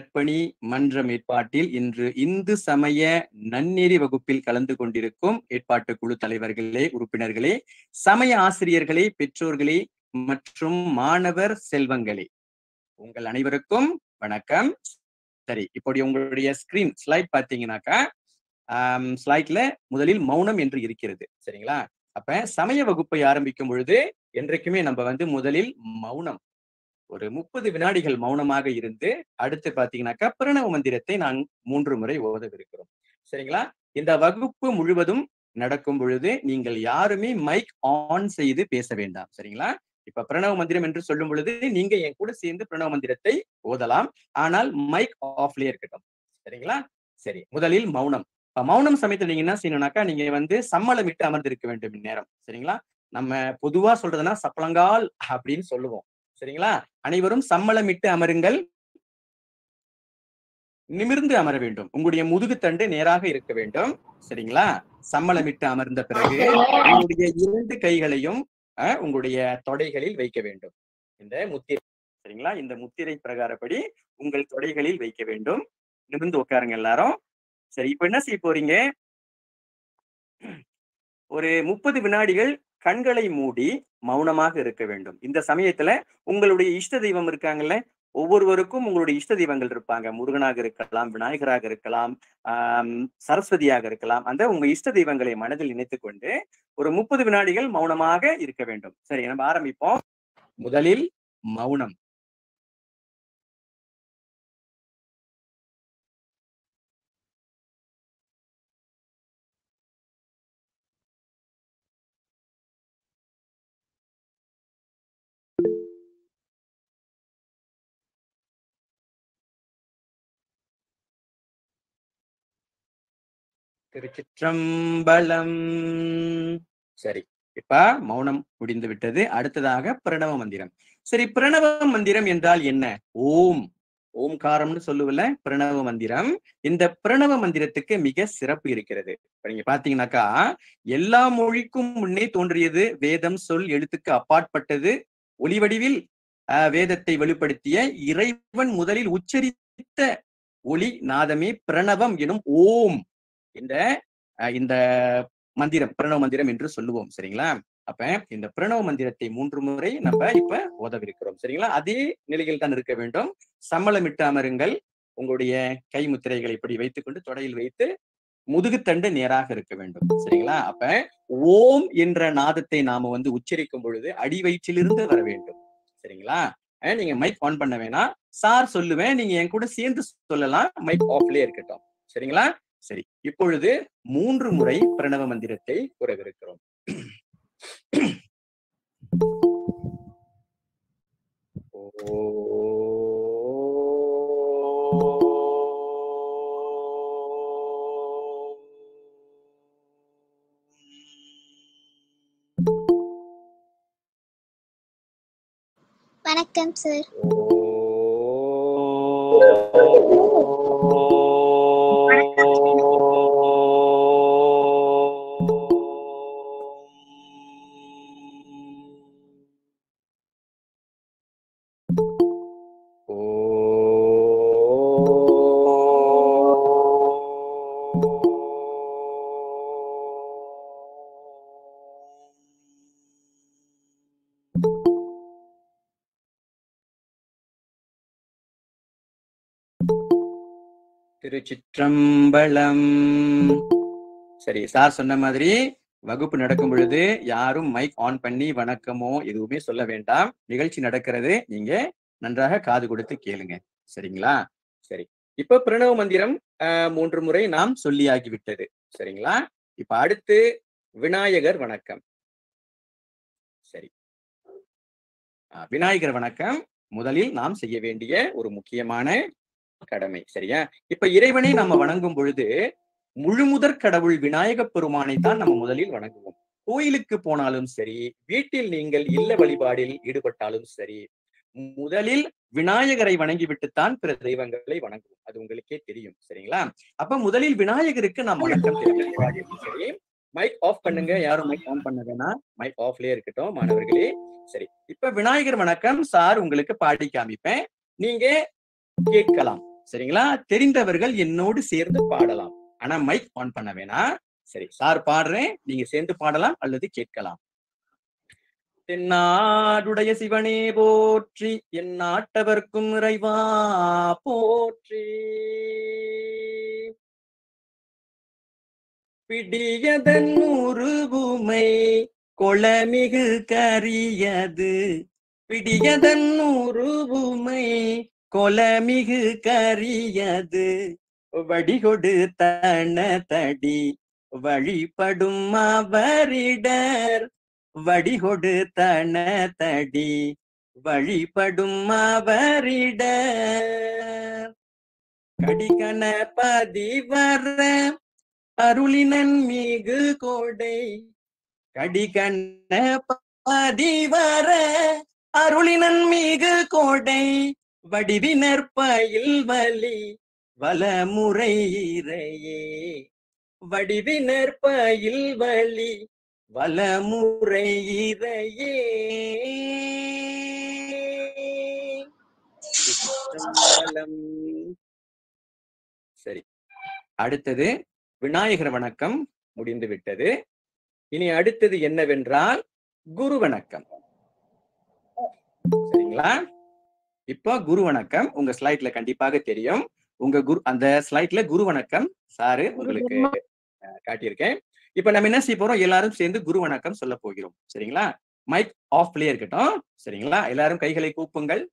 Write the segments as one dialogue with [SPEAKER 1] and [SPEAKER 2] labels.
[SPEAKER 1] நற்பணி மன்றம் ஏற்பாட்டில் இன்று இந்து சமய நன்னெறி வகுப்பில் கலந்து கொண்டிருக்கும் ஏற்பாட்டு குழு தலைவர்களே உறுப்பினர்களே சமய ஆசிரியர்களே பெற்றோர்களே மற்றும் மாணவர் செல்வங்களே உங்கள் அனைவருக்கும் வணக்கம் சரி இப்படி உங்களுடைய ஸ்கிரீன் ஸ்லைட் பார்த்தீங்கன்னாக்கா ஸ்லைட்ல முதலில் மௌனம் என்று இருக்கிறது சரிங்களா அப்ப சமய வகுப்பை ஆரம்பிக்கும் பொழுது என்றைக்குமே நம்ம வந்து முதலில் மௌனம் ஒரு முப்பது வினாடிகள் மௌனமாக இருந்து அடுத்து பாத்தீங்கன்னாக்கா பிரணவ மந்திரத்தை நான் மூன்று முறை ஓதவிருக்கிறோம் சரிங்களா இந்த வகுப்பு முழுவதும் நடக்கும் பொழுது நீங்கள் யாருமே மைக் ஆன் செய்து பேச வேண்டாம் சரிங்களா இப்ப பிரணவ மந்திரம் என்று சொல்லும் பொழுது நீங்க என் கூட சேர்ந்து பிரணவ மந்திரத்தை ஓதலாம் ஆனால் மைக் ஆஃப்லயே இருக்கட்டும் சரிங்களா சரி முதலில் மௌனம் இப்ப மௌனம் சமயத்தில் நீங்க என்ன செய்யணும்னாக்கா நீங்க வந்து சம்மளமிட்டு அமர்ந்திருக்க வேண்டும் இந்நேரம் சரிங்களா நம்ம பொதுவா சொல்றதுன்னா சப்பளங்கால் அப்படின்னு சொல்லுவோம் சரிங்களா அனைவரும் சம்மளமிட்டு அமருங்கள் நிமிர்ந்து அமர வேண்டும் உங்களுடைய முதுகுத்தண்டு நேராக இருக்க வேண்டும் சரிங்களா சம்மளமிட்டு அமர்ந்த பிறகு உங்களுடைய இரண்டு கைகளையும் உங்களுடைய தொடைகளில் வைக்க வேண்டும் இந்த முத்திரை சரிங்களா இந்த முத்திரை பிரகாரப்படி உங்கள் தொடைகளில் வைக்க வேண்டும் நிமிர்ந்து உட்காருங்க எல்லாரும் சரி இப்ப என்ன செய்ய போறீங்க ஒரு முப்பது வினாடிகள் கண்களை மூடி மௌனமாக இருக்க வேண்டும் இந்த சமயத்துல உங்களுடைய இஷ்ட தெய்வம் இருக்காங்கல்ல ஒவ்வொருவருக்கும் உங்களுடைய இஷ்ட தெய்வங்கள் இருப்பாங்க முருகனாக இருக்கலாம் விநாயகராக இருக்கலாம் ஆஹ் சரஸ்வதியாக இருக்கலாம் அந்த உங்க இஷ்ட தெய்வங்களை மனதில் நினைத்து கொண்டு ஒரு முப்பது வினாடிகள் மௌனமாக இருக்க வேண்டும் சரி நம்ம ஆரம்பிப்போம் முதலில் மௌனம் திருச்சிற்றம்பலம் சரி இப்ப மௌனம் முடிந்து விட்டது அடுத்ததாக பிரணவ மந்திரம் சரி பிரணவ மந்திரம் என்றால் என்ன ஓம் ஓம்காரம்னு சொல்லுவல பிரணவ மந்திரம் இந்த பிரணவ மந்திரத்துக்கு மிக சிறப்பு இருக்கிறது நீங்க பாத்தீங்கன்னாக்கா எல்லா மொழிக்கும் முன்னே தோன்றியது வேதம் சொல் எழுத்துக்கு அப்பாற்பட்டது ஒளிவடிவில் வேதத்தை வெளிப்படுத்திய இறைவன் முதலில் உச்சரித்த ஒளி நாதமே பிரணவம் எனும் ஓம் இந்த இந்த மந்திரம் பிரணவ மந்திரம் என்று சொல்லுவோம் சரிங்களா அப்ப இந்த பிரணவ மந்திரத்தை மூன்று முறை நம்ம இப்ப ஓதவிருக்கிறோம் சரிங்களா அதே நிலையில் தான் இருக்க வேண்டும் சம்மளமிட்டு அமருங்கள் உங்களுடைய கை முத்திரைகளை இப்படி வைத்துக்கொண்டு தொடையில் வைத்து முதுகுத்தண்டு நேராக இருக்க வேண்டும் சரிங்களா அப்ப ஓம் என்ற நாதத்தை நாம வந்து உச்சரிக்கும் பொழுது அடி வயிற்றிலிருந்து வர வேண்டும் சரிங்களா நீங்க மைக் ஆன் பண்ண வேணாம் சார் சொல்லுவேன் நீங்க என் கூட சேர்ந்து சொல்லலாம் மைக் ஆஃப்லயே இருக்கட்டும் சரிங்களா சரி இப்பொழுது மூன்று முறை பிரணவ மந்திரத்தை கூறவிருக்கிறோம்
[SPEAKER 2] வணக்கம் சார்
[SPEAKER 1] திருச்சிற்றம்பலம் சரி சார் சொன்ன மாதிரி வகுப்பு நடக்கும் பொழுது யாரும் மைக் ஆன் பண்ணி வணக்கமோ எதுவுமே சொல்ல வேண்டாம் நிகழ்ச்சி நடக்கிறது நீங்க நன்றாக காது கொடுத்து கேளுங்க சரிங்களா சரி இப்ப பிரணவ மந்திரம் மூன்று முறை நாம் சொல்லியாகிவிட்டது சரிங்களா இப்ப அடுத்து விநாயகர் வணக்கம் சரி விநாயகர் வணக்கம் முதலில் நாம் செய்ய வேண்டிய ஒரு முக்கியமான கடமை சரியா இப்ப இறைவனை நம்ம வணங்கும் பொழுது முழுமுதற் கடவுள் விநாயக பெருமானை தான் நம்ம முதலில் வணங்குவோம் கோயிலுக்கு போனாலும் சரி வீட்டில் நீங்கள் இல்ல வழிபாடில் ஈடுபட்டாலும் சரி முதலில் விநாயகரை வணங்கிவிட்டுத்தான் பிற தெய்வங்களை வணங்குவோம் அது உங்களுக்கே தெரியும் சரிங்களா அப்ப முதலில் விநாயகருக்கு நாம் வணக்கம் தெரிவிக்கிறோம் சரி மைக் ஆஃப் பண்ணுங்க யாரும் மைக் ஆன் பண்ண வேணாம் மைக் ஆஃப்லயே இருக்கட்டும் மாணவர்களே சரி இப்ப விநாயகர் வணக்கம் சார் உங்களுக்கு பாடி காமிப்பேன் நீங்க கேட்கலாம் சரிங்களா தெரிந்தவர்கள் என்னோடு சேர்ந்து பாடலாம் ஆனா மைக் ஆன் பண்ண வேணாம் சரி சார் பாடுறேன் நீங்க சேர்ந்து பாடலாம் அல்லது கேட்கலாம் தென்னாடுடைய சிவனே போற்றி என் நாட்டவர்க்கும் இறைவா போற்றி பிடியதன் உருவுமை கொளமிகு கரியது பிடியதன் உருவுமை கொலமிகு கரியது வடிகொடு தன தடி வழிபடும் அவரிடர் வடிகொடு தன தடி வழிபடும் அவரிடர் கடிகன பதிவர அருளினன் மிகு கோடை கடிகண்ண பதிவர அருளினன் மிகு கோடை வடிவினர் பயில் வலி வலமுறை இறையே வடிவினர் பயில் வலி வலமுறை இறையே சிற்றம்பலம். சரி அடுத்தது விநாயகர் வணக்கம் முடிந்து விட்டது இனி அடுத்தது என்னவென்றால் குரு வணக்கம் சரிங்களா இப்போ குரு வணக்கம் உங்க ஸ்லைட்ல கண்டிப்பாக தெரியும் உங்க குரு அந்த ஸ்லைட்ல குரு வணக்கம் சாரு உங்களுக்கு அஹ், காட்டியிருக்கேன் இப்ப நம்ம என்ன செய்ய போறோம் எல்லாரும் சேர்ந்து குரு வணக்கம் சொல்ல போகிறோம் சரிங்களா மைக் ஆஃப்லயே இருக்கட்டும் சரிங்களா எல்லாரும் கைகளை கூப்புங்கள்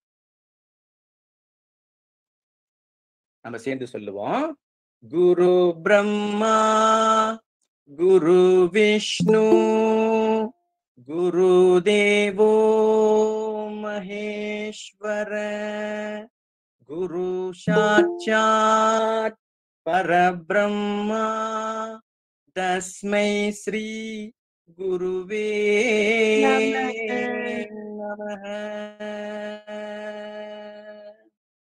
[SPEAKER 1] நம்ம சேர்ந்து சொல்லுவோம் குரு பிரம்மா குரு விஷ்ணு குரு தேவோ மகேஸ்வர குரு சாட்சாத் பரபிரம்மா தஸ்மை ஸ்ரீ குருவே நமः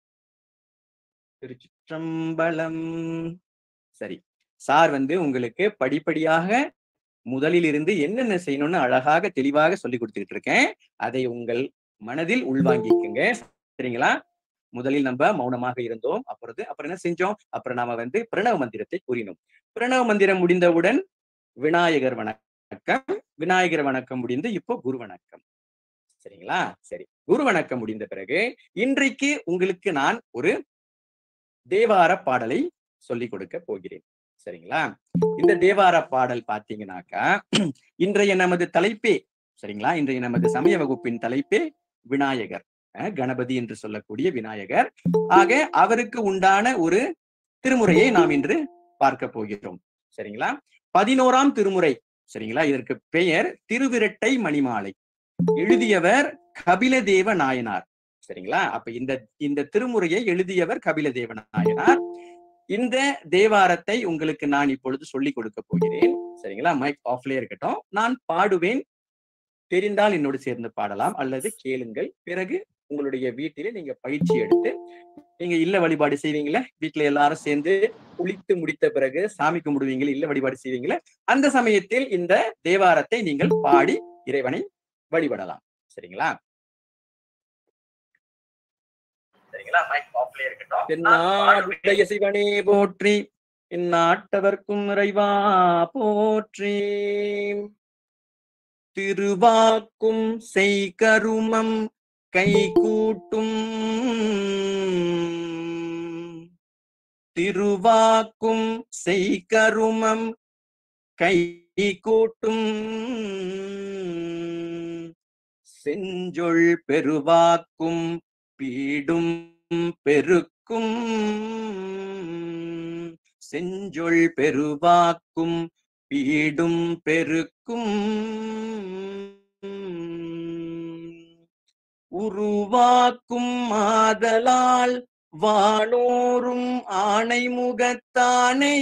[SPEAKER 1] திருச்சிற்றம்பலம் சரி சார் வந்து உங்களுக்கு படிப்படியாக முதலில் இருந்து என்னென்ன செய்யணும்னு அழகாக தெளிவாக சொல்லி கொடுத்துக்கிட்டு இருக்கேன் அதை உங்கள் மனதில் உள்வாங்கிக்குங்க சரிங்களா முதலில் நம்ம மௌனமாக இருந்தோம் அப்புறம் அப்புறம் என்ன செஞ்சோம் அப்புறம் நாம வந்து பிரணவ மந்திரத்தை கூறினோம் பிரணவ மந்திரம் முடிந்தவுடன் விநாயகர் வணக்கம் விநாயகர் வணக்கம் முடிந்து இப்போ குரு வணக்கம் சரிங்களா சரி குரு வணக்கம் முடிந்த பிறகு இன்றைக்கு உங்களுக்கு நான் ஒரு தேவார பாடலை சொல்லிக் கொடுக்க போகிறேன் சரிங்களா இந்த தேவார பாடல் பாத்தீங்கன்னாக்கா இன்றைய நமது தலைப்பே சரிங்களா இன்றைய நமது சமய வகுப்பின் தலைப்பே விநாயகர் அஹ், கணபதி என்று சொல்லக்கூடிய விநாயகர் ஆக அவருக்கு உண்டான ஒரு திருமுறையை நாம் இன்று பார்க்க போகிறோம் சரிங்களா பதினோராம் திருமுறை சரிங்களா இதற்கு பெயர் திருவிரட்டை மணிமாலை எழுதியவர் கபிலதேவ நாயனார் சரிங்களா அப்ப இந்த இந்த திருமுறையை எழுதியவர் கபிலதேவ நாயனார் இந்த தேவாரத்தை உங்களுக்கு நான் இப்பொழுது சொல்லிக் கொடுக்க போகிறேன் சரிங்களா மைக் ஆஃப்லயே இருக்கட்டும் நான் பாடுவேன் தெரிந்தால் என்னோடு சேர்ந்து பாடலாம் அல்லது கேளுங்கள் பிறகு உங்களுடைய வீட்டிலே நீங்க பயிற்சி எடுத்து நீங்க இல்ல வழிபாடு செய்வீங்களே வீட்டுல எல்லாரும் சேர்ந்து குளித்து முடித்த பிறகு சாமி கும்பிடுவீங்களே இல்ல வழிபாடு செய்வீங்களே அந்த சமயத்தில் இந்த தேவாரத்தை நீங்கள் பாடி இறைவனை வழிபடலாம் சரிங்களா சரிங்களா மைக் ஆஃப்லயே இருக்கட்டும் தென்னாடுடைய சிவனே போற்றி இந்நாட்டவர்க்கும் இறைவா போற்றி திருவாக்கும் செய்கருமம் கை கூட்டும் திருவாக்கும் செய்கருமம் கை கூட்டும் செஞ்சொல் பெருவாக்கும் பீடும் பெருக்கும் செஞ்சொல் பெருவாக்கும் பீடும் பெருக்கும் உருவாக்கும் மாதலால் வானோரும் ஆணை முகத்தானை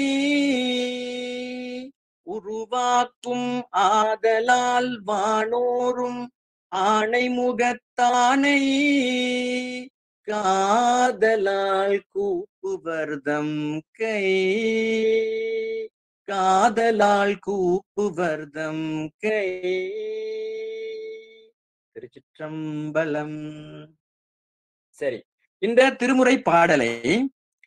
[SPEAKER 1] உருவாக்கும் ஆதலால் வானோரும் ஆணை முகத்தானை காதலால் கூப்புவர்தம் கை காதலால் கூப்புவர்தம் கை திருச்சிற்றம்பலம் சரி இந்த திருமுறை பாடலை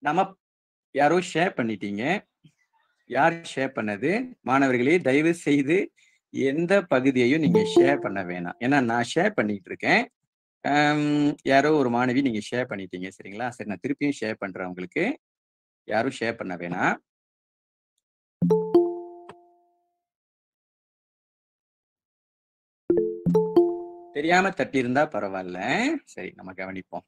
[SPEAKER 1] நம்ம யாரோ ஷேர் பண்ணிட்டீங்க யார் ஷேர் பண்ணது மாணவர்களே தயவு செய்து எந்த பகுதியையும் நீங்க ஷேர் பண்ண வேணாம் ஏன்னா நான் ஷேர் பண்ணிட்டு இருக்கேன் ஆம், யாரோ ஒரு மாணவி நீங்க ஷேர் பண்ணிட்டீங்க சரிங்களா சரி நான் திருப்பியும் ஷேர் பண்றேன் உங்களுக்கு யாரும் ஷேர் பண்ண வேணாம் தெரியாம தட்டி இருந்தா பரவாயில்ல சரி நம்ம கவனிப்போம்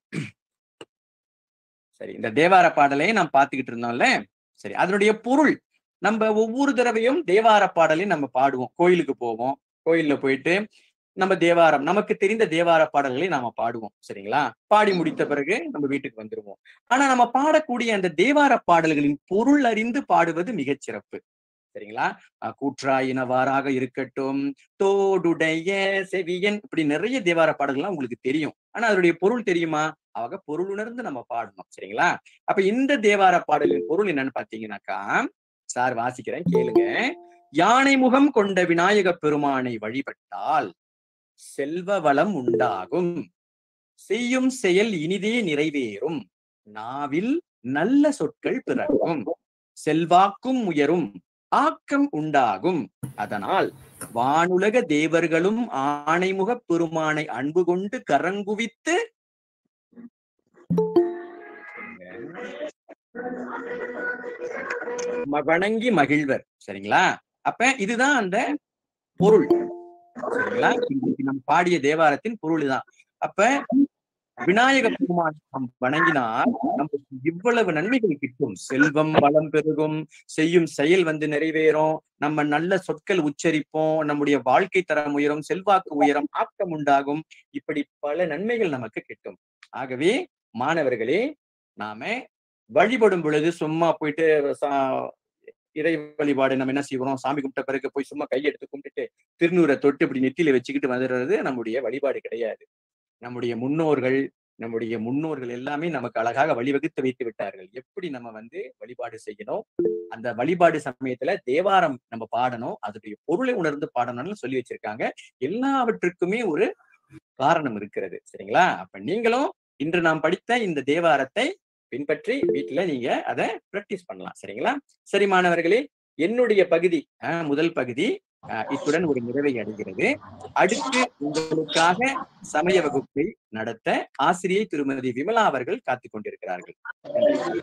[SPEAKER 1] சரி இந்த தேவார பாடலை நாம் பார்த்துக்கிட்டு இருந்தோம்ல சரி அதனுடைய பொருள் நம்ம ஒவ்வொரு தடவையும் தேவார பாடலையும் நம்ம பாடுவோம் கோயிலுக்கு போவோம் கோயில்ல போயிட்டு நம்ம தேவாரம் நமக்கு தெரிந்த தேவார பாடல்களை நாம பாடுவோம் சரிங்களா பாடி முடித்த பிறகு நம்ம வீட்டுக்கு வந்துருவோம் ஆனா நம்ம பாடக்கூடிய அந்த தேவார பாடல்களின் பொருள் அறிந்து பாடுவது மிகச் சிறப்பு சரிங்களா அஹ் கூற்றாயினவாறாக இருக்கட்டும் தோடுடைய செவியன் இப்படி நிறைய தேவார பாடல்கள்லாம் உங்களுக்கு தெரியும் ஆனா அதனுடைய பொருள் தெரியுமா அவங்க பொருள் உணர்ந்து நம்ம பாடணும் சரிங்களா அப்ப இந்த தேவார பாடலின் பொருள் என்னன்னு பாத்தீங்கன்னாக்கா சார் வாசிக்கிறேன் கேளுங்க யானை முகம் கொண்ட விநாயக பெருமானை வழிபட்டால் செல்வ வளம் உண்டாகும் செய்யும் செயல் இனிதே நிறைவேறும் நாவில் நல்ல சொற்கள் பிறக்கும் செல்வாக்கும் உயரும் ஆக்கம் உண்டாகும் அதனால் வானுலக தேவர்களும் ஆணைமுக பெருமானை அன்பு கொண்டு கரங்குவித்து ம- வணங்கி மகிழ்வர் சரிங்களா அப்ப இதுதான் அந்த பொருள் சரிங்களா இன்னைக்கு நம்ம பாடிய தேவாரத்தின் பொருள் தான் அப்ப விநாயக பெருமான் நாம் வணங்கினால் நமக்கு இவ்வளவு நன்மைகள் கிட்டும் செல்வம் வளம் பெருகும் செய்யும் செயல் வந்து நிறைவேறும் நம்ம நல்ல சொற்கள் உச்சரிப்போம் நம்முடைய வாழ்க்கை தரம் உயரும் செல்வாக்கு உயரும் ஆக்கம் உண்டாகும் இப்படி பல நன்மைகள் நமக்கு கிட்டும் ஆகவே மாணவர்களே நாம வழிபடும் பொழுது சும்மா போயிட்டு சா- இறை வழிபாடு நம்ம என்ன செய்வோம் சாமி கும்பிட்ட பிறகு போய் சும்மா கையெடுத்து கும்பிட்டுட்டு திருநூரை தொட்டு இப்படி நெத்தியில வச்சுக்கிட்டு வந்துடுறது நம்முடைய வழிபாடு கிடையாது நம்முடைய முன்னோர்கள் நம்முடைய முன்னோர்கள் எல்லாமே நமக்கு அழகாக வழிவகுத்து வைத்து விட்டார்கள் எப்படி நம்ம வந்து வழிபாடு செய்யணும் அந்த வழிபாடு சமயத்துல தேவாரம் நம்ம பாடணும் அதனுடைய பொருளை உணர்ந்து பாடணும்னு சொல்லி வச்சிருக்காங்க எல்லாவற்றுக்குமே ஒரு காரணம் இருக்கிறது சரிங்களா அப்ப நீங்களும் இன்று நாம் படித்த இந்த தேவாரத்தை பின்பற்றி வீட்டுல நீங்க அதை பிராக்டிஸ் பண்ணலாம் சரிங்களா சரி மாணவர்களே என்னுடைய பகுதி அஹ், முதல் பகுதி அஹ், இத்துடன் ஒரு நிறைவை அடைகிறது அடுத்து உங்களுக்காக சமய வகுப்பை நடத்த ஆசிரியை திருமதி விமலா அவர்கள் காத்துக் கொண்டிருக்கிறார்கள் நன்றி.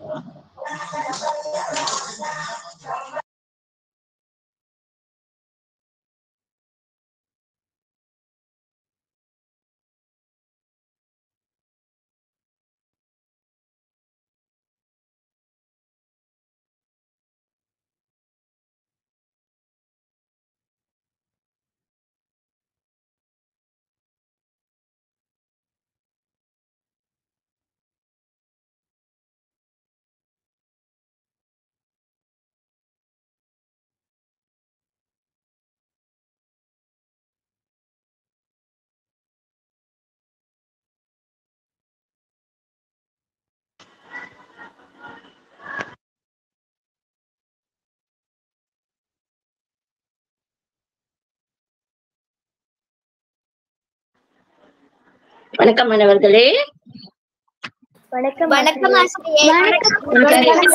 [SPEAKER 2] வணக்கம் மாணவர்களே
[SPEAKER 3] வணக்கம்
[SPEAKER 4] வணக்கம்
[SPEAKER 3] ஆசிரியே.
[SPEAKER 4] ஆசிரியே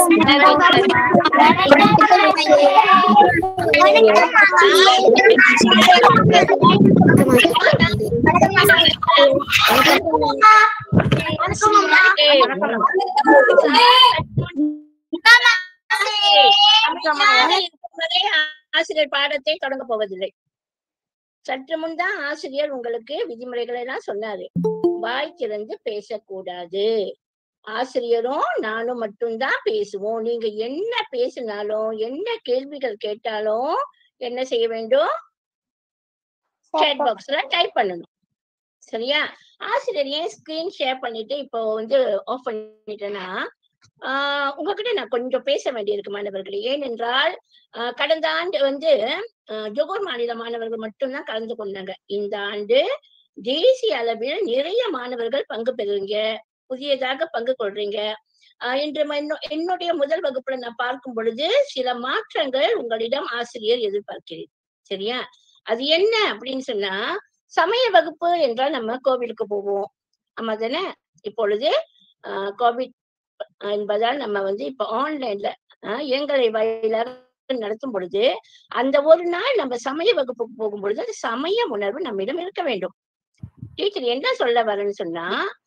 [SPEAKER 2] இதுவரை ஆசிரியர் பாடத்தை தொடங்க போவதில்லை சற்று முன் தான் ஆசிரியர் உங்களுக்கு விதிமுறைகளை எல்லாம் சொன்னாரு வாய் திறந்து பேசக்கூடாது ஆசிரியரும் நானும் மட்டும்தான் பேசுவோம் நீங்க என்ன பேசினாலும் என்ன கேள்விகள் கேட்டாலும் என்ன செய்ய வேண்டும் சேட் பாக்ஸ்ல டைப் பண்ணணும் சரியா ஆசிரியர் ஏன் ஸ்கிரீன் ஷேர் பண்ணிட்டு இப்போ வந்து ஆஃப் பண்ணிட்டேன்னா ஆஹ் உங்ககிட்ட நான் கொஞ்சம் பேச வேண்டியிருக்கு மாணவர்களே ஏனென்றால் ஆஹ் கடந்த ஆண்டு வந்து ஆஹ் ஜொகூர் மாநில மாணவர்கள் மட்டும்தான் கலந்து கொண்டாங்க இந்த ஆண்டு தேசிய அளவில் நிறைய மாணவர்கள் பங்கு பெறுவீங்க புதியதாக பங்கு கொள்றீங்க ஆஹ் இன்று ம- என்னுடைய முதல் வகுப்புல நான் பார்க்கும் பொழுது சில மாற்றங்கள் உங்களிடம் ஆசிரியர் எதிர்பார்க்கிறேன் சரியா அது என்ன அப்படின்னு சொன்னா சமய வகுப்பு என்றால் நம்ம கோவிலுக்கு போவோம் ஆமா தானே இப்பொழுது ஆஹ் கோவிட் என்பதால் நம்ம வந்து இப்ப ஆன்லைன்ல எங்களை வாயிலாக நடத்தும் பொழுது அந்த ஒரு நாள் நம்ம சமய வகுப்புக்கு போகும் பொழுது அந்த சமய உணர்வு நம்மிடம் இருக்க வேண்டும் டீச்சர் என்ன சொல்ல வரேன்னு சொன்னா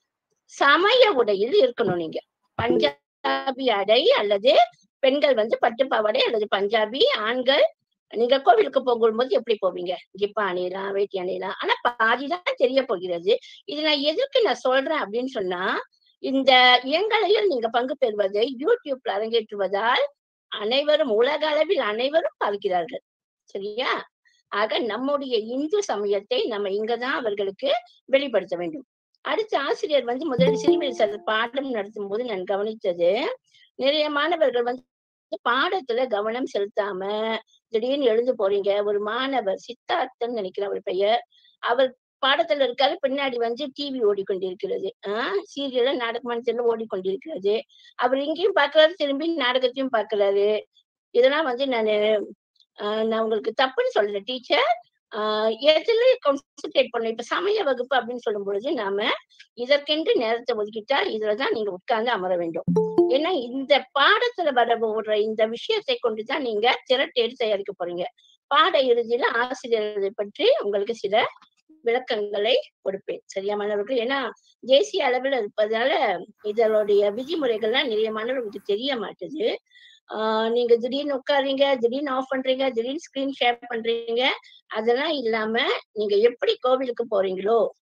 [SPEAKER 2] சமய உடையில் இருக்கணும் நீங்க பஞ்சாபி அடை அல்லது பெண்கள் வந்து பட்டு பாவாடை அல்லது பஞ்சாபி ஆண்கள் நீங்க கோவிலுக்கு போகும்போது எப்படி போவீங்க ஜிப்பா அணியலாம் வேட்டி அணியலாம் ஆனா பாதிதான் தெரிய போகிறது இது நான் எதுக்கு நான் சொல்றேன் அப்படின்னு சொன்னா இந்த இயங்கலையில் நீங்க பங்கு பெறுவதை யூடியூப்ல அரங்கேற்றுவதால் அனைவரும் உலக அளவில் அனைவரும் பார்க்கிறார்கள் சரியா ஆக நம்முடைய இந்து சமயத்தை நம்ம இங்கதான் அவர்களுக்கு வெளிப்படுத்த வேண்டும் அடுத்த ஆசிரியர் வந்து முதலில் சிறுமியில் சார் பாடம் நடத்தும் போது நான் கவனித்தது நிறைய மாணவர்கள் வந்து பாடத்துல கவனம் செலுத்தாம திடீர்னு எழுந்து போறீங்க ஒரு மாணவர் சித்தார்த்தன் நினைக்கிற அவர் பெயர் அவர் பாடத்துல இருக்காரு பின்னாடி வந்து டிவி ஓடிக்கொண்டிருக்கிறது ஆஹ் சீரியல்ல நாடகமன்றத்துல ஓடிக்கொண்டிருக்கிறது அவர் இங்கேயும் பாக்குறாரு திரும்பி நாடகத்தையும் பாக்குறாரு இதெல்லாம் வந்து நானு ஆஹ் நான் உங்களுக்கு தப்புன்னு சொல்லல டீச்சர் ஆஹ் எதுல கான்சென்ட்ரேட் பண்ணணும் இப்ப சமய வகுப்பு அப்படின்னு சொல்லும் பொழுது நாம இதற்கென்று நேரத்தை ஒதுக்கிட்டா இதுலதான் நீங்க உட்கார்ந்து அமர வேண்டும் ஏன்னா இந்த பாடத்துல வர ஒரு இந்த விஷயத்தை கொண்டுதான் நீங்க திரட்டேடு தயாரிக்க போறீங்க பாட இறுதியில ஆசிரியர்களை பற்றி உங்களுக்கு சில விளக்கங்களை கொடுப்பேன் சரியா மாணவர்கள் ஏன்னா தேசிய அளவில் இருப்பதால இதனுடைய விதிமுறைகள்லாம் நிறைய மாணவர்களுக்கு தெரிய மாட்டுது ஆஹ் நீங்க திடீர்னு உட்காருங்க திடீர்னு ஆஃப் பண்றீங்க திடீர்னு ஸ்கிரீன் ஷேர் பண்றீங்க அதெல்லாம் இல்லாம நீங்க எப்படி கோவிலுக்கு போறீங்களோ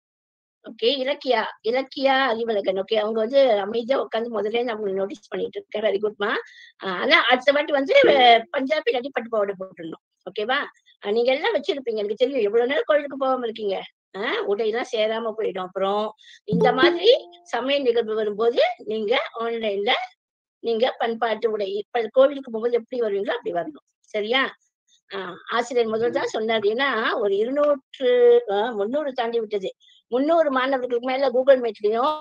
[SPEAKER 2] ஓகே இலக்கியா இலக்கியா அறிவழகன் ஓகே அவங்க வந்து அமைதியா உட்காந்து முதல்ல இருந்து அவங்க நோட்டீஸ் பண்ணிட்டு இருக்கேன் வெரி குட்மா ஆனா அடுத்த வாட்டி வந்து அஹ், பஞ்சாபி இல்லாட்டி பட்டு பாவாடை போட்டுடணும் ஓகேவா அஹ், நீங்க எல்லாம் வச்சிருப்பீங்க எனக்கு தெரியும் எவ்வளவு நேரம் கோவிலுக்கு போகாம இருக்கீங்க ஆஹ் உடையெல்லாம் சேராம போயிடும் அப்புறம் இந்த மாதிரி சமய நிகழ்வு வரும்போது நீங்க ஆன்லைன்ல நீங்க பண்பாட்டு உடை இப்ப கோவிலுக்கு போகும்போது எப்படி வருவீங்களோ அப்படி வரணும் சரியா ஆஹ் ஆசிரியர் முதல் தான் சொன்னார் ஏன்னா ஒரு இருநூற்று ஆஹ் முந்நூறு தாண்டி விட்டது முந்நூறு மாணவர்களுக்கு மேல கூகுள் மீட்லயும்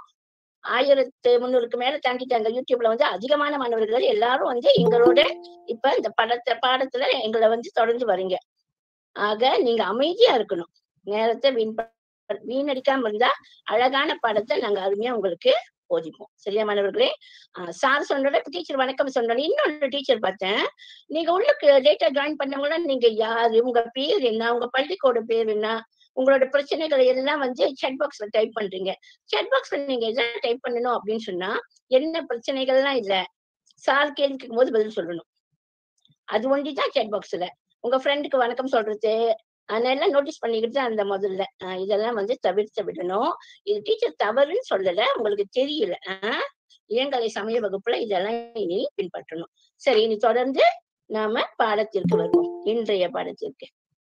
[SPEAKER 2] ஆயிரத்து முந்நூறுக்கு மேல தாண்டிட்டாங்க யூடியூப்ல வந்து அதிகமான மாணவர்கள் எல்லாரும் வந்து எங்களோட இப்ப இந்த படத்தை பாடத்துல எங்களை வந்து தொடர்ந்து வரீங்க ஆக நீங்க அமைதியா இருக்கணும் நேரத்தை வீண் ப- வீணடிக்காம இருந்தா அழகான பாடத்தை நாங்க அருமையா உங்களுக்கு போதிப்போம் சரியா மாணவர்களே ஆஹ் சார் சொன்னோட டீச்சர் வணக்கம் சொன்னோட இன்னொரு டீச்சர் பார்த்தேன் நீங்க உள்ளுக்கு டேட்டா ஜாயின் பண்ணவங்கள நீங்க யாரு உங்க பேர் என்ன உங்க பள்ளிக்கூட பேர் என்ன உங்களோட பிரச்சனைகளை எல்லாம் வந்து chat பாக்ஸ்ல டைப் பண்றீங்க chat பாக்ஸ்ல நீங்க எல்லாம் டைப் பண்ணணும் அப்படின்னு சொன்னா என்ன பிரச்சனைகள்லாம் இல்ல சார் கேள்வி கேட்கும் போது பதில் சொல்லணும் அது ஒண்டிதான் chat பாக்ஸ்ல உங்க ஃப்ரெண்டுக்கு வணக்கம் சொல்றது அதெல்லாம் நோட்டீஸ் பண்ணிக்கிட்டு தான் அந்த முதல்ல ஆஹ் இதெல்லாம் வந்து தவிர்த்து விடணும் இது டீச்சர் தவறுன்னு சொல்லல உங்களுக்கு தெரியல ஆஹ் இளங்கலை சமய வகுப்புல இதெல்லாம் இனி பின்பற்றணும் சரி இனி தொடர்ந்து நாம பாடத்திற்கு வருவோம் இன்றைய பாடத்திற்கு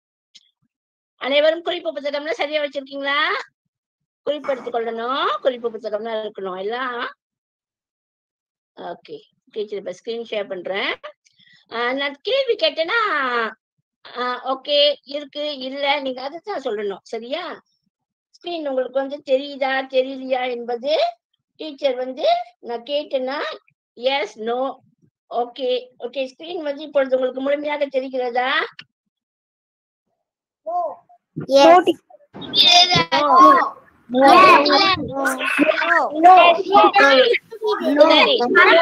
[SPEAKER 2] அனைவரும் குறிப்பு புத்தகம்லாம் சரியா வச்சிருக்கீங்களா குறிப்பெடுத்துக் கொள்ளணும் குறிப்பு புத்தகம்லாம் இருக்கணும் எல்லாம் ஓகே டீச்சர் இப்ப ஸ்கிரீன் ஷேர் பண்றேன் ஆஹ் நான் கேள்வி கேட்டேன்னா ஓகே இருக்கு இல்ல நீங்க அதைத்தான் சொல்லணும் சரியா ஸ்கிரீன் உங்களுக்கு வந்து தெரியுதா தெரியலையா என்பது டீச்சர் வந்து நான் கேட்டேன்னா yes no okay okay screen வந்து இப்பொழுது உங்களுக்கு முழுமையாக தெரிகிறதா
[SPEAKER 3] Yes.
[SPEAKER 2] சரி,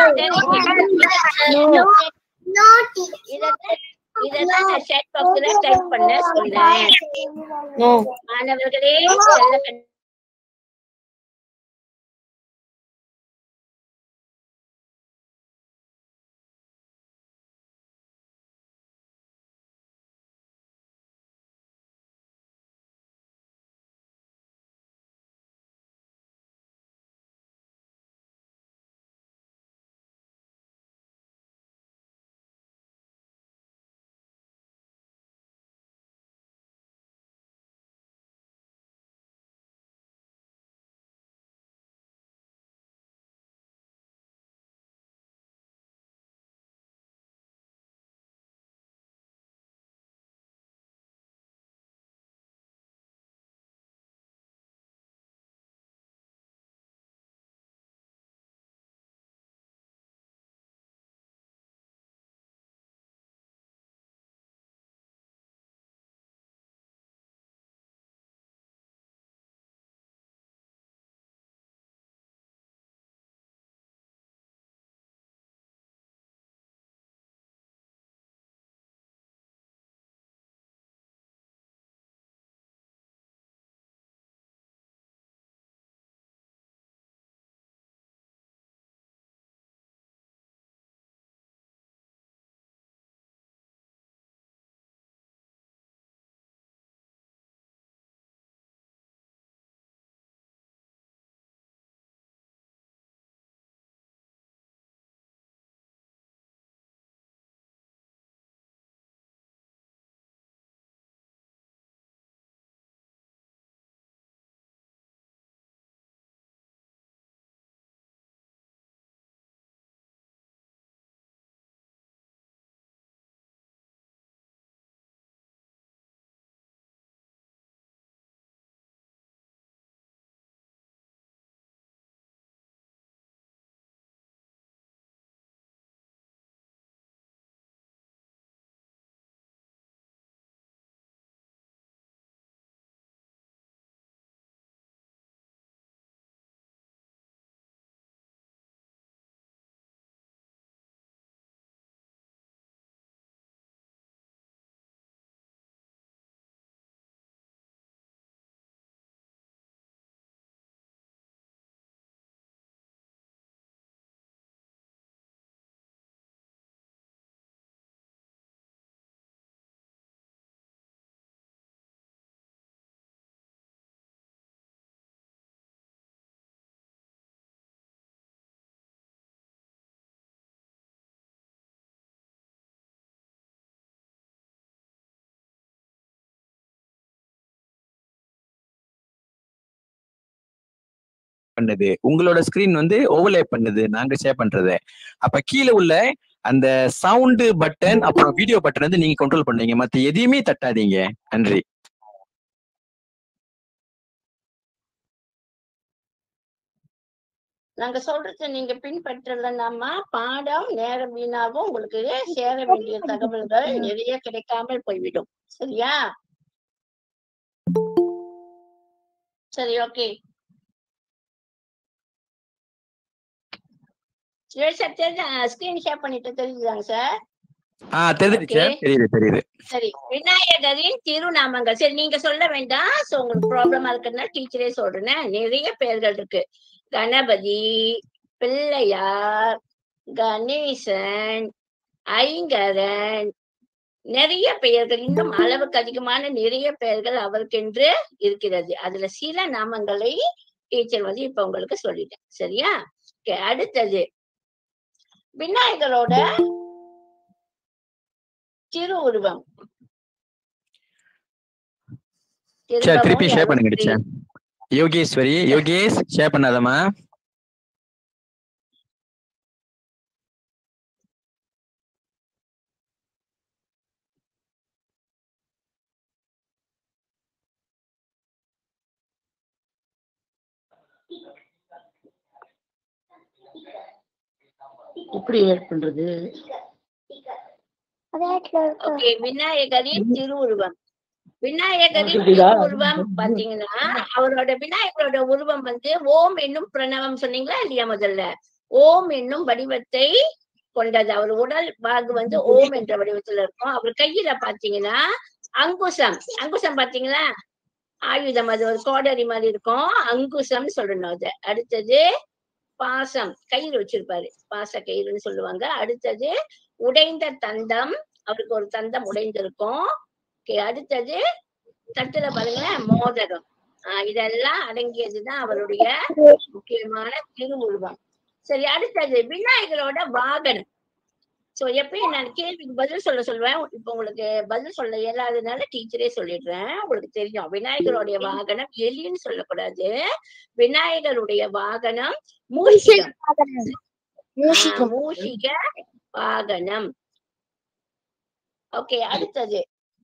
[SPEAKER 2] இதத்தான் இதத்தான் நான் chat box ல type பண்ண சொன்னேன் மாணவர்களே செல்ல
[SPEAKER 1] பண்ணுது உங்களோட ஸ்கிரீன் வந்து ஓவர்லே பண்ணுது நாங்க ஷேர் பண்றது அப்ப கீழே உள்ள அந்த சவுண்டு பட்டன் அப்புறம் வீடியோ பட்டன் வந்து நீங்க கண்ட்ரோல் பண்ணீங்க மத்த எதையுமே தட்டாதீங்க நன்றி
[SPEAKER 2] நாங்க சொல்றத நீங்க பின்பற்றலனாமா பாடம் நேரம் வீணாகும் உங்களுக்கு சேர வேண்டிய தகவல்கள் நிறைய கிடைக்காமல் போய்விடும் சரியா சரி ஓகே சரி சார் தெரிஞ்ச ஸ்கிரீன் ஷேர் பண்ணிட்டு தெரிஞ்சுதாங்க சார்
[SPEAKER 1] ஆஹ் தெரியுது
[SPEAKER 2] Okay.
[SPEAKER 1] தெரியுது தெரியுது
[SPEAKER 2] சரி விநாயகரின் திருநாமங்கள் சரி நீங்க சொல்ல வேண்டாம் சோ உங்களுக்கு ப்ராப்ளமா இருக்குன்னா டீச்சரே சொல்றேன் நிறைய பெயர்கள் இருக்கு கணபதி பிள்ளையார் கணேசன் ஐங்கரன் நிறைய பெயர்கள் இன்னும் அளவுக்கு அதிகமான நிறைய பெயர்கள் அவருக்கென்று இருக்கிறது அதுல சில நாமங்களை டீச்சர் வந்து இப்ப உங்களுக்கு சொல்லிட்டேன் சரியா Okay, அடுத்தது விநாயகரோட திரு உருவம்
[SPEAKER 1] சரி திருப்பி ஷேர் பண்ணுங்க டீச்சர் யோகேஸ்வரி யோகேஷ் ஷேர் பண்ணாதம்மா
[SPEAKER 2] எப்படி ஏட் பண்றது
[SPEAKER 3] அதேட்ல இருக்கு
[SPEAKER 2] ஓகே விநாயகரின் திருவுருவம் விநாயகரின்
[SPEAKER 4] புரியுதா?
[SPEAKER 2] திருவுருவம் பாத்தீங்கன்னா அவரோட விநாயகரோட உருவம் வந்து ஓம் என்னும் பிரணவம் சொன்னீங்களா இல்லையா முதல்ல ஓம் என்னும் வடிவத்தை கொண்டது அவர் உடல் பாகு வந்து ஓம் என்ற வடிவத்துல இருக்கும் அவர் கையில பாத்தீங்கன்னா அங்குசம் அங்குசம் பாத்தீங்களா ஆயுதம் அது ஒரு கோடரி மாதிரி இருக்கும் அங்குசம் சொல்லணும் அது அடுத்தது பாசம் கயிறு வச்சிருப்பாரு பாச கயிறுன்னு சொல்லுவாங்க அடுத்தது உடைந்த தந்தம் அவருக்கு ஒரு தந்தம் உடைந்திருக்கும் Okay, அடுத்தது தட்டுல பாருங்களேன் மோதகம் ஆஹ் இதெல்லாம் அடங்கியதுதான் அவருடைய முக்கியமான திருவுருவம் சரி அடுத்தது விநாயகரோட வாகனம் சோ எப்பயும் நான் கேள்விக்கு பதில் சொல்ல சொல்லுவேன் இப்ப உங்களுக்கு பதில் சொல்ல இயலாததுனால டீச்சரே சொல்லிடுறேன் உங்களுக்கு தெரியும் விநாயகருடைய வாகனம் எலின்னு சொல்லக்கூடாது விநாயகருடைய வாகனம் மூஷிகம் ஆஹ், மூஷிக வாகனம் ஓகே அடுத்தது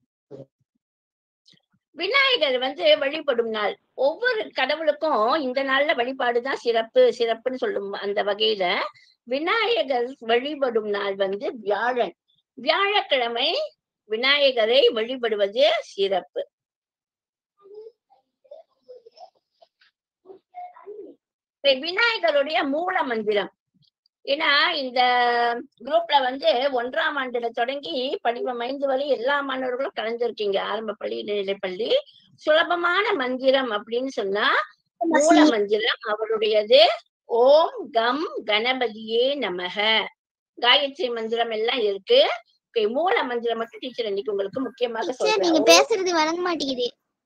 [SPEAKER 2] விநாயகர் வந்து வழிபடும் நாள் ஒவ்வொரு கடவுளுக்கும் இந்த நாள்ல வழிபாடுதான் சிறப்பு சிறப்புன்னு சொல்லும் அந்த வகையில விநாயகர் வழிபடும் நாள் வந்து வியாழன் வியாழக்கிழமை விநாயகரை வழிபடுவது சிறப்பு இப்ப விநாயகருடைய மூல மந்திரம் ஏன்னா இந்த குரூப்ல வந்து ஒன்றாம் ஆண்டுல தொடங்கி படிவம் ஐந்து வரை எல்லா மாணவர்களும் கலந்துருக்கீங்க ஆரம்ப பள்ளி நிலைப்பள்ளி சுலபமான மந்திரம் அப்படின்னு சொன்னா மூல மந்திரம் அவருடையது ஓம் கம் கணபதியே நமக காயத்ரி மந்திரம் எல்லாம் இருக்கு Okay, மூல மந்திரம் மட்டும் டீச்சர் இன்னைக்கு உங்களுக்கு முக்கியமாக
[SPEAKER 3] சார் நீங்க
[SPEAKER 2] சொல்றேன்
[SPEAKER 3] பேசுறது வழங்க மாட்டேங்குது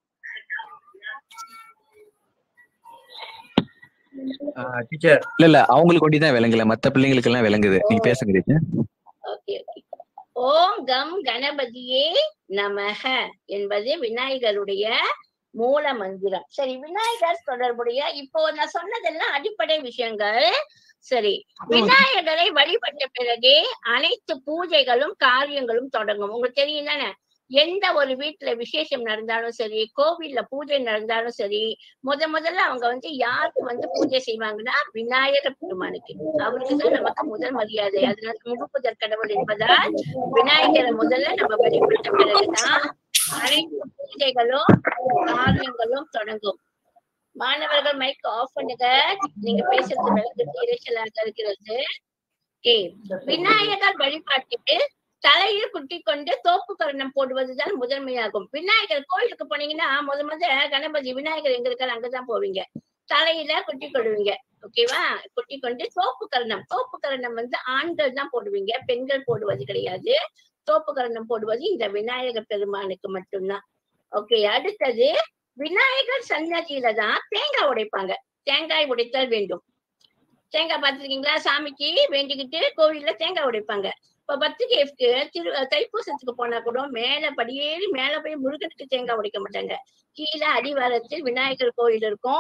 [SPEAKER 1] டீச்சர் இல்ல இல்ல அவங்களுக்கு ஒண்டி தான் விளங்கல மத்த பிள்ளைங்களுக்கு எல்லாம் விளங்குது நீங்க பேசுங்க டீச்சர்
[SPEAKER 2] ஓகே ஓகே ஓம் கம் கணபதியே நமக என்பது விநாயகருடைய மூல மந்திரம் சரி விநாயகர் தொடர்புடைய இப்போ நான் சொன்னதெல்லாம் அடிப்படை விஷயங்கள் சரி விநாயகரை வழிபட்ட பிறகே அனைத்து பூஜைகளும் காரியங்களும் தொடங்கும் உங்களுக்கு தெரியும் தானே எந்த ஒரு வீட்டுல விசேஷம் நடந்தாலும் சரி கோவில்ல பூஜை நடந்தாலும் சரி முத முதல்ல அவங்க வந்து யாருக்கு வந்து பூஜை செய்வாங்கன்னா விநாயகர் பெருமானுக்கு அவருக்கு தான் நமக்கு முதல் மரியாதை அதனால முழுப்புதற் கடவுள் என்பதால் விநாயகரை முதல்ல நம்ம வழிபட்ட பிறகுதான் அனைத்து பூஜைகளும் காரியங்களும் தொடங்கும் மாணவர்கள் மைக் ஆஃப் பண்ணுங்க நீங்க பேசுறது விளக்குக்கு இறைச்சலாக இருக்கிறது Okay. விநாயகர் வழிபாட்டுக்கு தலையில் குட்டி கொண்டு தோப்பு கரணம் போடுவதுதான் முதன்மையாகும் விநாயகர் கோயிலுக்கு போனீங்கன்னா முத முத கணபதி விநாயகர் எங்க இருக்காரு அங்கதான் போவீங்க தலையில குட்டி கொள்வீங்க ஓகேவா குட்டி கொண்டு தோப்பு கரணம் தோப்பு கரணம் வந்து ஆண்கள் தான் போடுவீங்க பெண்கள் போடுவது கிடையாது தோப்பு கரணம் போடுவது இந்த விநாயகர் பெருமானுக்கு மட்டும்தான் ஓகே அடுத்தது விநாயகர் சன்னதியில தான் தேங்காய் உடைப்பாங்க தேங்காய் உடைத்தல் வேண்டும் தேங்காய் பார்த்திருக்கீங்களா சாமிக்கு வேண்டிக்கிட்டு கோவில்ல தேங்காய் உடைப்பாங்க இப்ப பத்திரிகைக்கு திரு தைப்பூசத்துக்கு போனா கூட மேல படியேறி மேல போய் முருகனுக்கு தேங்காய் உடைக்க மாட்டாங்க கீழே அடிவாரத்தில் விநாயகர் கோயில் இருக்கும்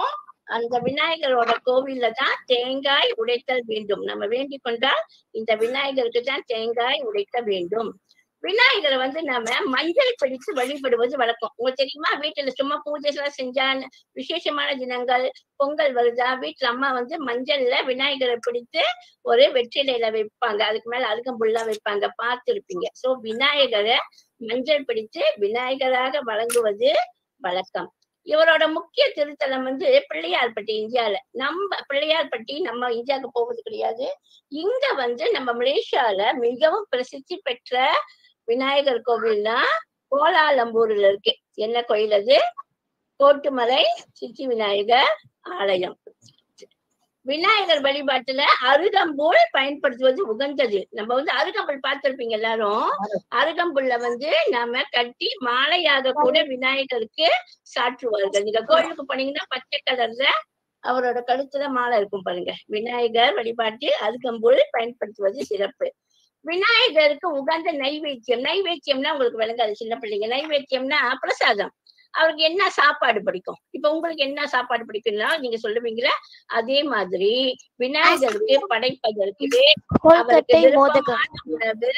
[SPEAKER 2] அந்த விநாயகரோட கோவில்ல தான் தேங்காய் உடைத்தல் வேண்டும் நம்ம வேண்டிக் கொண்டால் இந்த விநாயகருக்கு தான் தேங்காய் உடைக்க வேண்டும் விநாயகரை வந்து நாம மஞ்சள் பிடித்து வழிபடுவது வழக்கம் உங்களுக்கு தெரியுமா வீட்டுல சும்மா பூஜை எல்லாம் செஞ்சா விசேஷமான தினங்கள் பொங்கல் வருதா வீட்டுல அம்மா வந்து மஞ்சள்ல விநாயகரை பிடித்து ஒரு வெற்றிலையில வைப்பாங்க அதுக்கு மேல அருகம்புல்லா வைப்பாங்க பார்த்திருப்பீங்க சோ விநாயகரை மஞ்சள் பிடித்து விநாயகராக வழங்குவது வழக்கம் இவரோட முக்கிய திருத்தலம் வந்து பிள்ளையார்பட்டி இந்தியால நம்ம பிள்ளையார்பட்டி நம்ம இந்தியாவுக்கு போவது கிடையாது இங்க வந்து நம்ம மலேசியால மிகவும் பிரசித்தி பெற்ற விநாயகர் கோவில்னா கோலாலம்பூர்ல இருக்கு என்ன கோயில் அது கோட்டுமலை சித்தி விநாயகர் ஆலயம் விநாயகர் வழிபாட்டுல அருகம்புல் பயன்படுத்துவது உகந்தது நம்ம வந்து அருகம்புல் பார்த்திருப்பீங்க எல்லாரும் அருகம்புல்ல வந்து நாம கட்டி மாலையாக கூட விநாயகருக்கு சாற்றுவார்கள் நீங்க கோயிலுக்கு போனீங்கன்னா பச்சை கலர்ல அவரோட கழுத்துல மாலை இருக்கும் பாருங்க விநாயகர் வழிபாட்டு அருகம்புல் பயன்படுத்துவது சிறப்பு விநாயகருக்கு உகந்த நைவேத்தியம் நைவேத்தியம்னா உங்களுக்கு விளங்காது சின்ன பிள்ளைங்க நைவேத்தியம்னா பிரசாதம் அவருக்கு என்ன சாப்பாடு பிடிக்கும் இப்ப உங்களுக்கு என்ன சாப்பாடு பிடிக்கும்னா நீங்க சொல்லுவீங்களா அதே மாதிரி விநாயகருக்கு படைப்பதற்கு அவருக்கு
[SPEAKER 3] கொல்கட்டை மோதகம்
[SPEAKER 2] விருப்பமான உணவு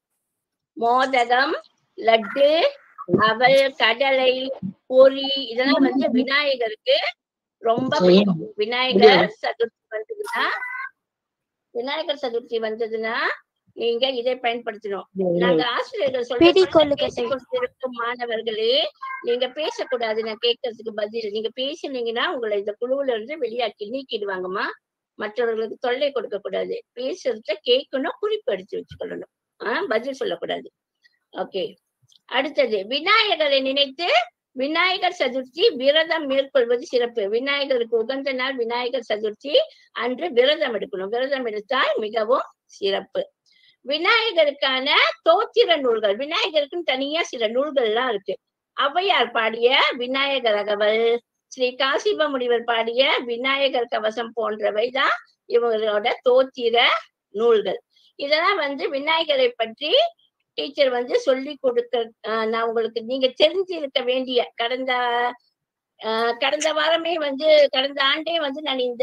[SPEAKER 2] மோதகம் லட்டு அவல் கடலை பொரி இதெல்லாம் வந்து விநாயகருக்கு ரொம்ப பிடிக்கும் விநாயகர் சதுர்த்தி வந்ததுன்னா விநாயகர் சதுர்த்தி வந்ததுன்னா நீங்க இதை பயன்படுத்தணும் நாங்க ஆசிரியர்கள்
[SPEAKER 3] பிடி
[SPEAKER 2] சொல்ல
[SPEAKER 3] கொள்ளுக்கட்டை.
[SPEAKER 2] பேசிக் கொண்டிருக்கும் மாணவர்களே நீங்க பேசக்கூடாது நான் கேட்கறதுக்கு பதில் நீங்க பேசுனீங்கன்னா உங்களை இந்த குழுவுல இருந்து வெளியாக்கி நீக்கிடுவாங்கம்மா மற்றவர்களுக்கு தொல்லை கொடுக்க கூடாது பேசுறத கேட்கணும் குறிப்பு எடுத்து வச்சுக்கொள்ளணும் ஆஹ் பதில் சொல்லக்கூடாது ஓகே அடுத்தது விநாயகரை நினைத்து விநாயகர் சதுர்த்தி விரதம் மேற்கொள்வது சிறப்பு விநாயகருக்கு உகந்த நாள் விநாயகர் சதுர்த்தி அன்று விரதம் எடுக்கணும் விரதம் எடுத்தால் மிகவும் சிறப்பு விநாயகருக்கான தோத்திர நூல்கள் விநாயகருக்குன்னு தனியா சில நூல்கள் எல்லாம் இருக்கு ஔவையார் பாடிய விநாயகர் அகவல் ஸ்ரீ காசிப முனிவர் பாடிய விநாயகர் கவசம் போன்றவை தான் இவங்களோட தோத்திர நூல்கள் இதெல்லாம் வந்து விநாயகரை பற்றி டீச்சர் வந்து சொல்லி கொடுக்க ஆஹ் நான் உங்களுக்கு நீங்க தெரிஞ்சிருக்க வேண்டிய கடந்த ஆஹ் கடந்த வாரமே வந்து கடந்த ஆண்டே வந்து நான் இந்த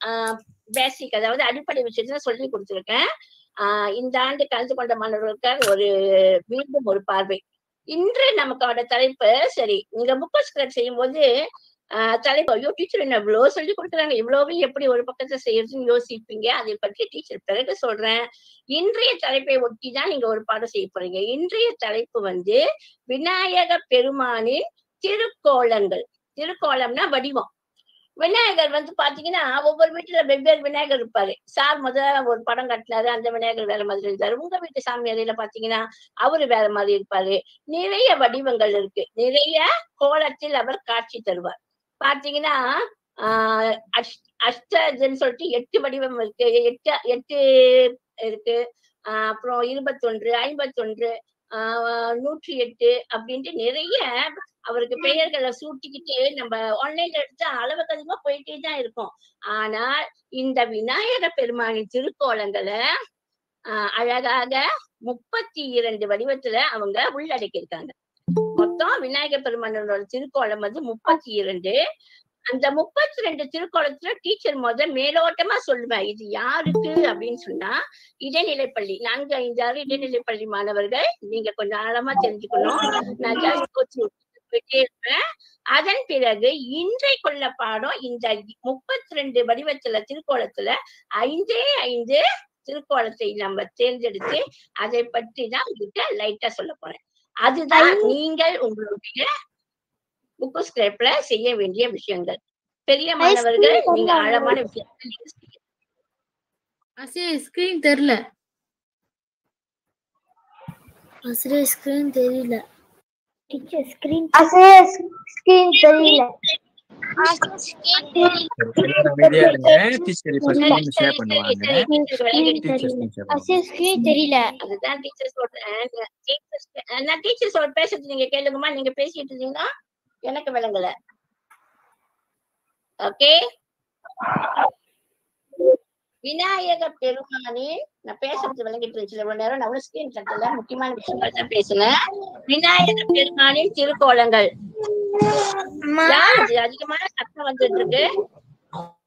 [SPEAKER 2] பேசிக் அதாவது அடிப்படை விஷயத்துல சொல்லி கொடுத்துருக்கேன் ஆஹ் இந்த ஆண்டு கலந்து கொண்ட மாணவர்களுக்கு ஒரு மீண்டும் ஒரு பார்வை இன்று நமக்கோட தலைப்பு சரி நீங்க புக் ஸ்கிரப் செய்யும் போது ஆஹ் தலைப்பு ஐயோ டீச்சர் என்ன இவ்வளவு சொல்லி கொடுக்குறாங்க இவ்வளவு எப்படி ஒரு பக்கத்துல செய்யறதுன்னு யோசிப்பீங்க அதை பற்றி டீச்சர் பிறகு சொல்றேன் இன்றைய தலைப்பை ஒட்டி தான் நீங்க ஒரு பாடம் செய்ய போறீங்க இன்றைய தலைப்பு வந்து விநாயக பெருமானின் திருக்கோலங்கள் திருக்கோலம்னா வடிவம் விநாயகர் வந்து பாத்தீங்கன்னா ஒவ்வொரு வீட்டுல வெவ்வேறு விநாயகர் இருப்பாரு சார் முதல்ல ஒரு படம் கட்டினாரு அந்த விநாயகர் வேற மாதிரி இருந்தாரு உங்க வீட்டு சாமி அறையில பாத்தீங்கன்னா அவரு வேற மாதிரி இருப்பாரு நிறைய வடிவங்கள் இருக்கு நிறைய கோலத்தில் அவர் காட்சி தருவார் பாத்தீங்கன்னா ஆஹ் அஷ்- அஷ்டஜன் சொல்லிட்டு எட்டு வடிவம் இருக்கு எட்டு எட்டு இருக்கு ஆஹ் அப்புறம் இருபத்தொன்று ஐம்பத்தொன்று ஆஹ் நூற்றி எட்டு அப்படின்ட்டு நிறைய அவருக்கு பெயர்களை சூட்டிக்கிட்டு நம்ம ஆன்லைன்ல எடுத்து அளவுக்கு அதிகமா போயிட்டே தான் இருக்கும் ஆனால் இந்த விநாயக பெருமானின் திருக்கோலங்களை ஆஹ் அழகாக முப்பத்தி இரண்டு வடிவத்துல அவங்க உள்ளடக்கியிருக்காங்க மொத்தம் விநாயக பெருமானோட திருக்கோலம் வந்து முப்பத்தி இரண்டு அந்த முப்பத்தி ரெண்டு திருக்கோலத்துல டீச்சர் முத மேலோட்டமா சொல்லுவேன் இது யாருக்கு அப்படின்னு சொன்னா இடைநிலைப்பள்ளி நான்கு ஐந்து ஆறு இடைநிலைப்பள்ளி மாணவர்கள் நீங்க கொஞ்சம் ஆழமா தெரிஞ்சுக்கணும் நான் just coaching போயிட்டே இருப்பேன் அதன் பிறகு இன்றைக்குள்ள பாடம் இந்த முப்பத்தி ரெண்டு வடிவத்துல திருக்கோலத்துல ஐந்தே ஐந்து திருக்கோலத்தை நம்ம தேர்ந்தெடுத்து அதை பற்றி தான் உங்ககிட்ட லைட்டா சொல்ல போறேன் அதுதான் நீங்கள் உங்களுடைய புக்கு ஸ்கிரிப்ட்ல செய்ய வேண்டிய விஷயங்கள் பெரிய மாணவர்கள் நீங்க ஆழமான விஷயங்கள் நீங்க செய்யணும்.
[SPEAKER 4] அசே ஸ்கிரீன் தெரியல
[SPEAKER 3] ஆசிரியர் ஸ்கிரீன் தெரியல டீச்சர் ஸ்கிரீன்
[SPEAKER 5] ஆசிரியர் ஸ்கிரீன் தெரியல
[SPEAKER 1] அமைதியா இருங்க டீச்சர் இப்ப
[SPEAKER 2] சரி,
[SPEAKER 1] ஸ்கிரீன் ஷேர்
[SPEAKER 2] சரி,
[SPEAKER 1] பண்ணுவாங்க
[SPEAKER 2] சரி, டீச்சர் விளங்கிடுச்சு.
[SPEAKER 1] டீச்சர் ஸ்கிரீன் ஷேர் பண்ணுவாங்க
[SPEAKER 3] ஆசிரியர் ஸ்கிரீன் தெரியல
[SPEAKER 2] அதுதான் டீச்சர் சொல்றேன் Teachers- நான் டீச்சர் சொல் பேசுறது நீங்க கேளுங்கம்மா நீங்க பேசிட்டு இருந்தீங்கன்னா எனக்கு விளங்கல ஓகே விநாயக பெருமானின் நான் பேசுறது விளங்கிட்டு இருந்துச்சு இவ்வளவு நேரம் நான் ஸ்கிரீன் கட்டல முக்கியமான விஷயங்கள் தான் பேசினேன் விநாயக பெருமானின் திருக்கோலங்கள் யார் அது? அதிகமான சத்தம் வந்துட்டு இருக்கு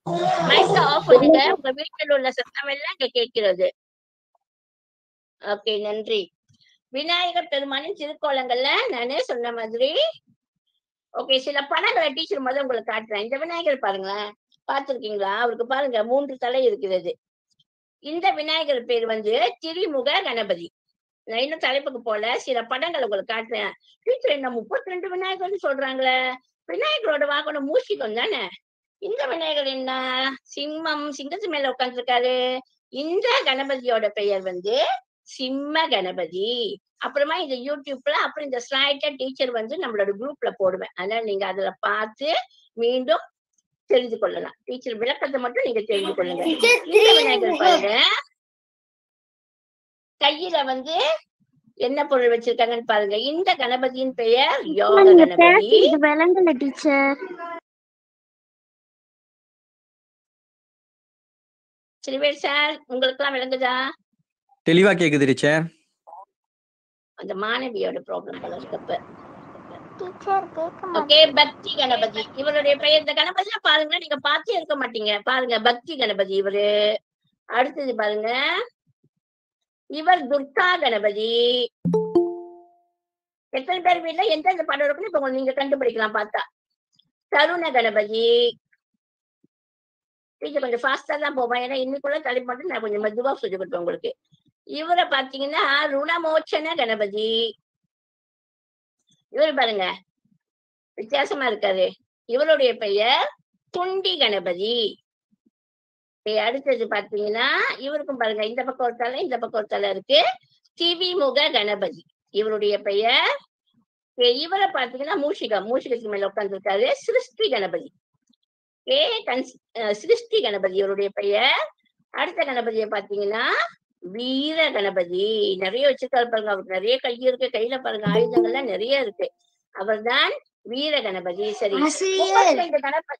[SPEAKER 2] மைக்க ஆஃப் பண்ணுங்க உங்க வீட்டில் உள்ள சத்தம் எல்லாம் இங்க கேட்கிறது ஓகே நன்றி விநாயகர் பெருமானின் திருக்கோலங்கள்ல நானே சொன்ன மாதிரி ஓகே சில படங்களை டீச்சர் முதல்ல உங்களுக்கு காட்டுறேன் இந்த விநாயகர் பாருங்களேன் பார்த்திருக்கீங்களா அவருக்கு பாருங்க மூன்று தலை இருக்கிறது இந்த விநாயகர் பேர் வந்து திரிமுக கணபதி நான் இன்னும் தலைப்புக்கு போல சில படங்கள் உங்களுக்கு காட்டுறேன் டீச்சர் என்ன முப்பத்தி ரெண்டு விநாயகர்னு சொல்றாங்களே விநாயகரோட வாகனம் மூஷிகம் தானே இந்த விநாயகர் என்ன சிம்மம் சிங்கத்து மேல உட்காந்துருக்காரு இந்த கணபதியோட பெயர் வந்து சிம்ம கணபதி அப்புறமா இந்த யூடியூப்ல அப்புறம் இந்த ஸ்லைட்டா டீச்சர் வந்து நம்மளோட குரூப்ல போடுவேன் அதனால நீங்க அதுல பார்த்து மீண்டும் தெரிந்து கொள்ளலாம் டீச்சர் விளக்கத்தை மட்டும் நீங்க தெரிந்து கொள்ளுங்க இந்த விநாயகர் பாருங்க கையில வந்து என்ன பொருள் வச்சிருக்காங்கன்னு பாருங்க இந்த கணபதியின் பெயர் யோக கணபதி
[SPEAKER 3] இது விளங்கல டீச்சர்
[SPEAKER 2] சிறுவேர் சார் உங்களுக்கு எல்லாம் விளங்குதா
[SPEAKER 1] தெளிவா கேக்குது டீச்சர்
[SPEAKER 2] அந்த மாணவியோட ப்ராப்ளம் போல இருக்கப்ப
[SPEAKER 3] டீச்சர் கேட்க
[SPEAKER 2] ஓகே பக்தி கணபதி இவருடைய பெயர் இந்த கணபதியா பாருங்க நீங்க பார்த்தே இருக்க மாட்டீங்க பாருங்க பக்தி கணபதி இவரு அடுத்தது பாருங்க இவர் துர்கா கணபதி எத்தனை பேர் வீட்டுல எந்தெந்த படம் இருக்குன்னு இப்ப உங்களுக்கு நீங்க கண்டுபிடிக்கலாம் பார்த்தா தருண கணபதி டீச்சர் கொஞ்சம் ஃபாஸ்டா தான் போவேன் ஏன்னா இன்னைக்குள்ள தலைப்பு மட்டும் நான் கொஞ்சம் மெதுவா சொல்லி கொடுப்பேன் உங்களுக்கு இவரை பாத்தீங்கன்னா ருணமோச்சன கணபதி இவர் பாருங்க வித்தியாசமா இருக்காரு இவருடைய பெயர் துண்டி கணபதி Okay, அடுத்தது பாத்தீங்கன்னா இவருக்கும் பாருங்க இந்த பக்கம் ஒரு தலை இந்த பக்கம் ஒரு தலை இருக்கு திவிமுக கணபதி இவருடைய பெயர் Okay, இவரை பாத்தீங்கன்னா மூஷிகம் மூஷிகத்துக்கு மேல உட்கார்ந்துருக்காரு சிருஷ்டி கணபதி ஏ கன்ஸ் அஹ் சிருஷ்டி கணபதி இவருடைய பெயர் அடுத்த கணபதியை பாத்தீங்கன்னா வீர கணபதி நிறைய வச்சிருக்காரு பாருங்க அவருக்கு நிறைய கை இருக்கு கையில பாருங்க ஆயுதங்கள்லாம் நிறைய இருக்கு அவர்தான் வீர கணபதி சரி முப்பத்தி ரெண்டு கணபதி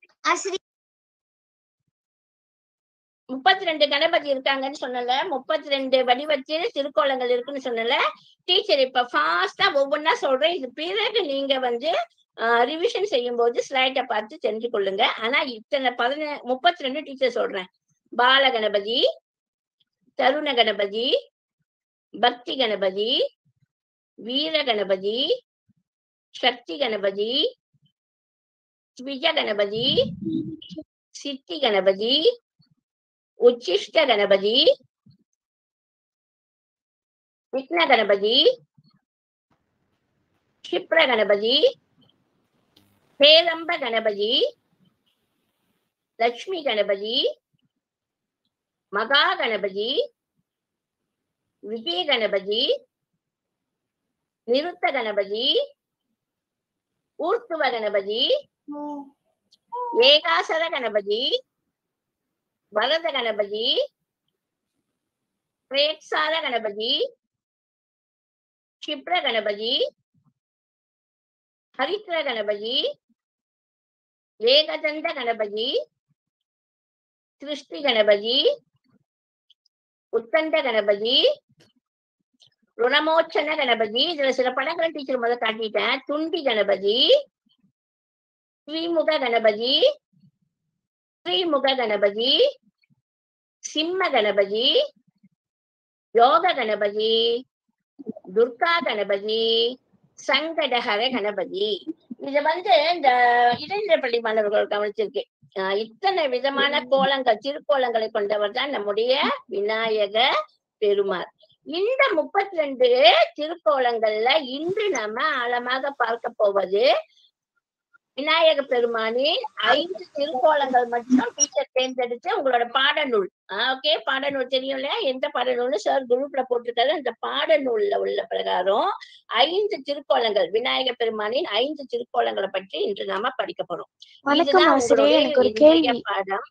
[SPEAKER 2] முப்பத்தி ரெண்டு கணபதி இருக்காங்கன்னு சொன்னல முப்பத்தி ரெண்டு வடிவத்தில் திருக்கோலங்கள் இருக்குன்னு சொன்னல டீச்சர் இப்ப ஃபாஸ்டா ஒவ்வொன்னா சொல்றேன் இது பிறகு நீங்க வந்து ரிவிஷன் செய்யும் போது ஸ்லைட்டை பார்த்து தெரிஞ்சு கொள்ளுங்க ஆனா இத்தனை பதின முப்பத்தி ரெண்டு டீச்சர் சொல்றேன் பால கணபதி தருண கணபதி பக்தி கணபதி வீர கணபதி சக்தி கணபதி விஜ கணபதி சித்தி கணபதி உச்சிஷ்ட கணபதி விக்ன கணபதி க்ஷிப்ர கணபதி ஹேரம்ப கணபதி லட்சுமி கணபதி மகா கணபதி விஜய கணபதி நிருத்த கணபதி ஊர்த்துவ கணபதி ஏகாசர கணபதி வரத கணபதி பிரேக்சார கணபதி க்ஷிப்ர கணபதி ஹரித்ர கணபதி ஏகதந்த கணபதி சிருஷ்டி கணபதி உத்தண்ட கணபதி ருணமோச்சன கணபதி இதுல சில படங்கள் டீச்சர் முதல்ல காட்டிட்டேன் துண்டி கணபதி ஸ்ரீமுக கணபதி ஸ்ரீமுக கணபதி சிம்ம கணபதி யோக கணபதி துர்கா கணபதி சங்கடஹர கணபதி இது வந்து இந்த இடைநிலைப்பள்ளி மாணவர்கள் கவனிச்சிருக்கு ஆஹ் இத்தனை விதமான கோலங்கள் திருக்கோலங்களை கொண்டவர் தான் நம்முடைய விநாயக பெருமாள் இந்த முப்பத்தி ரெண்டு திருக்கோலங்கள்ல இன்று நம்ம ஆழமாக பார்க்க போவது விநாயக பெருமானின் ஐந்து திருக்கோலங்கள் மட்டும் டீச்சர் தேர்ந்தெடுத்து உங்களோட பாடநூல் ஓகே பாடநூல் தெரியும்ல எந்த பாடநூல்னு சார் குரூப்ல போட்டிருக்காரு அந்த பாடநூல்ல உள்ள பிரகாரம் ஐந்து திருக்கோலங்கள் விநாயக பெருமானின் ஐந்து திருக்கோலங்களை பற்றி இன்று நாம படிக்க போறோம்
[SPEAKER 3] வணக்கம்
[SPEAKER 2] இதுதான்
[SPEAKER 3] ஆசிரியர்
[SPEAKER 2] உங்களுடைய
[SPEAKER 3] எனக்கு ஒரு
[SPEAKER 2] இன்றைய
[SPEAKER 3] கேள்வி
[SPEAKER 2] பாடம்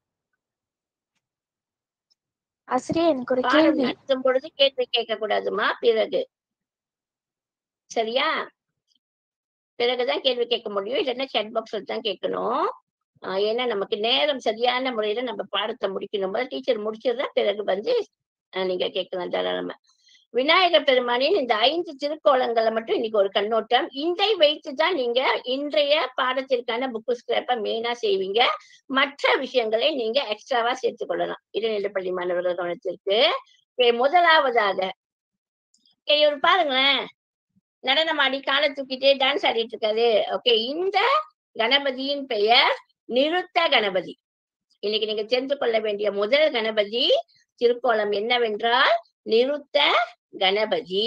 [SPEAKER 3] ஆசிரியர் எனக்கு ஒரு
[SPEAKER 2] பாடம்
[SPEAKER 3] கேள்வி
[SPEAKER 2] நடத்தும் பொழுது கேள்வி கேட்க கூடாதுமா பிறகு சரியா பிறகுதான் கேள்வி கேட்க முடியும் இல்லைன்னா chat பாக்ஸ்ல தான் கேட்கணும் ஆஹ் ஏன்னா நமக்கு நேரம் சரியான முறையில நம்ம பாடத்தை முடிக்கணும் போது டீச்சர் முடிச்சிடுறா பிறகு வந்து ஆஹ் நீங்க கேட்கலாம் தாராளமா விநாயகர் பெருமானின் இந்த ஐந்து திருக்கோலங்களை மட்டும் இன்னைக்கு ஒரு கண்ணோட்டம் இதை வைத்துதான் நீங்க இன்றைய பாடத்திற்கான புக்கு ஸ்கிராப்ப மெயினா செய்வீங்க மற்ற விஷயங்களை நீங்க எக்ஸ்ட்ராவா சேர்த்துக் கொள்ளலாம் இடைநிலைப்பள்ளி மாணவர்கள் கவனத்திற்கு Okay, முதலாவதாக Okay, இவர் பாருங்களேன் நடனமாடி காலை தூக்கிட்டு டான்ஸ் ஆடிட்டு இருக்காரு ஓகே இந்த கணபதியின் பெயர் நிருத்த கணபதி இன்னைக்கு நீங்க தெரிந்து கொள்ள வேண்டிய முதல் கணபதி திருக்கோலம் என்னவென்றால் நிருத்த கணபதி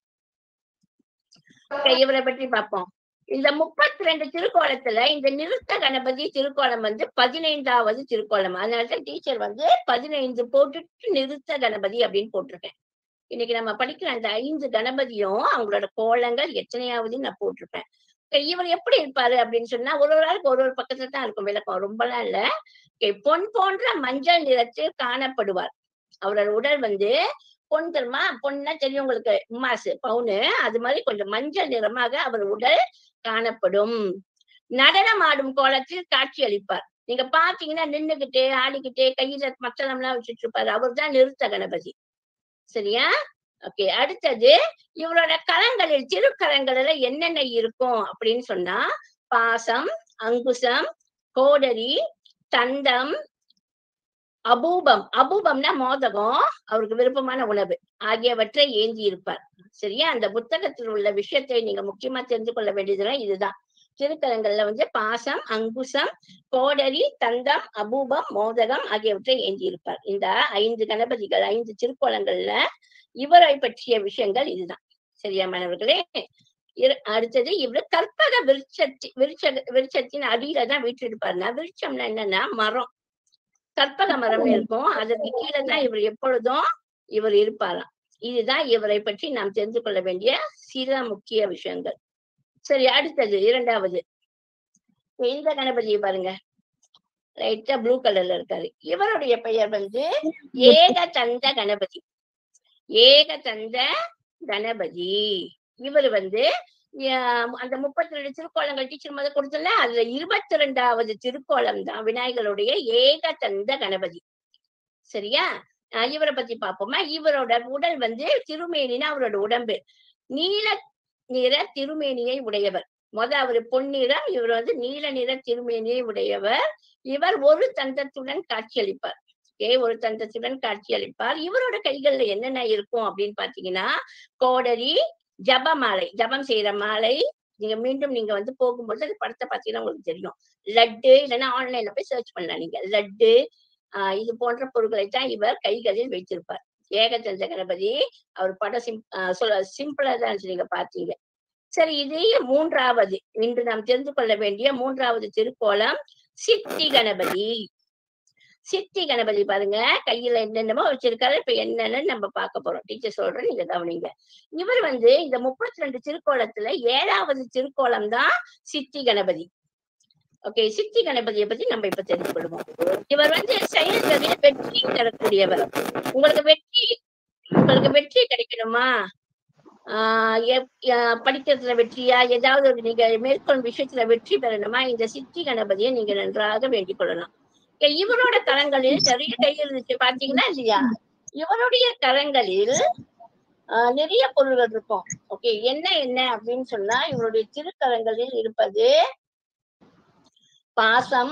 [SPEAKER 2] Okay, இவரை பற்றி பார்ப்போம் இந்த முப்பத்தி ரெண்டு திருக்கோலத்துல இந்த நிருத்த கணபதி திருக்கோலம் வந்து பதினைந்தாவது திருக்கோலம் அதனாலதான் டீச்சர் வந்து பதினைந்து போட்டுட்டு நிருத்த கணபதி அப்படின்னு போட்டிருக்கேன் இன்னைக்கு நம்ம படிக்கிற அந்த ஐந்து கணபதியும் அவங்களோட கோலங்கள் எத்தனையாவது நான் போட்டிருப்பேன் Okay, இவர் எப்படி இருப்பாரு அப்படின்னு சொன்னா ஒரு ஒரு ஆளுக்கு ஒரு ஒரு பக்கத்துல தான் இருக்கும் விளக்கம் ரொம்பலாம் இல்ல Okay, பொன் போன்ற மஞ்சள் நிறத்தில் காணப்படுவார் அவரோட உடல் வந்து பொன் தெரியுமா பொன்னா தெரியும் உங்களுக்கு மாசு பவுனு அது மாதிரி கொஞ்சம் மஞ்சள் நிறமாக அவர் உடல் காணப்படும் நடனம் ஆடும் கோலத்தில் காட்சி அளிப்பார் நீங்க பாத்தீங்கன்னா நின்னுகிட்டே ஆடிக்கிட்டே கையில மத்தளம் எல்லாம் வச்சுட்டு இருப்பாரு அவர் தான் நிறுத்த கணபதி சரியா ஓகே அடுத்தது இவரோட கரங்களில் திருக்கரங்களில என்னென்ன இருக்கும் அப்படின்னு சொன்னா பாசம் அங்குசம் கோடரி தந்தம் அபூபம் அபூபம்னா மோதகம் அவருக்கு விருப்பமான உணவு ஆகியவற்றை ஏந்தி இருப்பார் சரியா அந்த புத்தகத்தில் உள்ள விஷயத்தை நீங்க முக்கியமா தெரிந்து கொள்ள வேண்டியதுலாம் இதுதான் திருக்கரங்கள்ல வந்து பாசம் அங்குசம் கோடரி தந்தம் அபூபம் மோதகம் ஆகியவற்றை ஏந்தி இருப்பார் இந்த ஐந்து கணபதிகள் ஐந்து திருக்கோலங்கள்ல இவரை பற்றிய விஷயங்கள் இதுதான் சரியா மாணவர்களே இரு- அடுத்தது இவரு கற்பக விருட்சத்தி விருட்ச விருட்சத்தின் அடியில தான் வீற்றிருப்பாருன்னா விருட்சம்னா என்னன்னா மரம் கற்பக மரம்னு இருக்கும் அதற்கு கீழே தான் இவர் எப்பொழுதும் இவர் இருப்பாராம் இதுதான் இவரை பற்றி நாம் தெரிந்து கொள்ள வேண்டிய சில முக்கிய விஷயங்கள் சரி அடுத்தது இரண்டாவது இந்த கணபதியை பாருங்க லைட்டா ப்ளூ கலர்ல இருக்காரு இவருடைய பெயர் வந்து ஏகதந்த கணபதி ஏகதந்த கணபதி இவர் வந்து ஆஹ் அந்த முப்பத்தி ரெண்டு திருக்கோலங்கள் டீச்சர் முதல் கொடுத்தல அதுல இருபத்தி ரெண்டாவது திருக்கோலம் தான் விநாயகருடைய ஏகதந்த கணபதி சரியா ஆஹ் இவரை பத்தி பார்ப்போமா இவரோட உடல் வந்து திருமேனினா அவரோட உடம்பு நீல நிற திருமேனியை உடையவர் முத அவரு பொன்னிறம் இவர் வந்து நீல நிற திருமேனியை உடையவர் இவர் ஒரு தந்தத்துடன் காட்சியளிப்பார் ஏ ஒரு தந்தத்துடன் காட்சியளிப்பார் இவரோட கைகள்ல என்னென்ன இருக்கும் அப்படின்னு பாத்தீங்கன்னா கோடரி ஜப மாலை ஜபம் செய்யற மாலை நீங்க மீண்டும் நீங்க வந்து போகும்போது அந்த படத்தை பார்த்தீங்கன்னா உங்களுக்கு தெரியும் லட்டு இல்லைன்னா ஆன்லைன்ல போய் சர்ச் பண்ணலாம் நீங்க லட்டு ஆஹ் இது போன்ற பொருட்களை தான் இவர் கைகளில் வைத்திருப்பார் ஏகச்சந்திர கணபதி அவர் படம் சிம் ஆஹ் சொல்ல சிம்பிளா தான் இருந்துச்சு நீங்க பாத்தீங்க சரி இது மூன்றாவது இன்று நாம் தெரிந்து கொள்ள வேண்டிய மூன்றாவது திருக்கோலம் சித்தி கணபதி சித்தி கணபதி பாருங்க கையில என்னென்னமோ வச்சிருக்காரு இப்ப என்னன்னு நம்ம பார்க்க போறோம் டீச்சர் சொல்றேன் நீங்க கவனிங்க இவர் வந்து இந்த முப்பத்தி ரெண்டு திருக்கோலத்துல ஏழாவது திருக்கோலம் தான் சித்தி கணபதி ஓகே சித்தி கணபதியை பத்தி நம்ம இப்ப தெரிந்து கொள்வோம் இவர் வந்து செயல்களில் வெற்றி தரக்கூடியவர் உங்களுக்கு வெற்றி உங்களுக்கு வெற்றி கிடைக்கணுமா ஆஹ் எப்- ஆஹ் படிக்கிறதுல வெற்றியா ஏதாவது ஒரு நீங்க மேற்கொள்ளும் விஷயத்துல வெற்றி பெறணுமா இந்த சித்தி கணபதியை நீங்க நன்றாக வேண்டிக் கொள்ளலாம் Okay, இவரோட கரங்களில் நிறைய கை இருந்துச்சு பாத்தீங்கன்னா இல்லையா இவருடைய கரங்களில் ஆஹ் நிறைய பொருள்கள் இருக்கும் ஓகே என்ன என்ன அப்படின்னு சொன்னா இவருடைய திருக்கரங்களில் இருப்பது பாசம்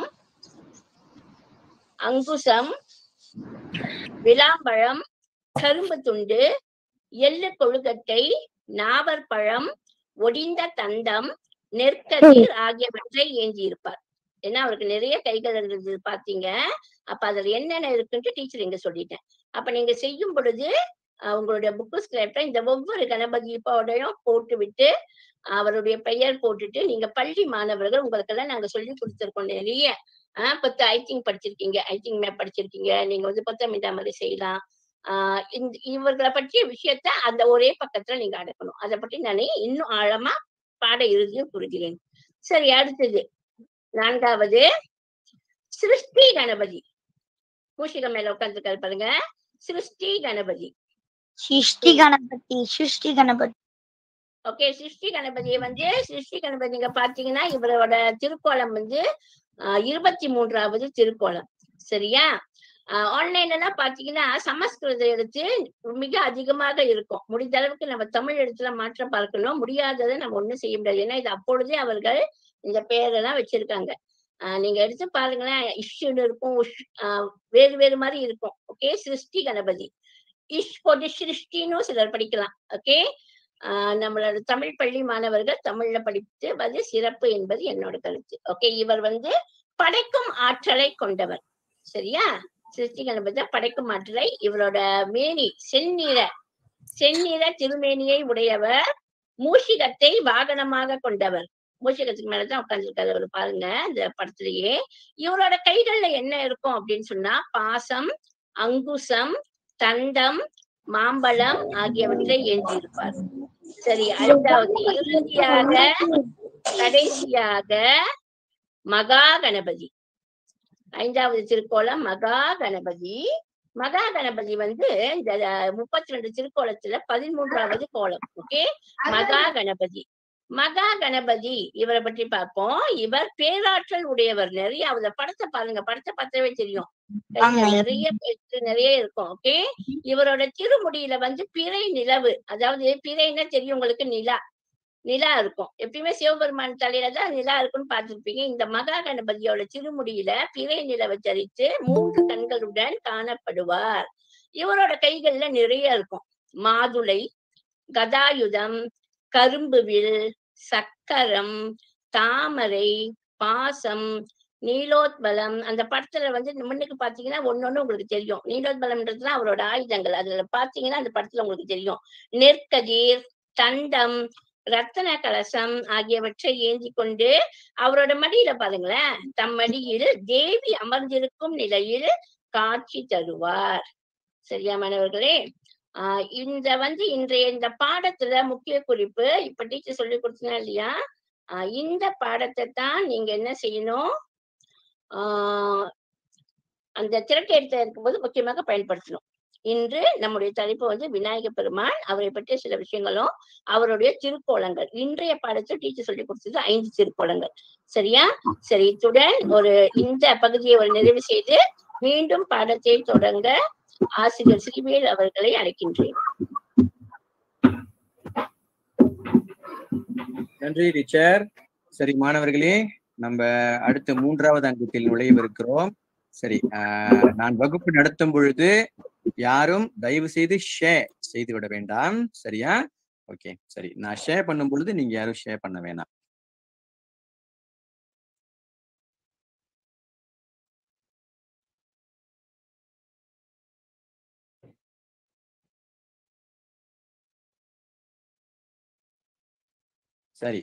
[SPEAKER 2] அங்குசம் விளாம்பழம் கரும்பு துண்டு எள்ளு கொழுக்கட்டை நாவற்பழம் ஒடிந்த தந்தம் நெற்கதிர் ஆகியவற்றை ஏந்தி இருப்பார் ஏன்னா அவருக்கு நிறைய கைகள் இருந்தது பாத்தீங்க அப்ப அதுல என்னென்ன இருக்குன்ட்டு டீச்சர் இங்க சொல்லிட்டேன் அப்ப நீங்க செய்யும் பொழுது அஹ், உங்களுடைய புக்கு ஸ்கிரிப்ட இந்த ஒவ்வொரு கணபதியோடையும் போட்டு விட்டு அவருடைய பெயர் போட்டுட்டு நீங்க பள்ளி மாணவர்கள் உங்களுக்கெல்லாம் நாங்க சொல்லி கொடுத்துருக்கோம் நிறைய ஆஹ் பத்து ஐத்திங் படிச்சிருக்கீங்க ஐத்திங் மேப் படிச்சிருக்கீங்க நீங்க வந்து பத்தமிதா மாதிரி செய்யலாம் ஆஹ் இந்த இவர்களை பற்றிய விஷயத்த அந்த ஒரே பக்கத்துல நீங்க அடக்கணும் அதை பற்றி நான் இன்னும் ஆழமா பாட இறுதியும் கூறுகிறேன் சரி அடுத்தது நான்காவது சிருஷ்டி கணபதி மூஷிக மேல உட்காந்துருக்காரு பாருங்க சிருஷ்டி கணபதி
[SPEAKER 5] சிருஷ்டி கணபதி சிருஷ்டி கணபதி
[SPEAKER 2] ஓகே சிருஷ்டி கணபதியை வந்து சிருஷ்டி கணபதி நீங்க பாத்தீங்கன்னா இவரோட திருக்கோலம் வந்து ஆஹ் இருபத்தி மூன்றாவது திருக்கோலம் சரியா ஆன்லைன்ல எல்லாம் பாத்தீங்கன்னா சமஸ்கிருத எழுத்து மிக அதிகமாக இருக்கும் முடிந்த அளவுக்கு நம்ம தமிழ் எழுத்துல மாற்றம் பார்க்கணும் முடியாததை நம்ம ஒண்ணும் செய்ய முடியாது ஏன்னா இது அப்பொழுதே அவர்கள் இந்த பெயரெல்லாம் வச்சிருக்காங்க ஆஹ் நீங்க எடுத்து பாருங்களேன் இஷ்யூன்னு இருக்கும் உஷ் ஆஹ் வேறு வேறு மாதிரி இருக்கும் ஓகே சிருஷ்டி கணபதி இஷ் போட்டு சிருஷ்டின்னு சிலர் படிக்கலாம் ஓகே ஆஹ் நம்மளோட தமிழ் பள்ளி மாணவர்கள் தமிழ்ல படித்து அது சிறப்பு என்பது என்னோட கருத்து ஓகே இவர் வந்து படைக்கும் ஆற்றலை கொண்டவர் சரியா சிருஷ்டி கணபதி தான் படைக்கும் ஆற்றலை இவரோட மேனி செந்நிற செந்நிற திருமேனியை உடையவர் மூஷிகத்தை வாகனமாக கொண்டவர் மூஷிகத்துக்கு மேலதான் உட்கார்ந்துருக்காரு அவர் பாருங்க இந்த படத்திலேயே இவரோட கைகள்ல என்ன இருக்கும் அப்படின்னு சொன்னா பாசம் அங்குசம் தண்டம் மாம்பழம் ஆகியவற்றை ஏந்தியிருப்பார் சரி அடுத்தாவது இறுதியாக கடைசியாக மகா கணபதி ஐந்தாவது திருக்கோலம் மகா கணபதி மகா கணபதி வந்து இந்த முப்பத்தி ரெண்டு திருக்கோலத்துல பதிமூன்றாவது கோலம் ஓகே மகா கணபதி மகா கணபதி இவரை பற்றி பார்ப்போம் இவர் பேராற்றல் உடையவர் நிறைய அவர படத்தை பாருங்க படத்தை பார்த்தாவே தெரியும் கையில
[SPEAKER 5] ஆமா.
[SPEAKER 2] நிறைய பெற்று நிறைய இருக்கும் ஓகே இவரோட திருமுடியில வந்து பிறை நிலவு அதாவது பிறைன்னா தெரியும் உங்களுக்கு நிலா நிலா இருக்கும் எப்பயுமே சிவபெருமான் தலையில தான் நிலா இருக்கும்னு பார்த்திருப்பீங்க இந்த மகா கணபதியோட திருமுடியில பிறை நிலவை தரித்து மூன்று கண்களுடன் காணப்படுவார் இவரோட கைகள்ல நிறைய இருக்கும் மாதுளை கதாயுதம் கரும்புவில் சக்கரம் தாமரை பாசம் நீலோத்பலம் அந்த படத்துல வந்து முன்னுக்கு பாத்தீங்கன்னா ஒன்னொன்னு உங்களுக்கு தெரியும் நீலோத்பலம்ன்றதுலாம் அவரோட ஆயுதங்கள் அதுல பாத்தீங்கன்னா அந்த படத்துல உங்களுக்கு தெரியும் நெற்கதிர் தண்டம் ரத்தன கலசம் ஆகியவற்றை ஏந்தி கொண்டு அவரோட மடியில பாருங்களேன் தம் மடியில் தேவி அமர்ந்திருக்கும் நிலையில் காட்சி தருவார் சரியா மாணவர்களே ஆஹ் இந்த வந்து இன்றைய இந்த பாடத்துல முக்கிய குறிப்பு இப்ப டீச்சர் சொல்லி கொடுத்தனா இல்லையா ஆஹ் இந்த பாடத்தை தான் நீங்க என்ன செய்யணும் ஆஹ் அந்த திரட்டை எடுத்து இருக்கும்போது முக்கியமாக பயன்படுத்தணும் இன்று நம்முடைய தலைப்பு வந்து விநாயக பெருமான் அவரை பற்றிய சில விஷயங்களும் அவருடைய திருக்கோலங்கள் இன்றைய பாடத்தில் டீச்சர் சொல்லி கொடுத்தது ஐந்து திருக்கோலங்கள் சரியா சரி இத்துடன் ஒரு இந்த பகுதியை ஒரு நிறைவு செய்து மீண்டும் பாடத்தை தொடங்க ஆசிரியர் ஸ்ரீவேல் அவர்களை அழைக்கின்றேன்
[SPEAKER 1] நன்றி டீச்சர் சரி மாணவர்களே நம்ம அடுத்த மூன்றாவது அங்கத்தில் நுழையவிருக்கிறோம் சரி ஆஹ், நான் வகுப்பு நடத்தும் பொழுது யாரும் தயவு செய்து ஷேர் செய்து விட வேண்டாம் சரியா ஓகே சரி நான் ஷேர் பண்ணும் பொழுது நீங்க யாரும் ஷேர் பண்ண வேணாம் சரி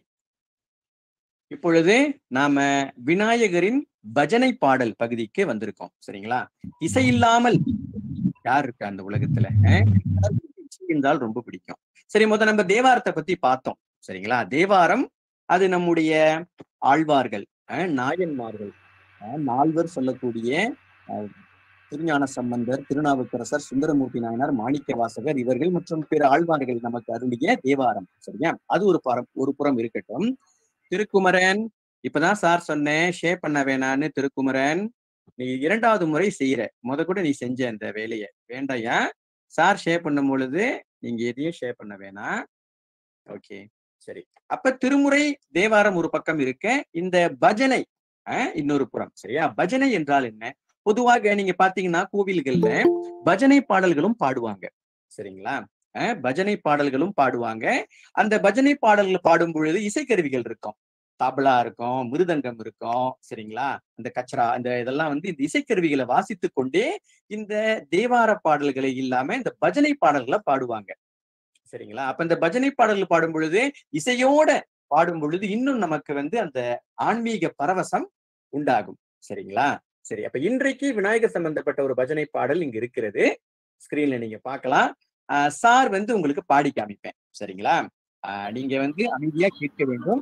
[SPEAKER 1] இப்பொழுது நாம விநாயகரின் பஜனை பாடல் பகுதிக்கு வந்திருக்கோம் சரிங்களா இசை இல்லாமல் யார் இருக்கா அந்த உலகத்துல அஹ்? எல்லாருக்கும் இசை என்றால் ரொம்ப பிடிக்கும் சரி முத நம்ம தேவாரத்தை பத்தி பார்த்தோம் சரிங்களா தேவாரம் அது நம்முடைய ஆழ்வார்கள் அஹ், நாயன்மார்கள் அஹ், நால்வர் சொல்லக்கூடிய அஹ், திருஞான சம்பந்தர் திருநாவுக்கரசர் சுந்தரமூர்த்தி நாயனார் மாணிக்க வாசகர் இவர்கள் மற்றும் பிற ஆழ்வார்கள் நமக்கு அருளிய தேவாரம் சரியா அது ஒரு புறம் ஒரு புறம் இருக்கட்டும் திருக்குமரன் இப்பதான் சார் சொன்னேன் ஷேர் பண்ண வேணான்னு திருக்குமரன் நீ இரண்டாவது முறை செய்யற முத கூட நீ செஞ்ச அந்த வேலையை வேண்டாயா சார் ஷேர் பண்ணும் பொழுது நீங்க எதையும் ஷேர் பண்ண வேணாம் ஓகே சரி அப்ப திருமுறை தேவாரம் ஒரு பக்கம் இருக்க இந்த பஜனை அஹ், இன்னொரு புறம் சரியா பஜனை என்றால் என்ன பொதுவாக நீங்க பாத்தீங்கன்னா கோவில்கள்ல பஜனை பாடல்களும் பாடுவாங்க சரிங்களா அஹ், பஜனை பாடல்களும் பாடுவாங்க அந்த பஜனை பாடல்கள் பாடும் பொழுது இசைக்கருவிகள் இருக்கும் தபலா இருக்கும் மிருதங்கம் இருக்கும் சரிங்களா அந்த கச்சரா அந்த இதெல்லாம் வந்து இந்த இசைக்கருவிகளை வாசித்து கொண்டே இந்த தேவார பாடல்களை இல்லாம இந்த பஜனை பாடல்களை பாடுவாங்க சரிங்களா அப்ப இந்த பஜனை பாடல்கள் பாடும் பொழுது இசையோட பாடும் பொழுது இன்னும் நமக்கு வந்து அந்த ஆன்மீக பரவசம் உண்டாகும் சரிங்களா சரி அப்ப இன்றைக்கு விநாயகர் சம்பந்தப்பட்ட ஒரு பஜனை பாடல் இங்க இருக்கிறது ஸ்கிரீன்ல நீங்க பார்க்கலாம் ஆஹ் சார் வந்து உங்களுக்கு பாடி காமிப்பேன் சரிங்களா ஆஹ் நீங்க வந்து அமைதியா கேட்க வேண்டும்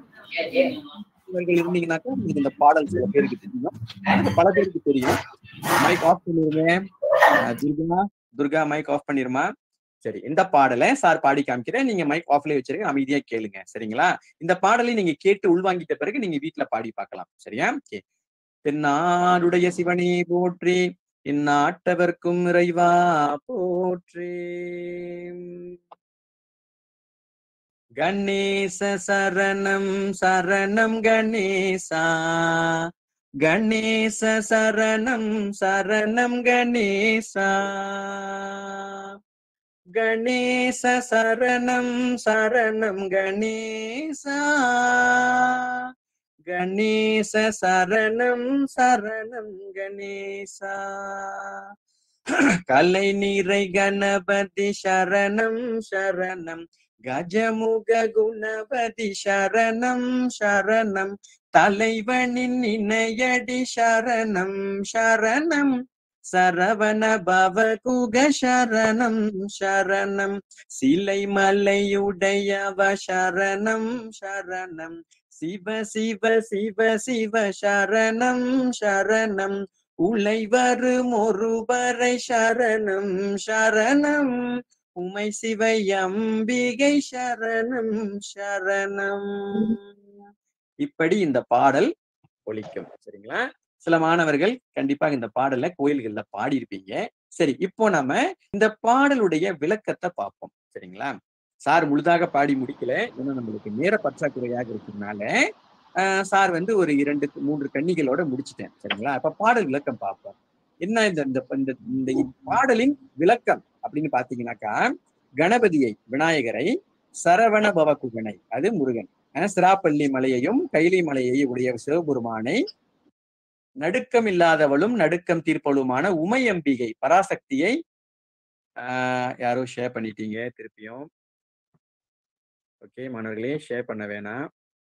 [SPEAKER 1] இவர்கள் இருந்தீங்கன்னாக்கா உங்களுக்கு இந்த பாடல் சில பேருக்கு தெரியும் எனக்கு பல பேருக்கு தெரியும் மைக் ஆஃப் பண்ணிருங்க ஆஹ் துர்கா துர்கா மைக் ஆஃப் பண்ணிருமா சரி இந்த பாடலை சார் பாடி காமிக்கிறேன் நீங்க மைக் ஆஃப்ல வச்சிருங்க அமைதியா கேளுங்க சரிங்களா இந்த பாடலை நீங்க கேட்டு உள்வாங்கிட்ட பிறகு நீங்க வீட்ல பாடி பார்க்கலாம் சரியா ஓகே தென்னாடுடைய சிவனே போற்றி இந்நாட்டவர்க்கும் இறைவா போற்றே கணேச சரணம் சரணம் கணேசா கணேச சரணம் சரணம் கணேசா கணேச சரணம் சரணம் கணேசா கணேச சரணம் சரணம் கணேசா கலை நிறை கணபதி சரணம் சரணம் கஜமுக குணபதி சரணம் சரணம் தலைவனின் இணையடி சரணம் சரணம் சரவண பவகுக சரணம் சரணம் சிலை மலையுடையவ சரணம் சரணம் சிவ சிவ சிவ சிவ சரணம் சரணம் உலை வரும் ஒருவரை சரணம் சரணம் உமை சிவை அம்பிகை சரணம் சரணம் இப்படி இந்த பாடல் ஒலிக்கும் சரிங்களா சில மாணவர்கள் கண்டிப்பாக இந்த பாடலை கோயில்கள்ல பாடியிருப்பீங்க சரி இப்போ நம்ம இந்த பாடலுடைய விளக்கத்தை பார்ப்போம் சரிங்களா சார் முழுதாக பாடி முடிக்கல ஏன்னா நம்மளுக்கு நேர பற்றாக்குறையாக இருக்கிறதுனால ஆஹ் சார் வந்து ஒரு இரண்டு மூன்று கன்னிகளோட முடிச்சிட்டேன் சரிங்களா இப்ப பாடல் விளக்கம் பார்ப்போம் என்ன இந்த இந்த இந்த இந்த பாடலின் விளக்கம் அப்படின்னு பாத்தீங்கன்னாக்கா கணபதியை விநாயகரை சரவண பவகுகனை அது முருகன் அஹ் சிராப்பள்ளி மலையையும் கைலி மலையையும் உடைய சிவபெருமானை நடுக்கம் இல்லாதவளும் நடுக்கம் தீர்ப்பவளுமான உமையம்பிகை பராசக்தியை ஆஹ் யாரோ ஷேர் பண்ணிட்டீங்க திருப்பியும் ஓகே மாணவர்களே ஷேர் பண்ண வேணாம்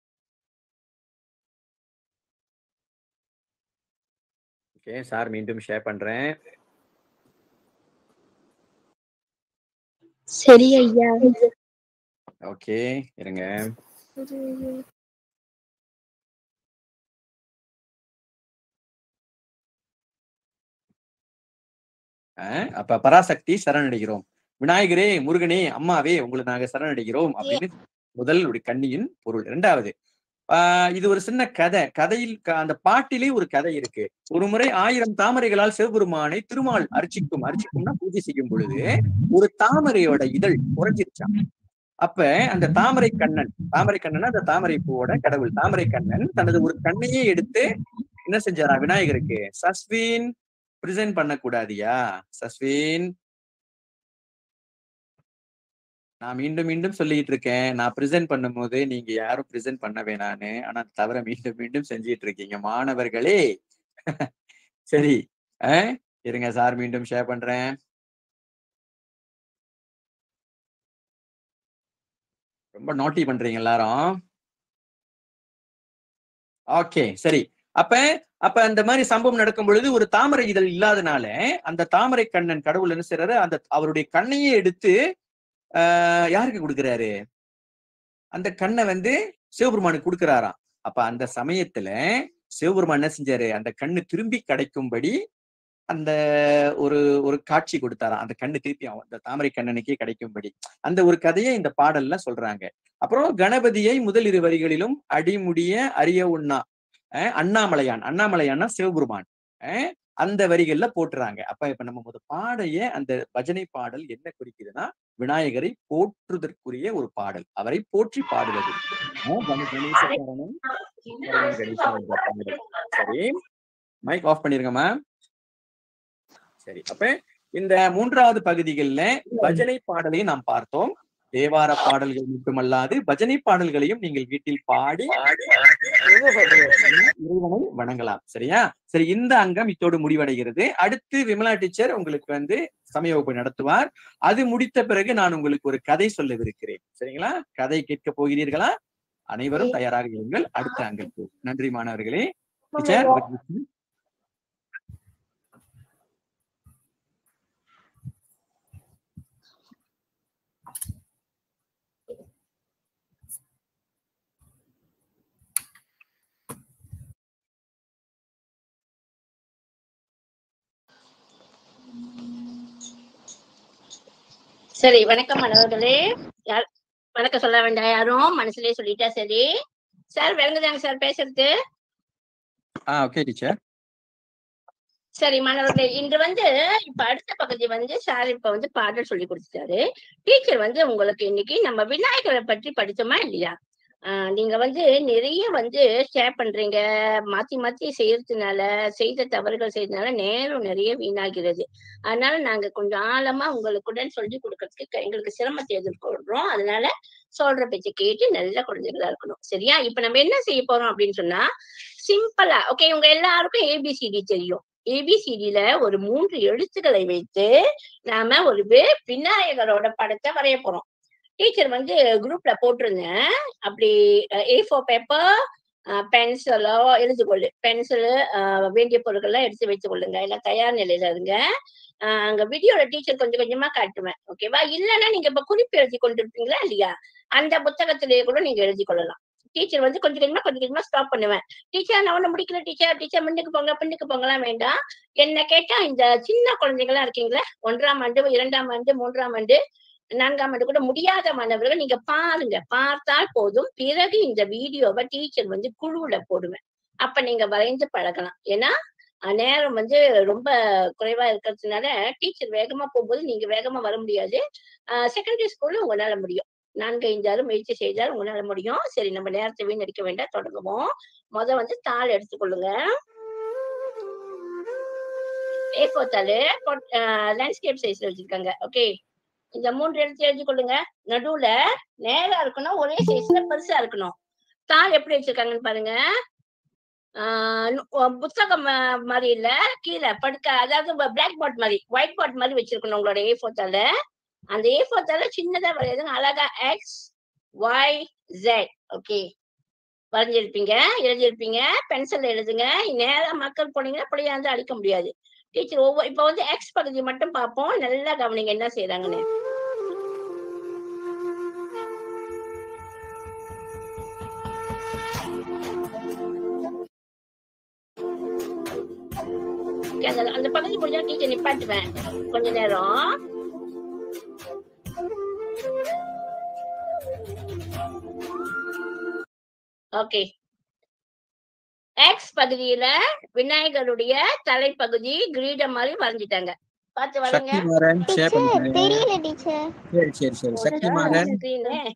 [SPEAKER 1] ஓகே சார் மீண்டும் ஷேர் பண்றேன்
[SPEAKER 3] சரி ஐயா
[SPEAKER 1] ஓகே இருங்க அஹ் அப்ப பராசக்தி சரணடைகிறோம் விநாயகரே முருகனே அம்மாவே உங்களை நாங்க சரணடைகிறோம் அப்படின்னு முதல் ஒரு கண்ணியின் பொருள் இரண்டாவது ஆஹ் இது ஒரு சின்ன கதை கதையில் க- அந்த பாட்டிலே ஒரு கதை இருக்கு ஒரு முறை ஆயிரம் தாமரைகளால் சிவபெருமானை திருமால் அர்ச்சிக்கும் அர்ச்சிக்கும்னா பூஜை செய்யும் பொழுது ஒரு தாமரையோட இதழ் குறைஞ்சிருச்சாம் அப்ப அந்த தாமரை கண்ணன் தாமரை கண்ணன் அந்த தாமரை பூவோட கடவுள் தாமரை கண்ணன் தனது ஒரு கண்ணையே எடுத்து என்ன செஞ்சாரா விநாயகருக்கு சஸ்வின் பிரசன்ட் பண்ணக்கூடாதியா சஸ்வின் நான் மீண்டும் மீண்டும் சொல்லிட்டு இருக்கேன் நான் பிரசன்ட் பண்ணும்போது நீங்க யாரும் பிரசன்ட் பண்ண வேணான்னு ஆனா தவிர மீண்டும் மீண்டும் செஞ்சிட்டு இருக்கீங்க மாணவர்களே சரி அஹ் இருங்க சார் மீண்டும் ஷேர் பண்றேன் ரொம்ப நோட்டி பண்றீங்க எல்லாரும் ஓகே சரி அப்ப அப்ப அந்த மாதிரி சம்பவம் நடக்கும் பொழுது ஒரு தாமரை இதழ் இல்லாதனால அந்த தாமரை கண்ணன் கடவுள் என்ன செய்யறாரு அந்த அவருடைய கண்ணையே எடுத்து ஆஹ் யாருக்கு கொடுக்குறாரு அந்த கண்ணை வந்து சிவபெருமானுக்கு கொடுக்குறாராம் அப்ப அந்த சமயத்துல சிவபெருமான் என்ன செஞ்சாரு அந்த கண்ணு திரும்பி கிடைக்கும்படி அந்த ஒரு ஒரு காட்சி கொடுத்தாராம் அந்த கண்ணு திருப்பி அவன் அந்த தாமரை கண்ணனுக்கே கிடைக்கும்படி அந்த ஒரு கதையை இந்த பாடல்ல சொல்றாங்க அப்புறம் கணபதியை முதல் இரு வரிகளிலும் அடிமுடிய அறிய உண்ணா அஹ் அண்ணாமலையான் அண்ணாமலையான்னா சிவபெருமான் அஹ் அந்த வரிகள்ல போட்டுறாங்க அப்ப இப்ப நம்ம முத பாடைய அந்த பஜனை பாடல் என்ன குறிக்குதுன்னா விநாயகரை போற்றுதற்குரிய ஒரு பாடல் அவரை போற்றி பாடுவது அஹ் கண- கணேச சரணம் சரணம் கணேசன் என்ற பாடல். சரி மைக் ஆஃப் பண்ணிருங்கம்மா சரி அப்ப இந்த மூன்றாவது பகுதிகள்ல பஜனை பாடலையும் நாம் பார்த்தோம் தேவார பாடல்கள் மட்டுமல்லாது பஜனை பாடல்களையும் நீங்கள் வீட்டில் பாடி இறைவனை வணங்கலாம் சரியா சரி இந்த அங்கம் இத்தோடு முடிவடைகிறது அடுத்து விமலா டீச்சர் உங்களுக்கு வந்து சமய வகுப்பு நடத்துவார் அது முடித்த பிறகு நான் உங்களுக்கு ஒரு கதை சொல்லவிருக்கிறேன் சரிங்களா கதை கேட்க போகிறீர்களா அனைவரும் தயாராக இருங்கள் அடுத்த அங்கத்து நன்றி மாணவர்களே டீச்சர்
[SPEAKER 2] சரி வணக்கம் மாணவர்களே யார் வணக்கம் சொல்ல வேண்டாம் யாரும் மனசுலயே சொல்லிட்டா சரி சார் விளங்குதாங்க சார் பேசுறது
[SPEAKER 1] ஆ ஓகே டீச்சர்
[SPEAKER 2] சரி மாணவர்களே இன்று வந்து இப்ப அடுத்த பகுதி வந்து சார் இப்ப வந்து பாடல் சொல்லி கொடுத்துட்டாரு டீச்சர் வந்து உங்களுக்கு இன்னைக்கு நம்ம விநாயகரை பற்றி படிச்சோமா இல்லையா ஆஹ் நீங்க வந்து நிறைய வந்து ஷேர் பண்றீங்க மாத்தி மாத்தி செய்யறதுனால செய்த தவறுகள் செய்யறதுனால நேரம் நிறைய வீணாகிறது அதனால நாங்க கொஞ்சம் ஆழமா உங்களுக்குடன் சொல்லி கொடுக்கறதுக்கு எங்களுக்கு சிரமத்தை எதிர்கொள்றோம் அதனால சொல்ற பேச்சை கேட்டு நல்ல குழந்தைகளா இருக்கணும் சரியா இப்ப நம்ம என்ன செய்ய போறோம் அப்படின்னு சொன்னா சிம்பிளா ஓகே உங்க எல்லாருக்கும் ஏபிசிடி தெரியும் ஏபிசிடில ஒரு மூன்று எழுத்துக்களை வைத்து நாம ஒரு வே- விநாயகரோட படத்தை வரைய போறோம் டீச்சர் வந்து குரூப்ல போட்டிருந்தேன் அப்படி ஏ ஃபோர் பேப்பர் பென்சிலோ எழுதுகொள்ளு பென்சில் வேண்டிய பொருட்கள்லாம் எடுத்து வைத்துக் கொள்ளுங்க எல்லாம் தயார் நிலையில இருங்க ஆஹ் அங்க வீடியோல டீச்சர் கொஞ்சம் கொஞ்சமா காட்டுவேன் ஓகேவா இல்லைன்னா நீங்க இப்ப குறிப்பு எழுதி கொண்டிருப்பீங்களா இல்லையா அந்த புத்தகத்திலேயே கூட நீங்க எழுதி கொள்ளலாம் டீச்சர் வந்து கொஞ்சம் கொஞ்சமா கொஞ்சம் கொஞ்சமா ஸ்டாப் பண்ணுவேன் டீச்சர் நான் ஒண்ணு முடிக்கல டீச்சர் டீச்சர் முன்னுக்கு போங்க பின்னுக்கு போங்கலாம் வேண்டாம் என்ன கேட்டா இந்த சின்ன குழந்தைங்களா இருக்கீங்களா ஒன்றாம் ஆண்டு இரண்டாம் ஆண்டு மூன்றாம் ஆண்டு நான்காம் ஆண்டு கூட முடியாத மாணவர்கள் நீங்க பாருங்க பார்த்தால் போதும் பிறகு இந்த வீடியோவை டீச்சர் வந்து குழுவுல போடுவேன் அப்ப நீங்க வரைந்து பழகலாம் ஏன்னா அஹ் நேரம் வந்து ரொம்ப குறைவா இருக்கிறதுனால டீச்சர் வேகமா போகும்போது நீங்க வேகமா வர முடியாது செகண்டரி ஸ்கூல்ல உங்களால முடியும் நான்கு ஐந்து ஆறு முயற்சி செய்தால் உங்களால முடியும் சரி நம்ம நேரத்தை வீணடிக்க வேண்டாம் தொடங்குவோம் முத வந்து தாள் எடுத்துக்கொள்ளுங்க ஏ போத்தாலு லேண்ட்ஸ்கேப் சைஸ்ல வச்சிருக்காங்க ஓகே இந்த மூன்று எழுத்து எழுதி கொள்ளுங்க நடுவுல நேரா இருக்கணும் ஒரே சைஸ்ல பெருசா இருக்கணும் தாள் எப்படி வச்சிருக்காங்கன்னு பாருங்க ஆஹ் நு- அஹ் புத்தகம் ம- மாதிரி இல்ல கீழே படுக்க அதாவது பிளாக் போர்ட் மாதிரி ஒயிட் போர்ட் மாதிரி வச்சிருக்கணும் உங்களோட ஏ ஃபோத்தால அந்த ஏ ஃபோத்தால சின்னதா வரையாதுங்க அழகா எக்ஸ் ஒய் ஜெட் ஓகே வரைஞ்சிருப்பீங்க எழுதியிருப்பீங்க பென்சில் எழுதுங்க நேரா மக்கள் போனீங்கன்னா பிள்ளையா வந்து அடிக்க முடியாது டீச்சர் ஒவ்வொரு இப்ப வந்து எக்ஸ் பகுதி மட்டும் பார்ப்போம் நல்லா கவனிங்க என்ன செய்யறாங்கன்னு Okay, அந்த அந்த பகுதி முடிஞ்சா டீச்சர் நிப்பாட்டுவேன் கொஞ்ச நேரம் ஓகே எக்ஸ் பகுதியில விநாயகருடைய தலைப்பகுதி கிரீடம் மாதிரி வரைஞ்சிட்டாங்க பார்த்து வரைங்க
[SPEAKER 1] சக்தி மாறன் ஷேர்
[SPEAKER 3] டீச்சர்
[SPEAKER 1] பண்ணுங்க
[SPEAKER 3] தெரியல டீச்சர்
[SPEAKER 1] சரி சரி சரி சக்தி மாறன்
[SPEAKER 2] screen உ.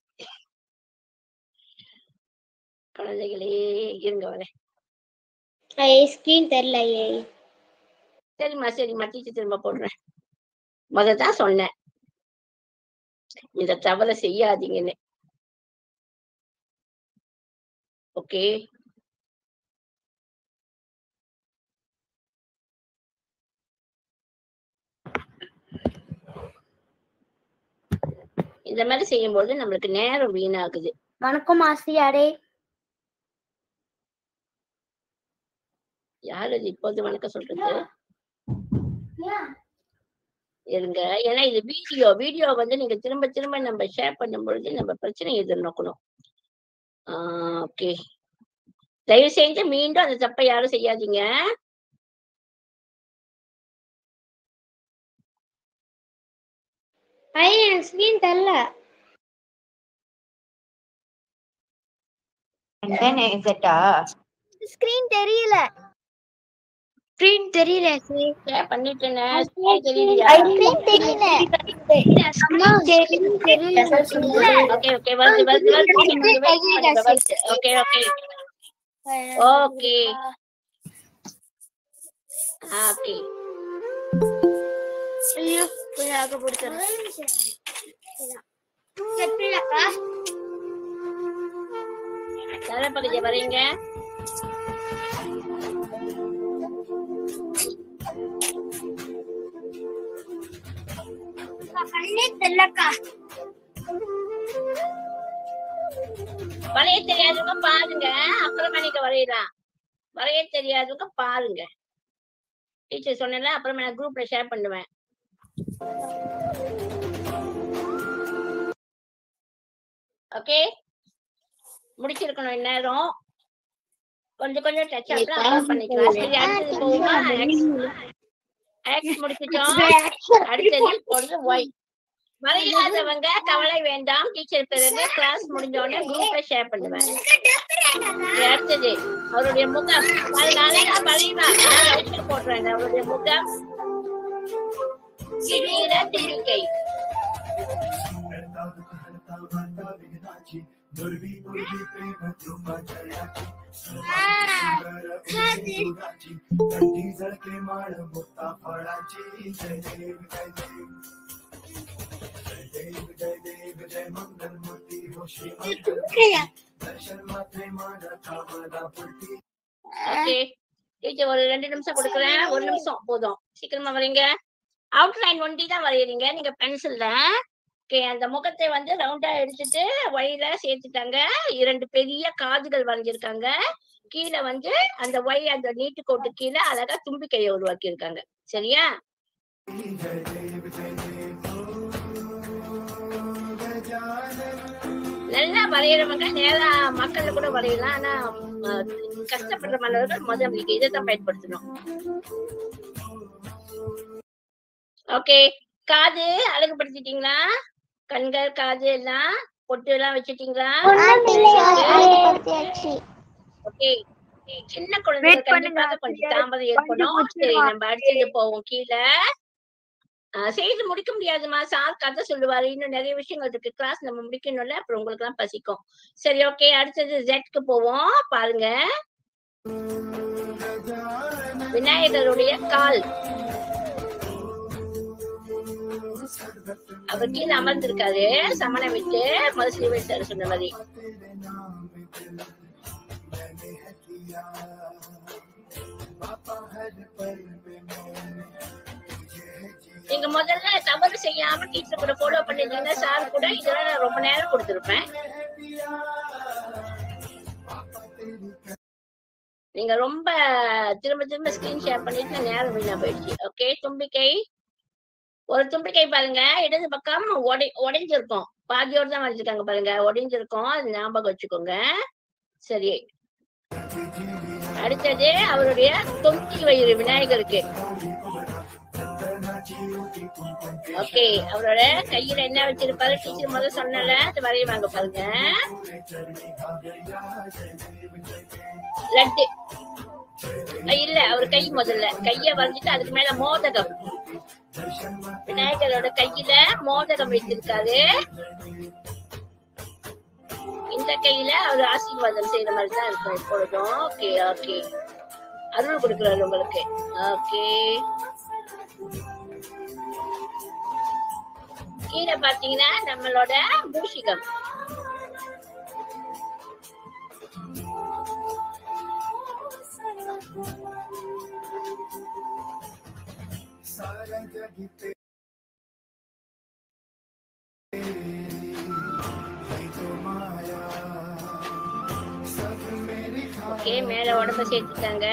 [SPEAKER 2] குழந்தைகளே இருங்க வரேன்
[SPEAKER 3] ஸ்கிரீன் தெரியல ஐயே
[SPEAKER 2] சரிம்மா சரிம்மா டீச்சர் திரும்ப போடுறேன் முத தான் சொன்னேன் இந்த தவறை செய்யாதீங்கன்னு ஓகே இந்த மாதிரி செய்யும்போது நம்மளுக்கு நேரம் வீணாகுது
[SPEAKER 3] வணக்கம் ஆசிரியாரே
[SPEAKER 2] யார் அது இப்போது வணக்கம் சொல்றது இருங்க ஏன்னா இது வீடியோ வீடியோ வந்து நீங்க திரும்ப திரும்ப நம்ம ஷேர் பண்ணும் பொழுது நம்ம பிரச்சனை எதிர்நோக்கணும் ஓகே தயவு செஞ்சு மீண்டும் அந்த தப்பை யாரும் செய்யாதீங்க
[SPEAKER 3] ஐயே ஸ்கிரீன் தெரியல ஸ்கிரீன் தெரியல ஸ்கிரீன் தெரியல
[SPEAKER 2] ஷேர் பண்ணிட்டேனே
[SPEAKER 3] ஐ
[SPEAKER 2] தெரியலையா
[SPEAKER 3] ஸ்கிரீன் தெரியல அம்மா ஸ்கிரீன் தெரியல
[SPEAKER 2] ஓகே ஓகே வருது வருது வருது ஓகே ஓகே ஓகே ஓகே
[SPEAKER 3] ஐயோ கொஞ்சம் ஆக போடுறேன்
[SPEAKER 2] தலைப்பகுதியை வரைங்க
[SPEAKER 3] தெரியலக்கா
[SPEAKER 2] வரைய தெரியாதவங்க பாருங்க அப்புறமா நீங்க வரையலாம் வரைய தெரியாதவங்க பாருங்க டீச்சர் சொன்னேன்ல அப்புறமா நான் குரூப்ல ஷேர் பண்ணுவேன் ஓகே முடிச்சிருக்கணும் இந்நேரம் கொஞ்சம் கொஞ்சம் டச் ஆகலாம் அப்புறம் பண்ணிக்கலாம் சரி அடுத்தது போகுமா எக்ஸ் முடிச்சிட்டோம் அடுத்தது பொழுது ஒய் வரையாதவங்க கவலை வேண்டாம் டீச்சர் பிறகு கிளாஸ் முடிஞ்ச உடனே குரூப்ல ஷேர் பண்ணுவேன் அடுத்தது அவருடைய முகம் அதனால நான் வரைவா ரைட்ல போடுறேன் அவருடைய முகம் சிறிய தும்பிக்கை ஓகே டீச்சர் ஒரு ரெண்டு நிமிஷம் கொடுக்குறேன் ஒரு நிமிஷம் போதும் சீக்கிரமா வரீங்க அவுட்லைன் ஒண்டி தான் வரையறீங்க நீங்க பென்சில்ல ஓகே அந்த முகத்தை வந்து ரவுண்டா எடுத்துட்டு ஒயில சேர்த்துட்டாங்க இரண்டு பெரிய காதுகள் வரைஞ்சிருக்காங்க கீழே வந்து அந்த ஒய் அந்த நீட்டு கோட்டு கீழே அழகா தும்பிக்கையை உருவாக்கி இருக்காங்க சரியா நல்லா வரைகிறவங்க நேரா மக்கள்ல கூட வரையலாம் ஆனா அஹ், கஷ்டப்படுற மாணவர்கள் முதல் நீங்க இதை தான் பயன்படுத்தணும் ஓகே காது அழகுபடுத்திட்டீங்களா கண்கள் காது எல்லாம் பொட்டு எல்லாம் வச்சுட்டீங்களா ஓகே சின்ன குழந்தைங்க கண்டிப்பாக கொஞ்சம் தாமதம் ஏற்படும் சரி நம்ம அடுத்தது போவோம் கீழே ஆஹ் செய்து முடிக்க முடியாதுமா சார் கதை சொல்லுவாரு இன்னும் நிறைய விஷயங்கள் இருக்கு கிளாஸ் நம்ம முடிக்கணும்ல அப்புறம் உங்களுக்கு எல்லாம் பசிக்கும் சரி ஓகே அடுத்தது ஜெட்க்கு போவோம் பாருங்க விநாயகருடைய கால் அவர் கீழே அமர்ந்திருக்காரு சமண விட்டு மதுரை விட்டு சொன்ன மாதிரி நீங்க முதல்ல தவறு செய்யாம டீச்சர் கூட ஃபாலோ பண்ணிருந்தீங்கன்னா சார் கூட இதெல்லாம் நான் ரொம்ப நேரம் கொடுத்திருப்பேன் நீங்க ரொம்ப திரும்ப திரும்ப ஸ்கிரீன் ஷேர் பண்ணிட்டு நேரம் வீணா போயிடுச்சு ஓகே தும்பிக்கை ஒரு தும்பிக்கை பாருங்க இடது பக்கம் உடை உடைஞ்சிருக்கும் பாதியோடு தான் வரைஞ்சிருக்காங்க பாருங்க உடைஞ்சிருக்கும் அது ஞாபகம் வச்சுக்கோங்க சரி அடுத்தது அவருடைய தொங்கி வயிறு விநாயகருக்கு ஓகே அவரோட கையில என்ன வச்சிருப்பாரு டீச்சர் முதல்ல சொன்னல அது வரைவாங்க பாருங்க லட்டு அஹ் இல்ல அவர் கை முதல்ல கைய வரைஞ்சிட்டு அதுக்கு மேல மோதகம் விநாயகரோட கையில மோதகம் வைத்திருக்காரு இந்த கையில அவர் ஆசீர்வாதம் செய்யற மாதிரி தான் இருக்கும் எப்பொழுதும் ஓகே ஓகே அருள் கொடுக்குறாரு உங்களுக்கு ஓகே கீழே பாத்தீங்கன்னா நம்மளோட பூஷிகம் ஓகே மேல உடம்ப சேர்த்துட்டாங்க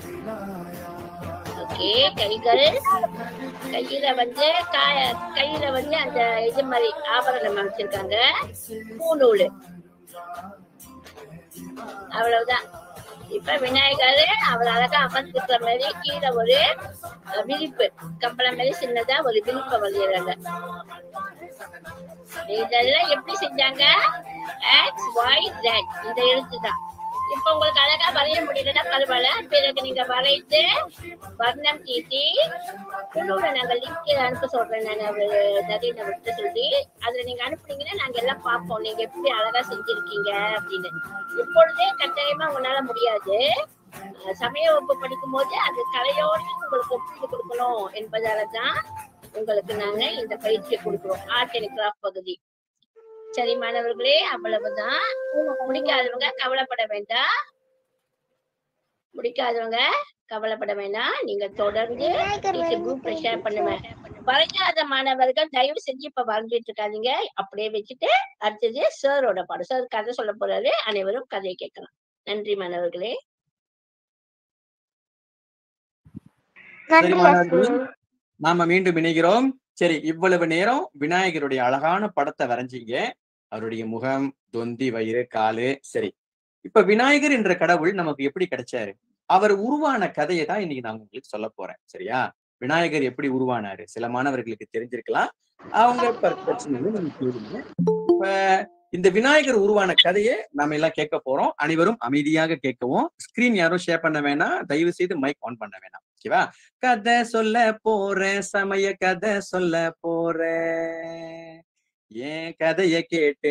[SPEAKER 2] ஓகே கைகள் கையில வந்து காய கையில வந்து அந்த இது மாதிரி ஆபரணம் அமைச்சிருக்காங்க பூநூல் அவ்வளவுதான் இப்ப விநாயகர் அவர் அழகா அமர்ந்திருக்கிற மாதிரி கீழே ஒரு அஹ், விரிப்பு கம்பளம் மாதிரி சின்னதா ஒரு விரிப்பை வரையறாங்க இதெல்லாம் எப்படி செஞ்சாங்க எக்ஸ் ஒய் ஜெட் இந்த எழுத்து தான் இப்ப உங்களுக்கு அழகா வரைய முடியலன்னா பரவாயில்ல பிறகு நீங்க வரைந்து வர்ணம் தீட்டி குழுவை நாங்க லிங்க் அனுப்ப சொல்றேன் நான் அவரு நிறைய விட்டு சொல்லி அதுல நீங்க அனுப்புனீங்கன்னா நாங்க எல்லாம் பார்ப்போம் நீங்க எப்படி அழகா செஞ்சிருக்கீங்க அப்படின்னு இப்பொழுதே கட்டாயமா உங்களால முடியாது அஹ் சமய வகுப்பு படிக்கும் போது அது கலையோடு உங்களுக்கு ஒப்புந்து கொடுக்கணும் என்பதால தான் உங்களுக்கு நாங்க இந்த பயிற்சியை கொடுக்குறோம் ஆர்ட் அண்ட் கிராஃப்ட் பகுதி சரி மாணவர்களே அவ்வளவுதான் முடிக்காதவங்க கவலைப்பட வேண்டாம் முடிக்காதவங்க கவலைப்பட வேண்டாம் நீங்க தொடர்ந்து டீச்சர் குரூப்ல ஷேர் பண்ணுவேன் வரையாத மாணவர்கள் தயவு செஞ்சு இப்ப வரைஞ்சிட்டு இருக்காதீங்க அப்படியே வச்சுட்டு அடுத்தது சாரோட பாடம் சார் கதை சொல்ல போறாரு அனைவரும் கதையை கேட்கலாம் நன்றி மாணவர்களே
[SPEAKER 1] சரி மாணவர்களே நாம மீண்டும் இணைகிறோம் சரி இவ்வளவு நேரம் விநாயகருடைய அழகான படத்தை வரைஞ்சீங்க அவருடைய முகம் தொந்தி வயிறு காலு சரி இப்ப விநாயகர் என்ற கடவுள் நமக்கு எப்படி கிடைச்சாரு அவர் உருவான கதையை தான் இன்னைக்கு நான் உங்களுக்கு சொல்ல போறேன் சரியா விநாயகர் எப்படி உருவானாரு சில மாணவர்களுக்கு தெரிஞ்சிருக்கலாம் அவங்க ப- பிரச்சனை இல்லை நீங்க கேளுங்க இப்ப இந்த விநாயகர் உருவான கதையை நாம எல்லாம் கேட்க போறோம் அனைவரும் அமைதியாக கேட்கவும் ஸ்கிரீன் யாரும் ஷேர் பண்ண வேணாம் தயவு செய்து மைக் ஆன் பண்ண வேணாம் ஓகேவா கதை சொல்ல போறேன் சமய கதை சொல்ல போறேன் என் கதைய கேட்டு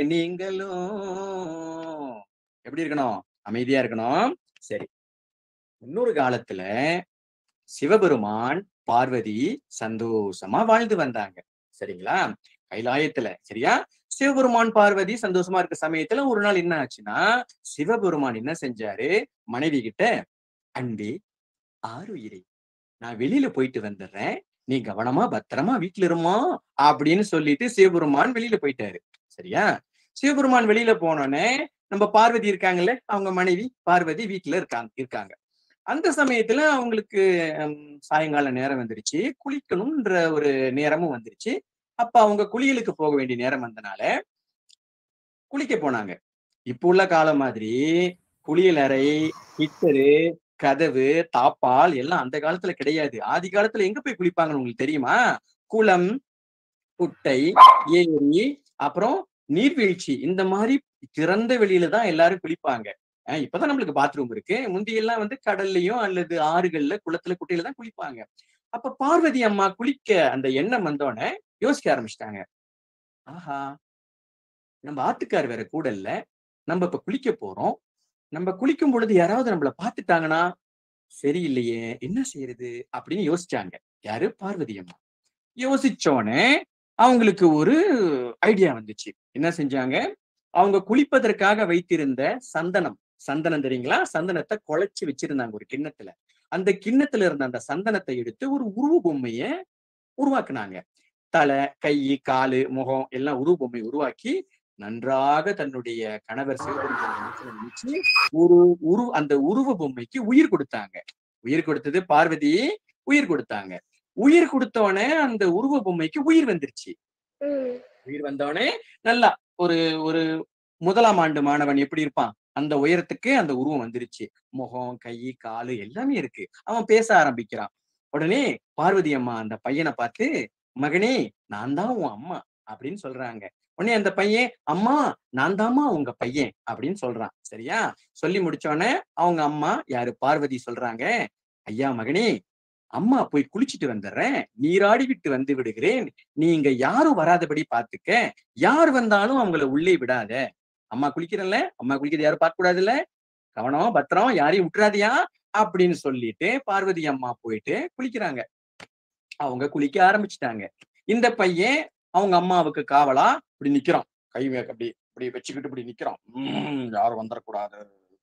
[SPEAKER 1] நீங்களும் எப்படி இருக்கணும் அமைதியா இருக்கணும் சரி இன்னொரு காலத்துல சிவபெருமான் பார்வதி சந்தோஷமா வாழ்ந்து வந்தாங்க சரிங்களா கைலாயத்துல சரியா சிவபெருமான் பார்வதி சந்தோஷமா இருக்க சமயத்துல ஒரு நாள் என்ன ஆச்சுன்னா சிவபெருமான் என்ன செஞ்சாரு மனைவி கிட்ட அன்பே ஆறுயிரே நான் வெளியில போயிட்டு வந்துடுறேன் நீ கவனமா பத்திரமா வீட்டுல இருமா அப்படின்னு சொல்லிட்டு சிவபெருமான் வெளியில போயிட்டாரு சரியா சிவபெருமான் வெளியில போனோடனே நம்ம பார்வதி இருக்காங்கல்ல அவங்க மனைவி பார்வதி வீட்டுல இருக்காங்க இருக்காங்க அந்த சமயத்துல அவங்களுக்கு ஹம், சாயங்கால நேரம் வந்துருச்சு குளிக்கணும்ன்ற ஒரு நேரமும் வந்துருச்சு அப்ப அவங்க குளியலுக்கு போக வேண்டிய நேரம் வந்தனால குளிக்க போனாங்க இப்ப உள்ள காலம் மாதிரி குளியல் அறை ஹிட்டரு கதவு தாப்பால் எல்லாம் அந்த காலத்துல கிடையாது ஆதி காலத்துல எங்க போய் குளிப்பாங்கன்னு உங்களுக்கு தெரியுமா குளம் குட்டை ஏரி அப்புறம் நீர்வீழ்ச்சி இந்த மாதிரி திறந்த வெளியில தான் எல்லாரும் குளிப்பாங்க அஹ் இப்பதான் நம்மளுக்கு பாத்ரூம் இருக்கு முந்தியெல்லாம் வந்து கடல்லையும் அல்லது ஆறுகள்ல குளத்துல குட்டையில தான் குளிப்பாங்க அப்ப பார்வதி அம்மா குளிக்க அந்த எண்ணம் வந்தோடனே யோசிக்க ஆரம்பிச்சிட்டாங்க ஆஹா நம்ம ஆத்துக்கார் வேற கூட இல்ல நம்ம இப்ப குளிக்க போறோம் நம்ம குளிக்கும் பொழுது யாராவது நம்மள பாத்துட்டாங்கன்னா சரியில்லையே என்ன செய்யறது அப்படின்னு யோசிச்சாங்க யாரு பார்வதி அம்மா யோசிச்சோனே அவங்களுக்கு ஒரு ஐடியா வந்துச்சு என்ன செஞ்சாங்க அவங்க குளிப்பதற்காக வைத்திருந்த சந்தனம் சந்தனம் தெரியுங்களா சந்தனத்தை குழைச்சு வச்சிருந்தாங்க ஒரு கிண்ணத்துல அந்த கிண்ணத்துல இருந்த அந்த சந்தனத்தை எடுத்து ஒரு உருவ பொம்மைய உருவாக்குனாங்க தலை கை காலு முகம் எல்லாம் உருவ பொம்மை உருவாக்கி நன்றாக தன்னுடைய கணவர் சிவபெருமான் மனசுல நினைச்சு ஒரு உரு அந்த உருவ பொம்மைக்கு உயிர் கொடுத்தாங்க உயிர் கொடுத்தது பார்வதி உயிர் கொடுத்தாங்க உயிர் கொடுத்தோடனே அந்த உருவ பொம்மைக்கு உயிர் வந்துருச்சு உயிர் வந்தோடனே நல்லா ஒரு ஒரு முதலாம் ஆண்டு மாணவன் எப்படி இருப்பான் அந்த உயரத்துக்கு அந்த உருவம் வந்துருச்சு முகம் கை காலு எல்லாமே இருக்கு அவன் பேச ஆரம்பிக்கிறான் உடனே பார்வதி அம்மா அந்த பையனை பார்த்து மகனே நான் தான் உன் அம்மா அப்படின்னு சொல்றாங்க உடனே அந்த பையன் அம்மா நான் தாம்மா உங்க பையன் அப்படின்னு சொல்றான் சரியா சொல்லி முடிச்ச உடனே அவங்க அம்மா யாரு பார்வதி சொல்றாங்க ஐயா மகனே அம்மா போய் குளிச்சிட்டு வந்துடுறேன் நீராடி விட்டு வந்து விடுகிறேன் நீங்க யாரும் வராதபடி பாத்துக்க யார் வந்தாலும் அவங்கள உள்ளே விடாத அம்மா குளிக்கிறல்ல அம்மா குளிக்கிறது யாரும் பார்க்க கூடாதுல்ல கவனம் பத்திரம் யாரையும் விட்டுறாதியா அப்படின்னு சொல்லிட்டு பார்வதி அம்மா போயிட்டு குளிக்கிறாங்க அவங்க குளிக்க ஆரம்பிச்சுட்டாங்க இந்த பையன் அவங்க அம்மாவுக்கு காவலா இப்படி நிக்கிறான் கை வே- அப்படி இப்படி வச்சுக்கிட்டு இப்படி நிக்கிறான் உம் யாரும் வந்துடக்கூடாது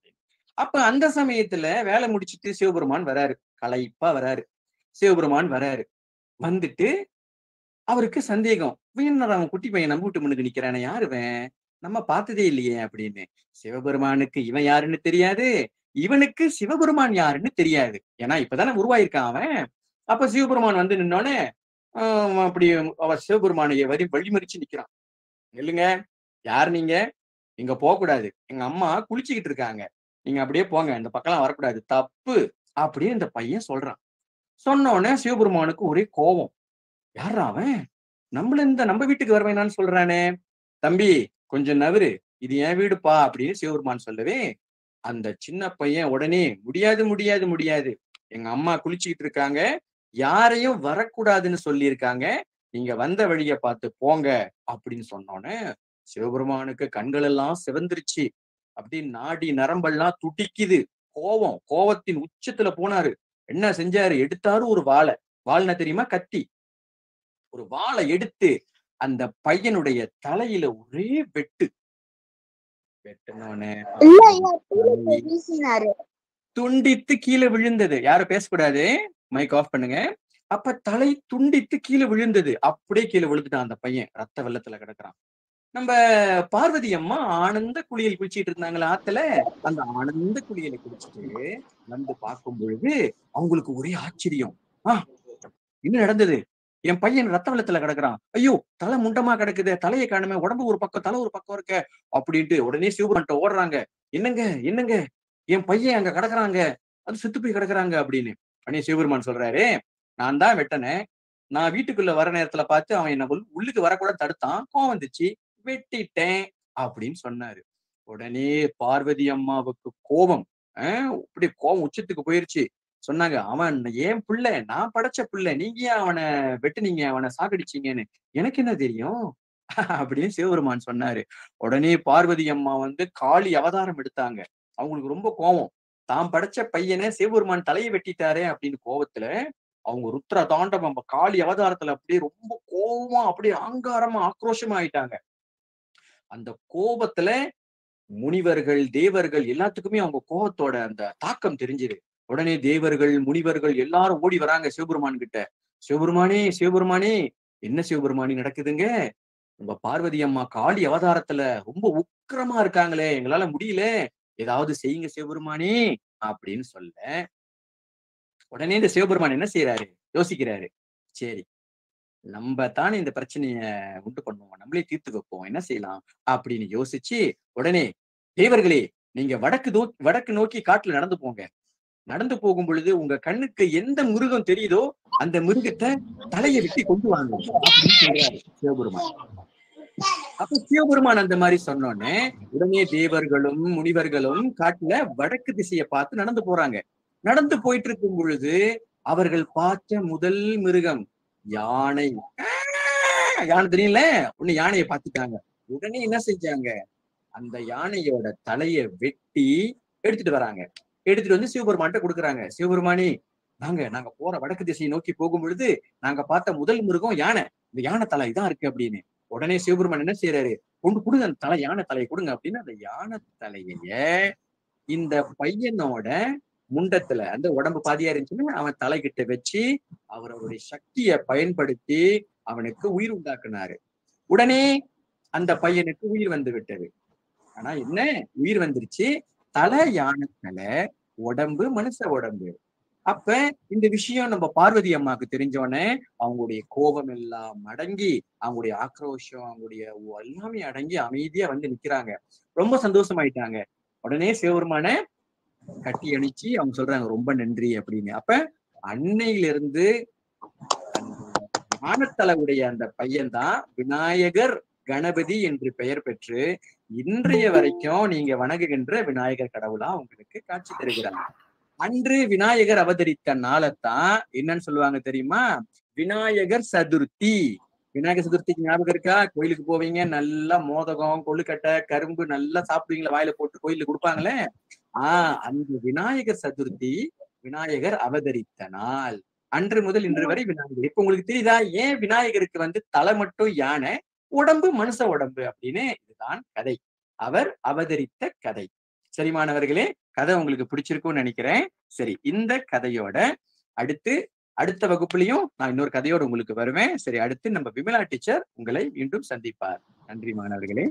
[SPEAKER 1] அப்ப அந்த சமயத்துல வேலை முடிச்சிட்டு சிவபெருமான் வராரு களைப்பா வராரு சிவபெருமான் வராரு வந்துட்டு அவருக்கு சந்தேகம் இவன் என்னடா அவன் குட்டி பையன் நம்ம வீட்டு முன்னுக்கு நிக்கிறானே யாரு இவன் நம்ம பார்த்ததே இல்லையே அப்படின்னு சிவபெருமானுக்கு இவன் யாருன்னு தெரியாது இவனுக்கு சிவபெருமான் யாருன்னு தெரியாது ஏன்னா இப்பதானே உருவாயிருக்கான் அவன் அப்ப சிவபெருமான் வந்து நின்னோடனே ஆஹ் அப்படி அவ சிவபெருமானைய வரி வழிமறிச்சு நிக்கிறான் இல்லைங்க யார் நீங்க இங்க போக கூடாது எங்க அம்மா குளிச்சுக்கிட்டு இருக்காங்க நீங்க அப்படியே போங்க இந்த பக்கம்லாம் வரக்கூடாது தப்பு அப்படின்னு இந்த பையன் சொல்றான் சொன்ன உடனே சிவபெருமானுக்கு ஒரே கோபம் யாரா அவன் நம்மள இந்த நம்ம வீட்டுக்கு வர வேணாம்னு சொல்றானே தம்பி கொஞ்சம் நவரு இது என் வீடுப்பா அப்படின்னு சிவபெருமான் சொல்லவே அந்த சின்ன பையன் உடனே முடியாது முடியாது முடியாது எங்க அம்மா குளிச்சுக்கிட்டு இருக்காங்க யாரையும் வரக்கூடாதுன்னு சொல்லியிருக்காங்க நீங்க வந்த வழிய பார்த்து போங்க அப்படின்னு சொன்னோன்னே சிவபெருமானுக்கு கண்கள் எல்லாம் சிவந்துருச்சு அப்படி நாடி நரம்பெல்லாம் துடிக்குது கோவம் கோவத்தின் உச்சத்துல போனாரு என்ன செஞ்சாரு எடுத்தாரு ஒரு வாளை வாள்னா தெரியுமா கத்தி ஒரு வாளை எடுத்து அந்த பையனுடைய தலையில ஒரே வெட்டு வெட்டினோடனே
[SPEAKER 5] இல்ல ஐயா தூரத்தை வீசினாரு
[SPEAKER 1] துண்டித்து கீழே விழுந்தது யாரும் பேசக்கூடாது மைக் ஆஃப் பண்ணுங்க அப்ப தலை துண்டித்து கீழே விழுந்தது அப்படியே கீழே விழுந்துட்டான் அந்த பையன் ரத்த வெள்ளத்துல கிடக்குறான் நம்ம பார்வதி அம்மா ஆனந்த குளியல் குளிச்சிட்டு இருந்தாங்களா ஆத்துல அந்த ஆனந்த குளியலை குளிச்சுட்டு வந்து பார்க்கும் பொழுது அவங்களுக்கு ஒரே ஆச்சரியம் ஆ என்ன நடந்தது என் பையன் ரத்த வெள்ளத்துல கிடக்குறான் ஐயோ தலை முண்டமா கிடக்குது தலையை காணுமே உடம்பு ஒரு பக்கம் தலை ஒரு பக்கம் இருக்க அப்படின்ட்டு உடனே சிவபுரன்ட்ட ஓடுறாங்க என்னங்க என்னங்க என் பையன் அங்க கிடக்குறாங்க அது செத்து போய் கிடக்குறாங்க அப்படின்னு உடனே சிவபெருமான் சொல்றாரு நான் தான் வெட்டினேன் நான் வீட்டுக்குள்ள வர நேரத்துல பார்த்து அவன் என்ன உள்- உள்ளுக்கு வரக்கூட தடுத்தான் கோவம் வந்துச்சு வெட்டிட்டேன் அப்படின்னு சொன்னாரு உடனே பார்வதி அம்மாவுக்கு கோபம் ஆஹ் இப்படி கோபம் உச்சத்துக்கு போயிருச்சு சொன்னாங்க அவன் ஏன் புள்ள நான் படைச்ச புள்ள நீங்க ஏன் அவனை வெட்டுனீங்க அவனை சாகடிச்சீங்கன்னு எனக்கு என்ன தெரியும் அப்படின்னு சிவபெருமான் சொன்னாரு உடனே பார்வதி அம்மா வந்து காளி அவதாரம் எடுத்தாங்க அவங்களுக்கு ரொம்ப கோபம் தாம் படைச்ச பையனை சிவபெருமான் தலையை வெட்டிட்டாரே அப்படின்னு கோவத்துல அவங்க ருத்ர தாண்டவம் காளி அவதாரத்துல அப்படியே ரொம்ப கோவமா அப்படியே ஆங்காரமா ஆக்ரோஷமா ஆயிட்டாங்க அந்த கோபத்துல முனிவர்கள் தேவர்கள் எல்லாத்துக்குமே அவங்க கோபத்தோட அந்த தாக்கம் தெரிஞ்சுது உடனே தேவர்கள் முனிவர்கள் எல்லாரும் ஓடி வராங்க சிவபெருமான் கிட்ட சிவபெருமானே சிவபெருமானே என்ன சிவபெருமானி நடக்குதுங்க உங்க பார்வதி அம்மா காளி அவதாரத்துல ரொம்ப உக்கிரமா இருக்காங்களே எங்களால முடியல ஏதாவது செய்யுங்க சிவபெருமானே அப்படின்னு சொல்ல உடனே இந்த சிவபெருமான் என்ன செய்யறாரு யோசிக்கிறாரு சரி நம்ம தானே இந்த பிரச்சனைய உண்டு பண்ணுவோம் நம்மளே தீர்த்து வைப்போம் என்ன செய்யலாம் அப்படின்னு யோசிச்சு உடனே தேவர்களே நீங்க வடக்கு நோ வடக்கு நோக்கி காட்டுல நடந்து போங்க நடந்து போகும் பொழுது உங்க கண்ணுக்கு எந்த மிருகம் தெரியுதோ அந்த மிருகத்தை தலையை வெட்டி கொண்டு வாங்க அப்படின்னு சொல்றாரு சிவபெருமான் அப்ப சிவபெருமான் அந்த மாதிரி சொன்னோடனே உடனே தேவர்களும் முனிவர்களும் காட்டுல வடக்கு திசையை பார்த்து நடந்து போறாங்க நடந்து போயிட்டு இருக்கும் பொழுது அவர்கள் பார்த்த முதல் மிருகம் யானை ஆஹ் யானை தெரியல உடனே யானையை பார்த்துட்டாங்க உடனே என்ன செஞ்சாங்க அந்த யானையோட தலைய வெட்டி எடுத்துட்டு வராங்க எடுத்துட்டு வந்து சிவபெருமான்ட்ட கொடுக்குறாங்க சிவபெருமானி நாங்க நாங்க போற வடக்கு திசையை நோக்கி போகும் பொழுது நாங்க பார்த்த முதல் மிருகம் யானை இந்த யானை தலை இதான் இருக்கு அப்படின்னு உடனே சிவபெருமான் என்ன செய்யறாரு கொண்டு கொடுங்க அந்த தலை யானை தலையை கொடுங்க அப்படின்னு அந்த யானை தலைய இந்த பையனோட முண்டத்துல அந்த உடம்பு பாதியா இருந்துச்சுன்னா அவன் தலைகிட்ட வச்சு அவருடைய சக்தியை பயன்படுத்தி அவனுக்கு உயிர் உண்டாக்குனாரு உடனே அந்த பையனுக்கு உயிர் வந்து விட்டது ஆனா என்ன உயிர் வந்துருச்சு தலை யானை தலை உடம்பு மனுஷ உடம்பு அப்ப இந்த விஷயம் நம்ம பார்வதி அம்மாக்கு தெரிஞ்சோடனே அவங்களுடைய கோபம் எல்லாம் அடங்கி அவங்களுடைய ஆக்ரோஷம் அவங்களுடைய எல்லாமே அடங்கி அமைதியா வந்து நிக்கிறாங்க ரொம்ப சந்தோஷமாயிட்டாங்க உடனே சிவபெருமான கட்டி அணிச்சு அவங்க சொல்றாங்க ரொம்ப நன்றி அப்படின்னு அப்ப அன்னையிலிருந்து ஞானத்தலைவுடைய அந்த பையன்தான் விநாயகர் கணபதி என்று பெயர் பெற்று இன்றைய வரைக்கும் நீங்க வணங்குகின்ற விநாயகர் கடவுளா உங்களுக்கு காட்சி தருகிறாங்க அன்று விநாயகர் அவதரித்த நாளைத்தான் என்னன்னு சொல்லுவாங்க தெரியுமா விநாயகர் சதுர்த்தி விநாயகர் சதுர்த்திக்கு ஞாபகம் இருக்கா கோயிலுக்கு போவீங்க நல்லா மோதகம் கொழுக்கட்டை கரும்பு நல்லா சாப்பிடுவீங்களா வாயில போட்டு கோயிலுக்கு கொடுப்பாங்களே ஆஹ் அந்த விநாயகர் சதுர்த்தி விநாயகர் அவதரித்த நாள் அன்று முதல் இன்று வரை விநாயகர் இப்ப உங்களுக்கு தெரியுதா ஏன் விநாயகருக்கு வந்து தலை மட்டும் யானை உடம்பு மனுஷ உடம்பு அப்படின்னு இதுதான் கதை அவர் அவதரித்த கதை சரி மாணவர்களே கதை உங்களுக்கு பிடிச்சிருக்கும்னு நினைக்கிறேன் சரி இந்த கதையோட அடுத்து அடுத்த வகுப்புலயும் நான் இன்னொரு கதையோட உங்களுக்கு வருவேன் சரி அடுத்து நம்ம விமலா டீச்சர் உங்களை மீண்டும் சந்திப்பார் நன்றி மாணவர்களே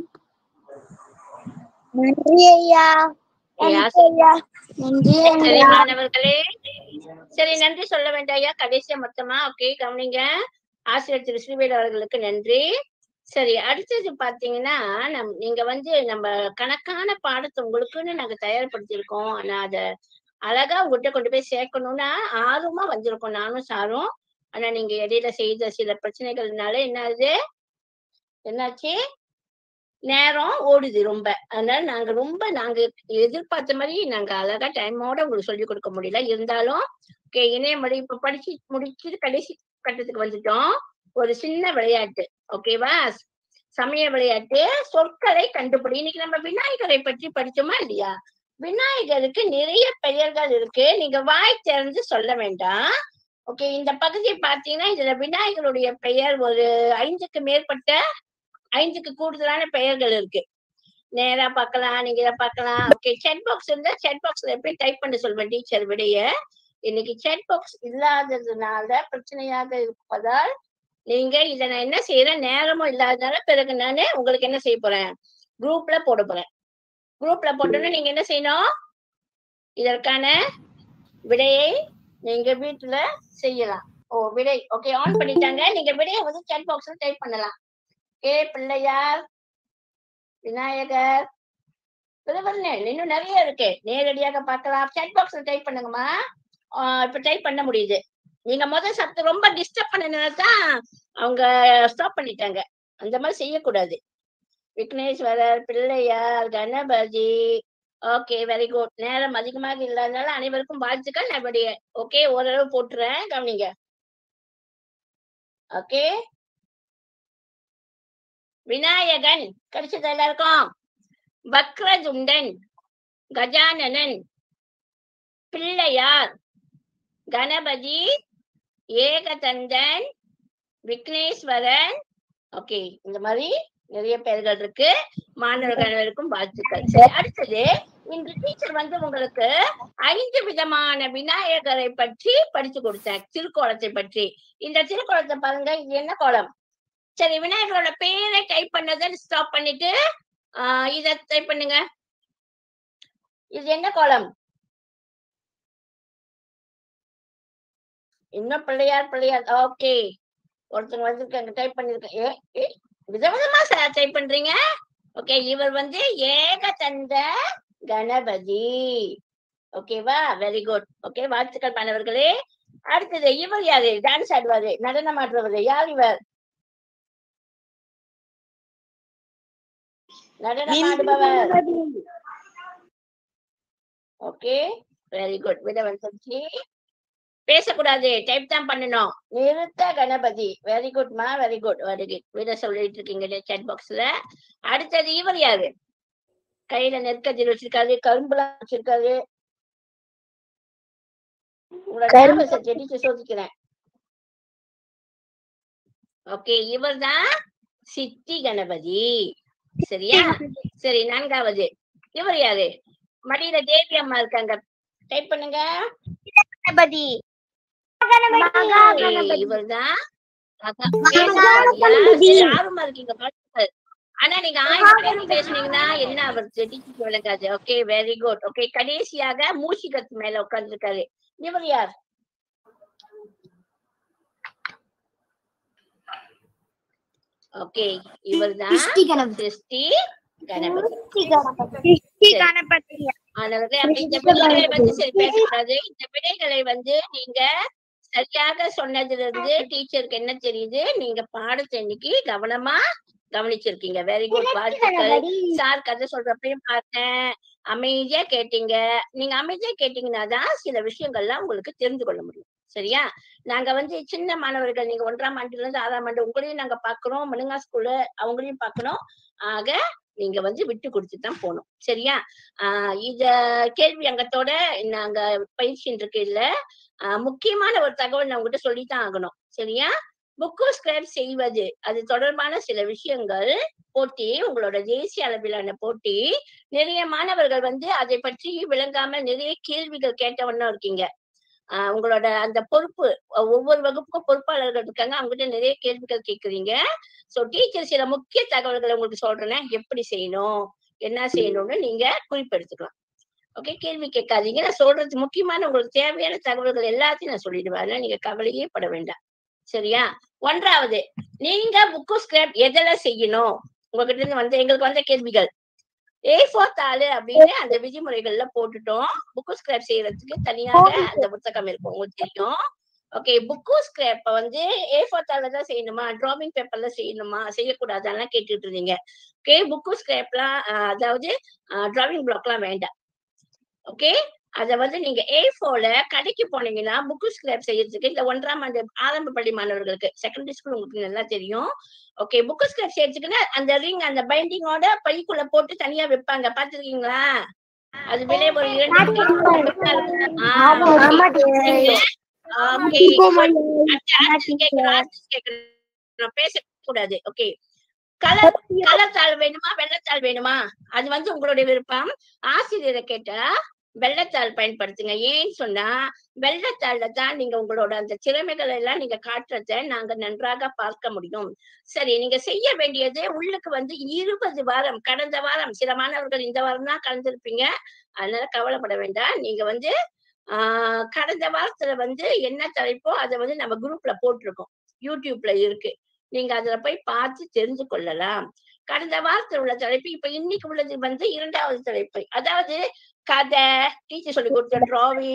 [SPEAKER 5] நன்றி ஐயா
[SPEAKER 2] ஐயா,
[SPEAKER 5] நன்றி ஐயா நன்றி
[SPEAKER 2] சரி
[SPEAKER 5] ஐயா
[SPEAKER 2] மாணவர்களே சரி நன்றி சொல்ல வேண்டாம் ஐயா கடைசியா மொத்தமா ஓகே கவனிங்க ஆசிரியர் திரு ஸ்ரீவேல் அவர்களுக்கு நன்றி சரி அடுத்தது பாத்தீங்கன்னா நம் நீங்க வந்து நம்ம கணக்கான பாடத்தை உங்களுக்குன்னு நாங்க தயார்படுத்தியிருக்கோம் ஆனா அத அழகா உங்ககிட்ட கொண்டு போய் சேர்க்கணும்னா ஆர்வமா வந்திருக்கோம் நானும் சாரும் ஆனா நீங்க இடையில செய்த சில பிரச்சனைகள்னால என்ன ஆகுது என்னாச்சு நேரம் ஓடுது ரொம்ப அதனால நாங்க ரொம்ப நாங்க எதிர்பார்த்த மாதிரி நாங்க அழகா டைமோட உங்களுக்கு சொல்லி கொடுக்க முடியல இருந்தாலும் ஓகே இணையமொழி இப்ப படிச்சு முடிச்சுட்டு கடைசி கட்டத்துக்கு வந்துட்டோம் ஒரு சின்ன விளையாட்டு ஓகேவா சமய விளையாட்டு சொற்களை கண்டுபிடி இன்னைக்கு நம்ம விநாயகரை பற்றி படிச்சோமா இல்லையா விநாயகருக்கு நிறைய பெயர்கள் இருக்கு நீங்க வாய் திறந்து சொல்ல வேண்டாம் ஓகே இந்த பகுதியை பார்த்தீங்கன்னா இதுல விநாயகருடைய பெயர் ஒரு ஐந்துக்கு மேற்பட்ட ஐந்துக்கு கூடுதலான பெயர்கள் இருக்கு நேரா பார்க்கலாம் நீங்க இதை பார்க்கலாம் ஓகே செட் பாக்ஸ் இருந்தா செட் பாக்ஸ்ல எப்படி டைப் பண்ண சொல்வேன் டீச்சர் விடைய இன்னைக்கு செட் பாக்ஸ் இல்லாததுனால பிரச்சனையாக இருப்பதால் நீங்க இதை நான் என்ன செய்யறேன் நேரமும் இல்லாததுனால பிறகு நானு உங்களுக்கு என்ன செய்ய போறேன் குரூப்ல போட போறேன் குரூப்ல போட்டோன்னா நீங்க என்ன செய்யணும் இதற்கான விடையை நீங்க வீட்டுல செய்யலாம் ஓ விடை ஓகே ஆன் பண்ணிட்டாங்க நீங்க விடையை வந்து செட் பாக்ஸ்ல டைப் பண்ணலாம் ஏ பிள்ளையார் விநாயகர் திருவண்ணன் இன்னும் நிறைய இருக்கு நேரடியாக பார்க்கலாம் செட் பாக்ஸ்ல டைப் பண்ணுங்கம்மா ஆஹ் இப்ப டைப் பண்ண முடியுது நீங்க முதல் சத்து ரொம்ப டிஸ்டர்ப் பண்ணனால தான் அவங்க ஸ்டாப் பண்ணிட்டாங்க அந்த மாதிரி செய்யக்கூடாது Vigneswarar Pillaiyar Ganapathi okay very good நேரம் அதிகமாக இல்லாதனால அனைவருக்கும் வாழ்த்துக்கள் நம்முடைய ஓகே ஓரளவு போட்டுறேன் கவனிங்க ஓகே விநாயகன் கிடைச்சது எல்லாருக்கும் வக்ரதுண்டன் கஜானனன் பிள்ளையார் கணபதி ஏகதந்தன் விக்னேஸ்வரன் ஓகே இந்த மாதிரி நிறைய பெயர்கள் இருக்கு மாணவர்கள் அனைவருக்கும் வாழ்த்துக்கள் சரி அடுத்தது இன்று டீச்சர் வந்து உங்களுக்கு ஐந்து விதமான விநாயகரை பற்றி படிச்சு கொடுத்தேன் திருக்கோலத்தை பற்றி இந்த திருக்கோலத்தை பாருங்க இது என்ன கோலம் சரி விநாயகரோட பேரை டைப் பண்ணதை ஸ்டாப் பண்ணிட்டு ஆஹ் இத டைப் பண்ணுங்க இது என்ன கோலம் இன்னும் பிள்ளையார் பிள்ளையார் ஓகே ஒருத்தங்க வந்திருக்காங்க டைப் பண்ணிருக்கேன் ஏ ஏ விதவிதமா டைப் பண்றீங்க ஓகே இவர் வந்து ஏகதந்த கணபதி ஓகேவா வெரி குட் ஓகே வாழ்த்துக்கள் மாணவர்களே அடுத்தது இவர் யாரு டான்ஸ் ஆடுவாரு நடனம் ஆடுறவர் யார் இவர் நடனம் ஆடுபவர் ஓகே வெரி குட் விடவன் சச்சி பேசக்கூடாது டைப் தான் பண்ணணும் நிறுத்த கணபதி வெரி குட்மா வெரி குட் வெரி குட் விட சொல்லிட்டு இருக்கீங்க சேட் பாக்ஸ்ல அடுத்தது இவர் யாரு கையில நெற்கதிர் வச்சிருக்காரு கரும்புலாம் வச்சிருக்காரு உங்களோட ஞாபகத்தை டீச்சர் சோதிக்கிறேன் ஓகே இவர் தான் சித்தி கணபதி சரியா சரி நான்காவது இவர் யாரு மடியில தேவி அம்மா இருக்காங்க டைப் பண்ணுங்க
[SPEAKER 3] கணபதி
[SPEAKER 2] இவர்தான்
[SPEAKER 3] மகாகணபதி.
[SPEAKER 2] ஆர்வமா இருக்கீங்க வாழ்த்துக்கள். ஆனா நீங்க ஆயிரம் பேர் பேசுனீங்கன்னா என்ன அவர் டீச்சர் விளங்காது ஓகே வெரி குட் ஓகே கடைசியாக மூஷிகத்து மேல உட்கார்ந்துருக்காரு இவர் யார் ஓகே இவர்தான்
[SPEAKER 3] கிருஷ்டி கணபதி
[SPEAKER 2] சிருஷ்டி கணபதி
[SPEAKER 3] கிருஷ்டி கணபதி
[SPEAKER 2] மாணவர்களே அப்ப இந்த விடைகளை வந்து சரி பேசக்கூடாது இந்த விடைகளை வந்து நீங்க சரியாக சொன்னதுல இருந்து டீச்சருக்கு என்ன தெரியுது நீங்க பாடத்தை இன்னைக்கு கவனமா கவனிச்சிருக்கீங்க வெரி குட் வாழ்த்துக்கள் சார் கதை சொல்றப்பையும் பார்த்தேன் அமைதியா கேட்டீங்க நீங்க அமைதியா கேட்டீங்கன்னா தான் சில விஷயங்கள்லாம் உங்களுக்கு தெரிந்து கொள்ள முடியும் சரியா நாங்க வந்து சின்ன மாணவர்கள் நீங்க ஒன்றாம் ஆண்டுல இருந்து ஆறாம் ஆண்டு உங்களையும் நாங்க பாக்குறோம் மனுங்கா ஸ்கூல்ல அவங்களையும் பார்க்கணும் ஆக நீங்க வந்து விட்டு கொடுத்து தான் போகணும் சரியா ஆஹ் இத கேள்வி அங்கத்தோட நாங்க பயிற்சி இருக்கு இல்ல ஆஹ் முக்கியமான ஒரு தகவல் நான் உங்ககிட்ட சொல்லித்தான் ஆகணும் சரியா புக்கு ஸ்கிராப் செய்வது அது தொடர்பான சில விஷயங்கள் போட்டி உங்களோட தேசிய அளவிலான போட்டி நிறைய மாணவர்கள் வந்து அதை பற்றி விளங்காம நிறைய கேள்விகள் கேட்டவண்ணம் இருக்கீங்க ஆஹ் உங்களோட அந்த பொறுப்பு ஒவ்வொரு வகுப்புக்கும் பொறுப்பாளர்கள் இருக்காங்க அவங்ககிட்ட நிறைய கேள்விகள் கேட்குறீங்க சோ டீச்சர் சில முக்கிய தகவல்களை உங்களுக்கு சொல்றேன் எப்படி செய்யணும் என்ன செய்யணும்னு நீங்க குறிப்பெடுத்துக்கலாம் ஓகே கேள்வி கேட்காதீங்க நான் சொல்றது முக்கியமான உங்களுக்கு தேவையான தகவல்கள் எல்லாத்தையும் நான் சொல்லிடுவேன் அதனால நீங்க கவலையே பட வேண்டாம் சரியா ஒன்றாவது நீங்க புக்கு ஸ்கிராப் எதுல செய்யணும் உங்ககிட்ட இருந்து வந்து எங்களுக்கு வந்த கேள்விகள் ஏ ஃபோர் தாளு அப்படின்னு அந்த விதிமுறைகள்ல போட்டுட்டோம் புக்கு ஸ்கிராப் செய்யறதுக்கு தனியாக அந்த புத்தகம் இருக்கும் உங்களுக்கு தெரியும் ஓகே புக்கு ஸ்கிராப்ப வந்து ஏ ஃபோர் தாள்ல தான் செய்யணுமா டிராவிங் பேப்பர்ல செய்யணுமா செய்யக்கூடாதான்லாம் கேட்டுட்டு இருந்தீங்க ஓகே புக்கு ஸ்கிராப்லாம் அதாவது டிராவிங் பிளாக்லாம் வேண்டாம் ஓகே அத வந்து நீங்க ஏ ஃபோர்ல கடைக்கு போனீங்கன்னா புக்கு ஸ்கிராப் செய்யறதுக்கு இந்த ஒன்றாம் ஆண்டு ஆரம்ப பள்ளி மாணவர்களுக்கு செகண்டரி ஸ்கூல் உங்களுக்கு நல்லா தெரியும் ஓகே புக்கு ஸ்கிராப் செய்யறதுக்குன்னா அந்த ரிங் அந்த பைண்டிங்கோட பைக்குள்ள போட்டு தனியா வைப்பாங்க பாத்துருக்கீங்களா அது விலை ஒரு இரண்டு பேசக்கூடாது ஓகே கலர் கலர் தாள் வேணுமா வெள்ளத்தாள் வேணுமா அது வந்து உங்களுடைய விருப்பம் ஆசிரியரை கேட்டா வெள்ளத்தாள் பயன்படுத்துங்க ஏன்னு சொன்னா வெள்ளத்தாள்ல தான் நீங்க உங்களோட அந்த திறமைகள் எல்லாம் நீங்க காட்டுறத நாங்க நன்றாக பார்க்க முடியும் சரி நீங்க செய்ய வேண்டியது உள்ளுக்கு வந்து இருபது வாரம் கடந்த வாரம் சில மாணவர்கள் இந்த வாரம் தான் கலந்துருப்பீங்க அதனால கவலைப்பட வேண்டாம் நீங்க வந்து ஆஹ் கடந்த வாரத்துல வந்து என்ன தலைப்போ அதை வந்து நம்ம குரூப்ல போட்டிருக்கோம் யூடியூப்ல இருக்கு நீங்க அதுல போய் பார்த்து தெரிந்து கொள்ளலாம் கடந்த வாரத்தில் உள்ள தலைப்பு இப்ப இன்னைக்கு உள்ளது வந்து இரண்டாவது தலைப்பு அதாவது கதை டீச்சர் சொல்லி கொடுத்த டிராவிங்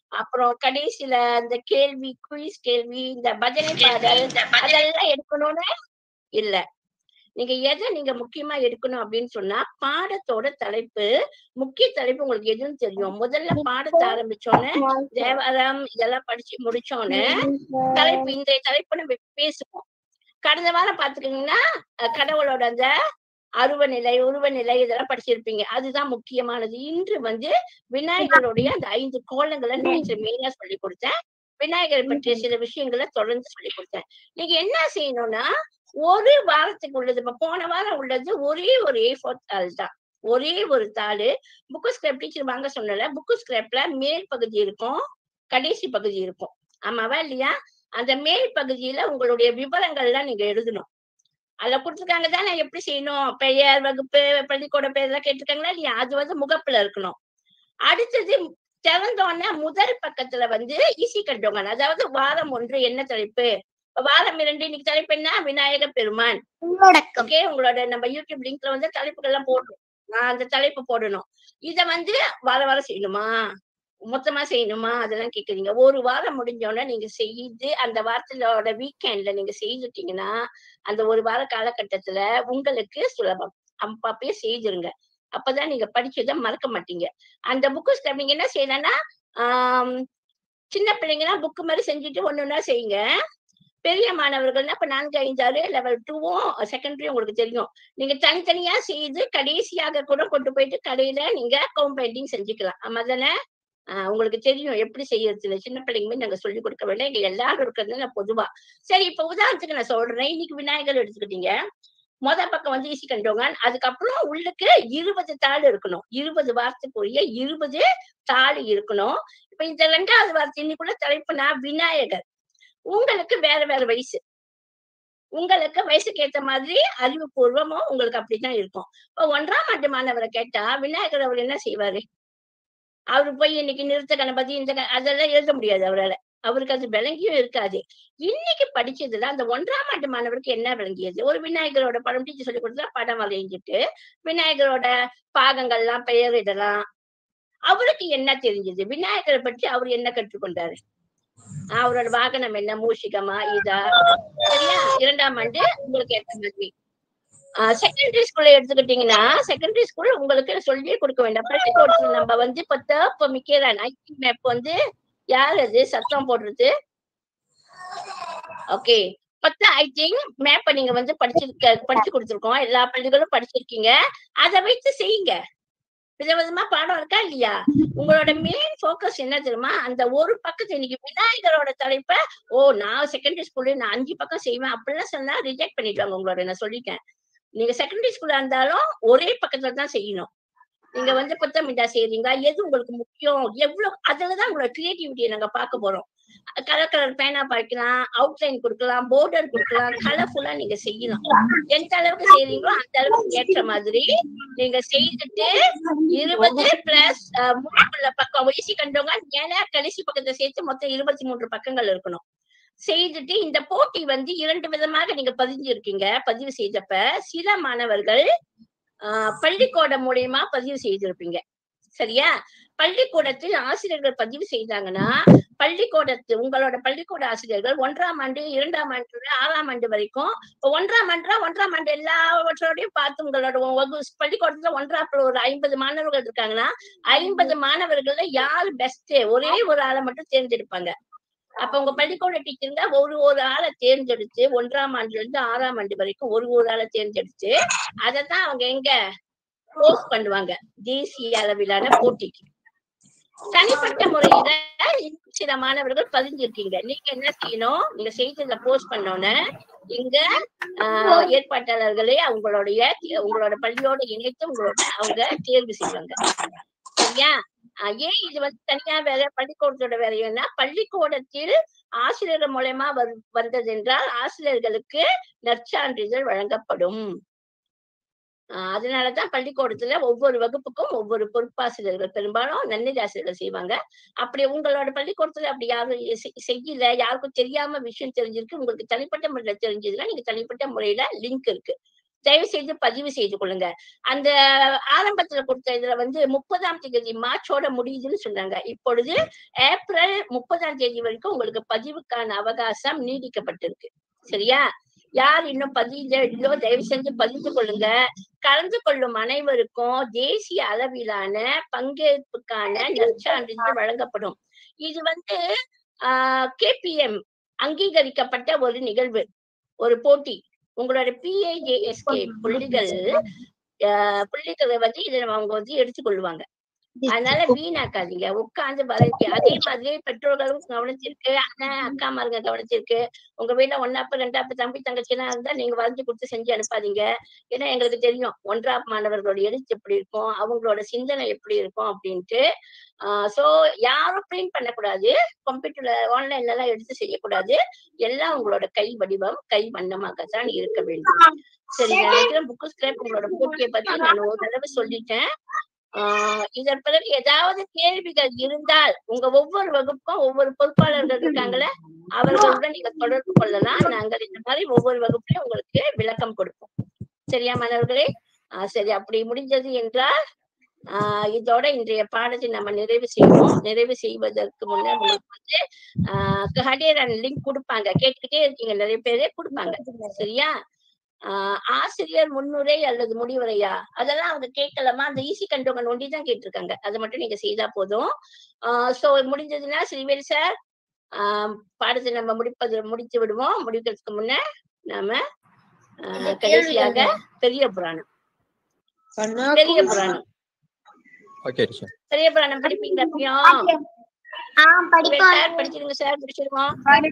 [SPEAKER 2] அப்புறம் கடைசியில இந்த கேள்வி குயிஸ் கேள்வி இந்த பஜனை பாடல் அதெல்லாம் எடுக்கணும்னு இல்ல நீங்க எதை நீங்க முக்கியமா எடுக்கணும் அப்படின்னு சொன்னா பாடத்தோட தலைப்பு முக்கிய தலைப்பு உங்களுக்கு எதுன்னு தெரியும் முதல்ல பாடத்தை ஆரம்பிச்சோன்னே தேவாரம் இதெல்லாம் படிச்சு முடிச்சோன்னே தலைப்பு இன்றைய தலைப்பு நம்ம பேசுவோம் கடந்த வாரம் பாத்துக்கிட்டீங்கன்னா அஹ் கடவுளோட அந்த அருவநிலை உருவநிலை இதெல்லாம் படிச்சிருப்பீங்க அதுதான் முக்கியமானது இன்று வந்து விநாயகருடைய அந்த ஐந்து கோலங்களை நேற்று மெயினா சொல்லி கொடுத்தேன் விநாயகரை பற்றிய சில விஷயங்களை தொடர்ந்து சொல்லி கொடுத்தேன் நீங்க என்ன செய்யணும்னா ஒரு வாரத்துக்கு உள்ளது இப்ப போன வாரம் உள்ளது ஒரே ஒரு ஏ ஃபோர் தாள் தான் ஒரே ஒரு தாள் புக்கு ஸ்கிராப் டீச்சர் வாங்க சொன்னல புக்கு ஸ்கிராப்ல மேல் பகுதி இருக்கும் கடைசி பகுதி இருக்கும் ஆமாவா இல்லையா அந்த மேல் பகுதியில உங்களுடைய விவரங்கள்லாம் நீங்க எழுதணும் அதுல கொடுத்துருக்காங்க தானே எப்படி செய்யணும் பெயர் வகுப்பு பள்ளிக்கூட பெயர் எல்லாம் கேட்டிருக்காங்களா இல்லையா அது வந்து முகப்புல இருக்கணும் அடுத்தது திறந்தோன்னே முதல் பக்கத்துல வந்து ஈசி கண்டோங்க அதாவது வாரம் ஒன்று என்ன தலைப்பு இப்ப வாரம் இரண்டு இன்னைக்கு தலைப்பு என்ன விநாயக பெருமான்
[SPEAKER 3] உள்ளடக்கம்
[SPEAKER 2] ஓகே உங்களோட நம்ம யூடியூப் லிங்க்ல வந்து தலைப்புகள் எல்லாம் போடணும் நான் அந்த தலைப்பு போடணும் இத வந்து வார வாரம் செய்யணுமா மொத்தமா செய்யணுமா அதெல்லாம் கேக்குறீங்க ஒரு வாரம் முடிஞ்சோடனே நீங்க செய்து அந்த வாரத்திலோட வீக்கெண்ட்ல நீங்க செய்துட்டீங்கன்னா அந்த ஒரு வார காலகட்டத்துல உங்களுக்கு சுலபம் அப்பப்பயே செய்திருங்க அப்பதான் நீங்க படிச்சதை மறக்க மாட்டீங்க அந்த புக்கு நீங்க என்ன செய்யணும்னா ஆஹ் சின்ன பிள்ளைங்கன்னா புக்கு மாதிரி செஞ்சுட்டு ஒன்னொன்னா செய்யுங்க பெரிய மாணவர்கள்னா இப்ப நான்கு ஐந்து ஆறு லெவல் டூவும் செகண்டரி உங்களுக்கு தெரியும் நீங்க தனித்தனியா செய்து கடைசியாக கூட கொண்டு போயிட்டு கடையில நீங்க அக்கௌண்ட் பெயிண்டிங் செஞ்சுக்கலாம் ஆமா தானே ஆஹ் உங்களுக்கு தெரியும் எப்படி செய்யறது சின்ன பிள்ளைங்க மாதிரி நாங்க சொல்லி கொடுக்க வேண்டாம் இங்க எல்லாரும் இருக்கிறது நான் பொதுவா சரி இப்ப உதாரணத்துக்கு நான் சொல்றேன் இன்னைக்கு விநாயகர் எடுத்துக்கிட்டீங்க மொத பக்கம் வந்து ஈசி கண்டோங்க அதுக்கப்புறம் உள்ளுக்கு இருபது தாள் இருக்கணும் இருபது வாரத்துக்குரிய இருபது தாள் இருக்கணும் இப்ப இந்த ரெண்டாவது வாரத்து இன்னைக்குள்ள தலைப்புனா விநாயகர் உங்களுக்கு வேற வேற வயசு உங்களுக்கு வயசுக்கு ஏத்த மாதிரி அறிவுபூர்வமும் உங்களுக்கு அப்படித்தான் இருக்கும் இப்ப ஒன்றாம் ஆண்டு மாணவரை கேட்டா விநாயகர் அவர் என்ன செய்வாரு அவரு போய் இன்னைக்கு நிறுத்த கணபதி இந்த க- அதெல்லாம் எழுத முடியாது அவரால அவருக்கு அது விளங்கியும் இருக்காது இன்னைக்கு படிச்சதுல அந்த ஒன்றாம் ஆண்டு மாணவருக்கு என்ன விளங்கியது ஒரு விநாயகரோட படம் டீச்சர் சொல்லி கொடுத்தா படம் வரைஞ்சிட்டு விநாயகரோட பாகங்கள்லாம் பெயரிடலாம் அவருக்கு என்ன தெரிஞ்சது விநாயகரை பற்றி அவர் என்ன கற்றுக்கொண்டாரு அவரோட வாகனம் என்ன மூஷிகமா இதா சரியா இரண்டாம் ஆண்டு உங்களுக்கு ஏற்ற மாதிரி செகண்டரி ஸ்கூல்ல எடுத்துக்கிட்டீங்கன்னா செகண்டரி ஸ்கூல் உங்களுக்கு சொல்லியே கொடுக்க வேண்டாம் பள்ளிக்கூடத்துல நம்ம வந்து இப்ப தேப்ப மிக்கிறேன் ஐடி மேப் வந்து யார் அது சத்தம் போடுறது ஓகே பத்து ஐ திங்க் மேப்பை நீங்க வந்து படிச்சிருக்க படிச்சு கொடுத்துருக்கோம் எல்லா பள்ளிகளும் படிச்சிருக்கீங்க அதை வைத்து செய்யுங்க விதவிதமா பாடம் இருக்கா இல்லையா உங்களோட மெயின் ஃபோக்கஸ் என்ன தெரியுமா அந்த ஒரு பக்கத்து இன்னைக்கு விநாயகரோட தலைப்ப ஓ நான் செகண்டரி ஸ்கூல்ல நான் அஞ்சு பக்கம் செய்வேன் அப்படிலாம் சொன்னா ரிஜெக்ட் பண்ணிடுவாங்க உங்களோட நான் சொல்லிட்டேன் நீங்க செகண்டரி ஸ்கூல்ல இருந்தாலும் ஒரே பக்கத்துல தான் செய்யணும் நீங்க வந்து புத்தமிட்டா செய்றீங்க எது உங்களுக்கு முக்கியம் எவ்வளவு அதுலதான் உங்களோட கிரியேட்டிவிட்டியை நாங்க பார்க்க போறோம் கலர் கலர் பேனா பாய்க்கலாம் அவுட்லைன் கொடுக்கலாம் போர்டர் கொடுக்கலாம் கலர்ஃபுல்லா நீங்க செய்யலாம் எந்த அளவுக்கு செய்றீங்களோ அந்த அளவுக்கு ஏற்ற மாதிரி நீங்க செய்துட்டு இருபது பிளஸ் மூணுக்குள்ள பக்கம் வயசு கண்டவங்க ஏன்னா கடைசி பக்கத்தை சேர்த்து மொத்தம் இருபத்தி மூன்று பக்கங்கள் இருக்கணும் செய்துட்டு இந்த போட்டி வந்து இரண்டு விதமாக நீங்க பதிஞ்சிருக்கீங்க பதிவு செய்தப்ப சில மாணவர்கள் ஆஹ் பள்ளிக்கூடம் மூலியமா பதிவு செய்திருப்பீங்க சரியா பள்ளிக்கூடத்தில் ஆசிரியர்கள் பதிவு செய்தாங்கன்னா பள்ளிக்கூடத்து உங்களோட பள்ளிக்கூட ஆசிரியர்கள் ஒன்றாம் ஆண்டு இரண்டாம் ஆண்டு ஆறாம் ஆண்டு வரைக்கும் இப்ப ஒன்றாம் ஆண்டுனா ஒன்றாம் ஆண்டு எல்லாவற்றோடையும் பார்த்து உங்களோட வகு பள்ளிக்கூடத்துல ஒன்றாப்புல ஒரு ஐம்பது மாணவர்கள் இருக்காங்கன்னா ஐம்பது மாணவர்கள்ல யார் பெஸ்ட் ஒரே ஒரு ஆளை மட்டும் தேர்ந்தெடுப்பாங்க அப்ப உங்க பள்ளிக்கூட டீச்சருங்க ஒரு ஒரு ஆளை தேர்ந்தெடுத்து ஒன்றாம் ஆண்டுல இருந்து ஆறாம் ஆண்டு வரைக்கும் ஒரு ஒரு ஆளை தேர்ந்தெடுத்து அதைத்தான் அவங்க எங்க போஸ்ட் பண்ணுவாங்க தேசிய அளவிலான போட்டிக்கு தனிப்பட்ட முறையில இன்னும் சில மாணவர்கள் பதிஞ்சிருக்கீங்க நீங்க என்ன செய்யணும் நீங்க செய்ததுல போஸ்ட் பண்ணோன்னு இங்க ஆஹ், ஏற்பாட்டாளர்களே அவங்களுடைய உங்களோட பள்ளியோட இணைத்து உங்களோட அவங்க தேர்வு செய்வாங்க சரியா ஆஹ், ஏன் இது வந்து தனியா வேற பள்ளிக்கூடத்தோட வேலைன்னா பள்ளிக்கூடத்தில் ஆசிரியர்கள் மூலயமா வரு- வந்ததென்றால் ஆசிரியர்களுக்கு நற்சான்றிதழ் வழங்கப்படும் ஆஹ் அதனாலதான் பள்ளிக்கூடத்துல ஒவ்வொரு வகுப்புக்கும் ஒவ்வொரு பொறுப்பாசிரியர்கள் பெரும்பாலும் நன்னறி ஆசிரியர்கள் செய்வாங்க அப்படி உங்களோட பள்ளிக்கூடத்துல அப்படி யாரும் செ- செய்யல யாருக்கும் தெரியாம விஷயம் தெரிஞ்சிருக்கு உங்களுக்கு தனிப்பட்ட முறையில தெரிஞ்சதுன்னா நீங்க தனிப்பட்ட முறையில லிங்க் இருக்கு தயவு செய்து பதிவு செய்து கொள்ளுங்க அந்த ஆரம்பத்துல கொடுத்த இதுல வந்து முப்பதாம் தேதி மார்ச்சோட முடியுதுன்னு சொன்னாங்க இப்பொழுது ஏப்ரல் முப்பதாம் தேதி வரைக்கும் உங்களுக்கு பதிவுக்கான அவகாசம் நீடிக்கப்பட்டிருக்கு சரியா யார் இன்னும் பதிலோ தயவு செஞ்சு பதிந்து கொள்ளுங்க கலந்து கொள்ளும் அனைவருக்கும் தேசிய அளவிலான பங்கேற்புக்கான நற்சான்றிதழ் வழங்கப்படும் இது வந்து ஆஹ் கேபிஎம் அங்கீகரிக்கப்பட்ட ஒரு நிகழ்வு ஒரு போட்டி உங்களோட பிஐஜேஎஸ்கே புள்ளிகள் ஆஹ் புள்ளிகளை வந்து இதை அவங்க வந்து எடுத்துக்கொள்வாங்க அதனால வீணாக்காதீங்க உட்கார்ந்து வரைக்க அதே மாதிரி பெற்றோர்களும் கவனிச்சிருக்கு அண்ணன் அக்கா மாருங்க கவனிச்சிருக்கு உங்க வீட்டுல ஒன்னாப்பு ரெண்டாப்பு தம்பி தங்கச்சி எல்லாம் இருந்தா நீங்க வரைஞ்சு கொடுத்து செஞ்சு அனுப்பாதீங்க ஏன்னா எங்களுக்கு தெரியும் ஒன்றாப் மாணவர்களோட எழுத்து எப்படி இருக்கும் அவங்களோட சிந்தனை எப்படி இருக்கும் அப்படின்ட்டு ஆஹ் சோ யாரும் பிரிண்ட் பண்ணக்கூடாது கம்ப்யூட்டர்ல ஆன்லைன்ல எல்லாம் எடுத்து செய்யக்கூடாது எல்லாம் உங்களோட கை வடிவம் கை வண்ணமாகத்தான் இருக்க வேண்டும் சரி நான் நினைக்கிறேன் புக்கு ஸ்கிராப் உங்களோட போட்டியை பத்தி நான் ஒரு தடவை சொல்லிட்டேன் ஆஹ் இதன் பிறகு ஏதாவது கேள்விகள் இருந்தால் உங்க ஒவ்வொரு வகுப்புக்கும் ஒவ்வொரு பொறுப்பாளர்கள் இருக்காங்களே அவர்களுடன் நீங்க தொடர்பு கொள்ளலாம் நாங்கள் இந்த மாதிரி ஒவ்வொரு வகுப்புலயும் உங்களுக்கு விளக்கம் கொடுப்போம் சரியா மாணவர்களே ஆஹ் சரி அப்படி முடிஞ்சது என்றால் ஆஹ் இதோட இன்றைய பாடத்தை நம்ம நிறைவு செய்வோம் நிறைவு செய்வதற்கு முன்னர் உங்களுக்கு வந்து ஆஹ் ஹடியரன் லிங்க் கொடுப்பாங்க கேட்டுக்கிட்டே இருக்கீங்க நிறைய பேரே கொடுப்பாங்க சரியா ஆஹ் ஆசிரியர் முன்னுரை அல்லது முடிவுரையா அதெல்லாம் அவங்க கேட்கலாமா அந்த ஈஸி கண்டவங்க ஒண்டி தான் கேட்டிருக்காங்க அதை மட்டும் நீங்க செய்தா போதும் ஆஹ் சோ முடிஞ்சதுன்னா ஸ்ரீவேல் சார் ஆஹ் பாடத்தை நம்ம முடிப்பது முடித்து விடுவோம் முடிக்கிறதுக்கு முன்ன நாம ஆஹ் கடைசியாக பெரிய புராணம் பெரிய புராணம்
[SPEAKER 6] ஓகே டீச்சர்
[SPEAKER 2] பெரிய புராணம் படிப்பீங்களா எப்பயும்
[SPEAKER 3] ஆ படிப்போம்
[SPEAKER 2] சார் படிச்சிருங்க சார் படிச்சிருவோம்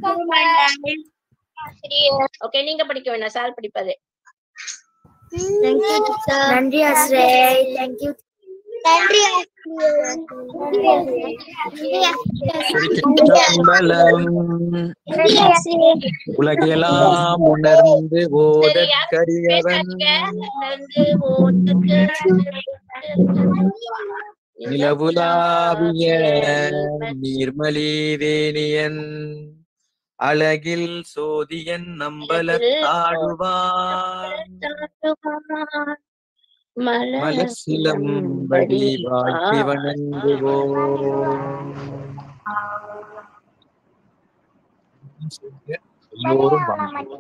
[SPEAKER 2] ஓகே நீங்க படிக்க வேண்டாம் சார் படிப்பாரு
[SPEAKER 3] நன்றி ஆசிரியர் தேங்க்யூ நன்றி
[SPEAKER 6] திருச்சிற்றம்பலம் உலகெல்லாம் உணர்ந்து ஓதற்கரியவன்
[SPEAKER 2] நடந்து ஓட்டுக்கு
[SPEAKER 6] நிலவுலாவிய நீர்மலி வேணியன் அழகில் சோதியன் நம்பலத்தாடுவான் மலசிலம்படி வாழ்த்தி வணங்குவோம் எல்லோரும் வணங்குவோம்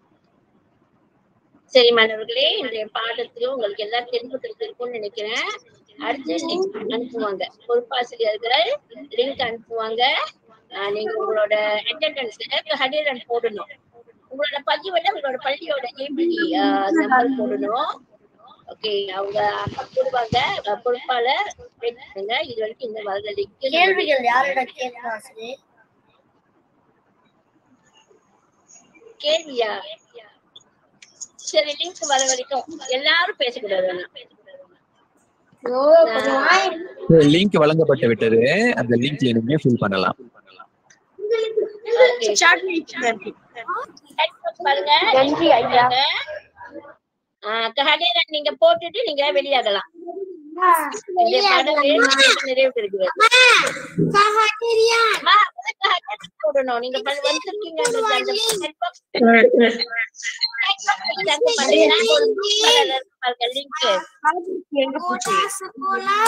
[SPEAKER 2] சரி மாணவர்களே இன்றைய பாடத்துல உங்களுக்கு எல்லாம் தெரிஞ்சு இருக்கும்னு நினைக்கிறேன் அடுத்து லிங்க் அனுப்புவாங்க பொறுப்பாசிரியர்கள் லிங்க் அனுப்புவாங்க ஆஹ் நீங்க உங்களோட அட்டெண்டன்ஸ் ஹடியரன் போடணும் உங்களோட பதிவுல உங்களோட பள்ளியோட ஏபிடி நம்பர் போடணும் ஓகே அவங்க அப்பா போடுவாங்க அஹ் பொறுப்பாளர் wait பண்ணுங்க இது வரைக்கும் இந்த வரல லிங்க்
[SPEAKER 3] கேள்விகள் யாரோட கேட்கணும் ஆசிரியர்
[SPEAKER 2] கேள்வியா சரி லிங்க் வர வரைக்கும் எல்லாரும் பேசக்கூடாது ஆனா.
[SPEAKER 6] லிங்க் வழங்கப்பட்டு விட்டது அந்த லிங்க்ல நீங்க ஃபில் பண்ணலாம்
[SPEAKER 2] Okay. Headphones பாருங்க
[SPEAKER 3] நன்றி ஐயா.
[SPEAKER 2] ஆஹ் கஹடேரன் நீங்க போட்டுட்டு நீங்க வெளியாகலாம் இந்த பாடம் நிறைவு பெறுகிறது அம்மா, முதல்ல headphones போடணும் நீங்க ப- வந்திருக்கீங்க அந்த headphones headphones பண்ணீங்கன்னா ஒரு group ல இருக்கு பாருங்க link